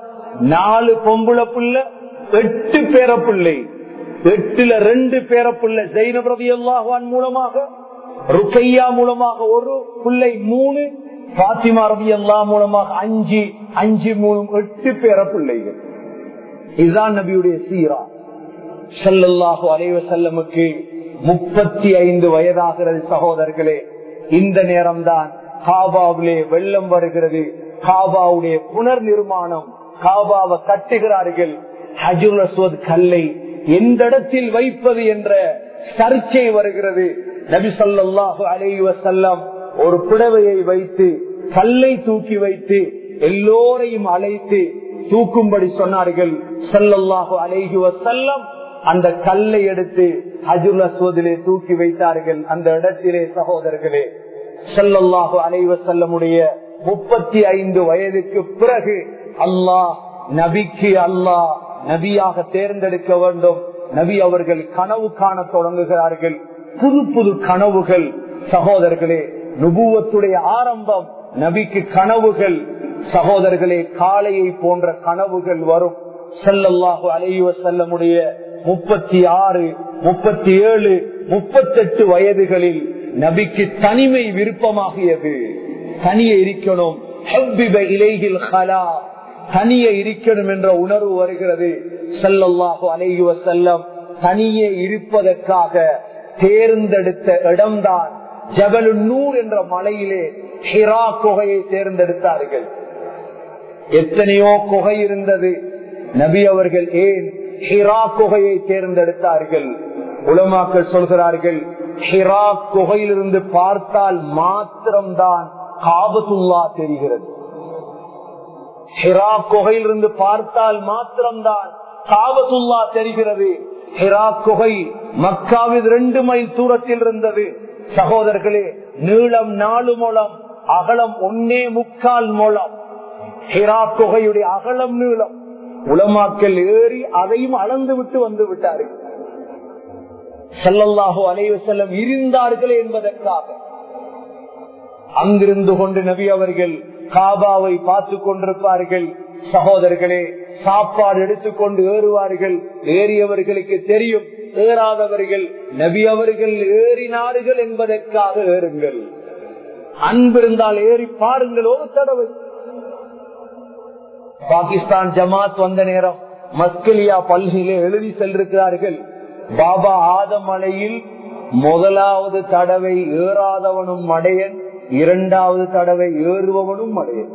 நாலு பொம்புள புள்ள எட்டு பேர பிள்ளை எட்டுல ரெண்டு பேர பிள்ளை ஜெயினப் ரவி அல்லாஹான் மூலமாக ருக்கையா மூலமாக ஒரு பிள்ளை மூணு பாத்திமா ரவி அல்லா மூலமாக அஞ்சு அஞ்சு மூணு எட்டு பேர பிள்ளைகள் இதுதான் நபியுடைய சீரா சல்லல்லாஹு அலைவ செல்லமுக்கு முப்பத்தி ஐந்து வயதாகிறது சகோதரர்களே இந்த நேரம்தான் காபாவிலே வெள்ளம் வருகிறது காபாவுடைய புனர் நிர்மாணம் காபாவை கட்டுகிறார்கள் ஹஜுல் அஸ்வத் கல்லை எந்த இடத்தில் வைப்பது என்ற சர்ச்சை வருகிறது நபி சொல்லாஹு அலைவ செல்லம் ஒரு புடவையை வைத்து கல்லை தூக்கி வைத்து எல்லோரையும் அழைத்து தூக்கும்படி சொன்னார்கள் சல்லல்லாஹு அலைஹி வசல்லம் அந்த கல்லை எடுத்து ஹஜுல் அஸ்வதிலே தூக்கி வைத்தார்கள் அந்த இடத்திலே சகோதரர்களே சல்லல்லாஹு அலைவ செல்லமுடைய முப்பத்தி ஐந்து வயதுக்கு பிறகு அல்லாஹ் நபிக்கு அல்லாஹ் நபியாக தேர்ந்தெடுக்க வேண்டும் நபி அவர்கள் கனவு காண தொடங்குகிறார்கள் புது புது கனவுகள் சகோதரர்களே நுபுவத்துடைய ஆரம்பம் நபிக்கு கனவுகள் சகோதரர்களே காளையை போன்ற கனவுகள் வரும் செல்லல்லாஹு அலைவ செல்லமுடைய முப்பத்தி ஆறு முப்பத்தி ஏழு முப்பத்தெட்டு வயதுகளில் நபிக்கு தனிமை விருப்பமாகியது தனிய இருக்கணும் இலைகில் ஹலா தனியே இருக்கணும் என்ற உணர்வு வருகிறது செல்லல்லாஹு அலைவ செல்லம் தனியே இருப்பதற்காக தேர்ந்தெடுத்த இடம்தான் ஜபலு நூர் என்ற மலையிலே ஹிரா குகையை தேர்ந்தெடுத்தார்கள் எத்தனையோ குகை இருந்தது நபி அவர்கள் ஏன் ஹிரா குகையை தேர்ந்தெடுத்தார்கள் உலமாக்கள் சொல்கிறார்கள் ஹிரா குகையிலிருந்து பார்த்தால் மாத்திரம்தான் காபத்துல்லா தெரிகிறது ஹிரா குகையிலிருந்து பார்த்தால் மாத்திரம்தான் காபத்துல்லா தெரிகிறது ஹிரா குகை மக்காவில் ரெண்டு மைல் தூரத்தில் இருந்தது சகோதரர்களே நீளம் நாலு மூலம் அகலம் ஒன்னே முக்கால் மூலம் ஹிரா குகையுடைய அகலம் நீளம் உலமாக்கல் ஏறி அதையும் அளந்து விட்டு வந்து விட்டார்கள் செல்லல்லாஹோ அலைவ செல்லம் இருந்தார்கள் என்பதற்காக அங்கிருந்து கொண்டு நபி அவர்கள் காபாவை பார்த்து கொண்டிருப்பார்கள் சகோதரர்களே சாப்பாடு எடுத்துக்கொண்டு ஏறுவார்கள் ஏறியவர்களுக்கு தெரியும் ஏறாதவர்கள் நபி அவர்கள் ஏறினார்கள் என்பதற்காக ஏறுங்கள் அன்பிருந்தால் ஏறி பாருங்கள் ஒரு தடவை பாகிஸ்தான் ஜமாத் வந்த நேரம் மஸ்கலியா பல்கிலே எழுதி சென்றிருக்கிறார்கள் பாபா ஆதமலையில் முதலாவது தடவை ஏறாதவனும் மடையன் இரண்டாவது தடவை ஏறுபவனும் மடையன்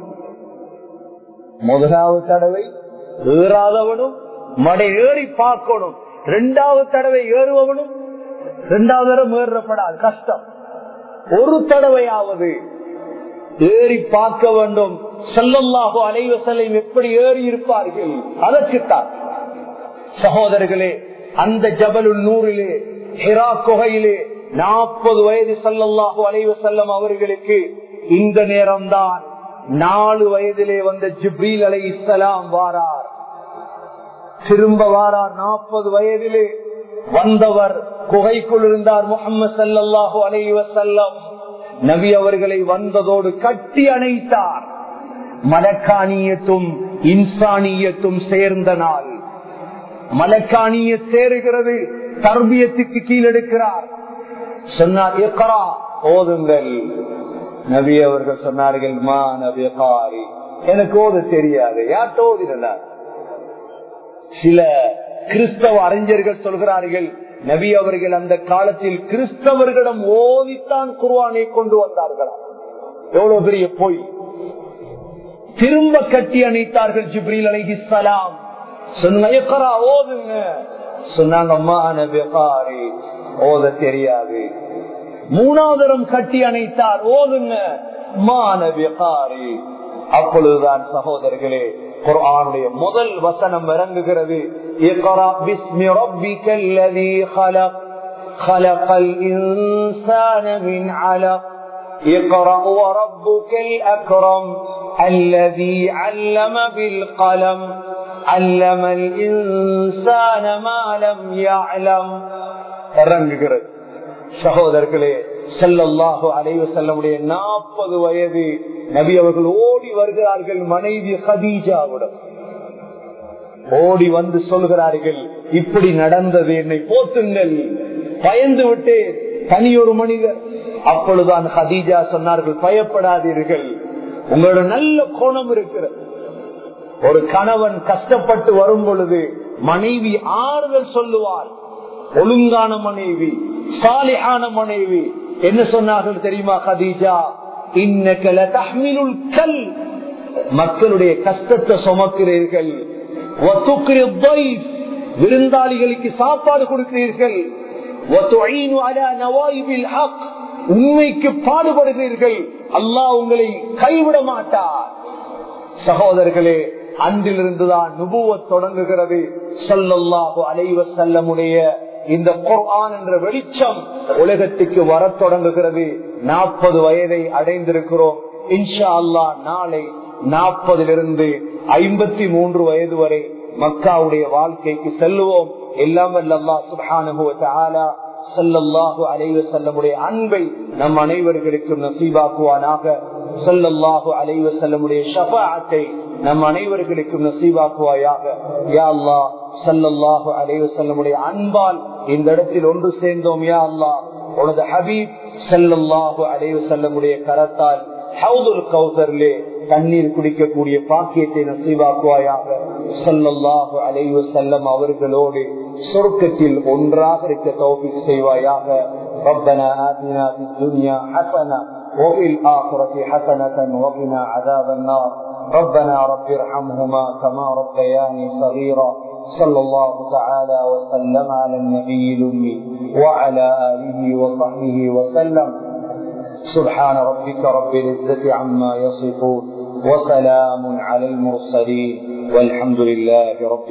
முதலாவது தடவை ஏறாதவனும் மடை ஏறி பார்க்கணும் இரண்டாவது தடவை ஏறுபவனும் இரண்டாவது தடவை ஏறப்படாது கஷ்டம் ஒரு தடவையாவது ஏறி பார்க்க வேண்டும் செல்லல்லாகோ அலைவசலையும் எப்படி ஏறி இருப்பார்கள் அதற்குத்தான் சகோதரர்களே அந்த ஜபலுள் நூறிலே ஹிரா குகையிலே நாற்பது வயது சல்லல்லாஹு அலைவ செல்லம் அவர்களுக்கு இந்த நேரம்தான் நாலு வயதிலே வந்த ஜிப்ரீல் அலை இஸ்லாம் வாரார் திரும்ப வாரார் நாற்பது வயதிலே வந்தவர் குகைக்குள் இருந்தார் முகமது சல்லாஹூ அலைவ செல்லம் நபி அவர்களை வந்ததோடு கட்டி அணைத்தார் மலக்கானியத்தும் இன்சானியத்தும் சேர்ந்த நாள் மலக்கானிய சேருகிறது தர்பியத்துக்கு கீழெடுக்கிறார் சொன்னார் எக்கரா ஓதுங்கள் நபி அவர்கள் சொன்னார்கள் மா நபி காரி எனக்கு ஓத தெரியாது யார்கிட்ட ஓதினார் சில கிறிஸ்தவ அறிஞர்கள் சொல்கிறார்கள் நபி அவர்கள் அந்த காலத்தில் கிறிஸ்தவர்களிடம் ஓதித்தான் குர்வானை கொண்டு வந்தார்களா எவ்வளவு பெரிய பொய் திரும்ப கட்டி அணைத்தார்கள் ஜிப்ரீல் அலைஹிஸ்ஸலாம் சொன்னா ஓதுங்க சொன்னாங்க அம்மா நபிகாரி ஓத தெரியாது மூணாவது தரம் கட்டி அணைத்தார் ஓதுங்க மா நபிகாரி அப்பொழுதுதான் சகோதரர்களே குர்ஆனுடைய முதல் வசனம் இறங்குகிறது இக்ரா பிஸ்மி ரப்பிக்கல்லதீ خلق خلق الإنسان من علق اقرأ وربك الأكرم الذي علم بالقلم علم الإنسان ما لم يعلم இறங்குகிறது சகோதரர்களே செல்லல்லாஹு அலைவ செல்லமுடைய நாற்பது வயது நபி அவர்கள் ஓடி வருகிறார்கள் மனைவி ஹதீஜாவிடம் ஓடி வந்து சொல்கிறார்கள் இப்படி நடந்தது என்னை போத்துங்கள் பயந்து விட்டு தனியொரு மனிதர் அப்பொழுதுதான் ஹதீஜா சொன்னார்கள் பயப்படாதீர்கள் உங்களோட நல்ல கோணம் இருக்கிறது ஒரு கணவன் கஷ்டப்பட்டு வரும் பொழுது மனைவி ஆறுதல் சொல்லுவாள் ஒழுங்கான மனைவி சாலியான மனைவி என்ன சொன்னார்கள் தெரியுமா கதீஜா இன்னக்கல தஹ்மிலுல் கல் மக்களுடைய கஷ்டத்தை சுமக்கிறீர்கள் விருந்தாளிகளுக்கு சாப்பாடு கொடுக்கிறீர்கள் உண்மைக்கு பாடுபடுகிறீர்கள் அல்லாஹ் உங்களை கைவிட மாட்டார் சகோதரர்களே அன்றிலிருந்துதான் நுபுவத் தொடங்குகிறது சொல்லல்லாஹு அலைவ செல்லமுடைய இந்த குர்ஆன் என்ற வெளிச்சம் உலகத்துக்கு வர தொடங்குகிறது நாற்பது வயதை அடைந்திருக்கிறோம் இன்ஷா அல்லா நாளை நாற்பதிலிருந்து ஐம்பத்தி மூன்று வயது வரை மக்காவுடைய வாழ்க்கைக்கு செல்லுவோம் எல்லாம் அல்லா சுபானுகுவ சொல்லல்லாஹு அலைவ செல்லமுடைய அன்பை நம் அனைவர்களுக்கும் நசீபாக்குவானாக சொல்லல்லாஹு அலைவ செல்லமுடைய ஷபாத்தை நம் அனைவர்களுக்கும் நசீபாக்குவாயாக யா அல்லா சல்லல்லாஹு அலைவ செல்லமுடைய அன்பால் இந்த இடத்தில் ஒன்று சேர்ந்தோம் யா அல்லா உனது ஹபீப் சல்லல்லாஹு அலைவ செல்லமுடைய கரத்தால் ஹவுதுல் கௌசர்லே தண்ணீர் குடிக்கக்கூடிய பாக்கியத்தை நசீவாக்குவாயாக சொல்லல்லாஹு அலைவ செல்லம் அவர்களோடு சொர்க்கத்தில் ஒன்றாக இருக்க தௌபிக் செய்வாயாக ربنا آتنا في الدنيا حسنة وفي الآخرة حسنة وقنا عذاب النار ربنا رب ارحمهما كما ربياني صغيرا صلى الله تعالى وسلم على النبي الأمي وعلى آله وصحبه وسلم سبحان ربك رب العزة عما يصفون وسلام على المرسلين والحمد لله رب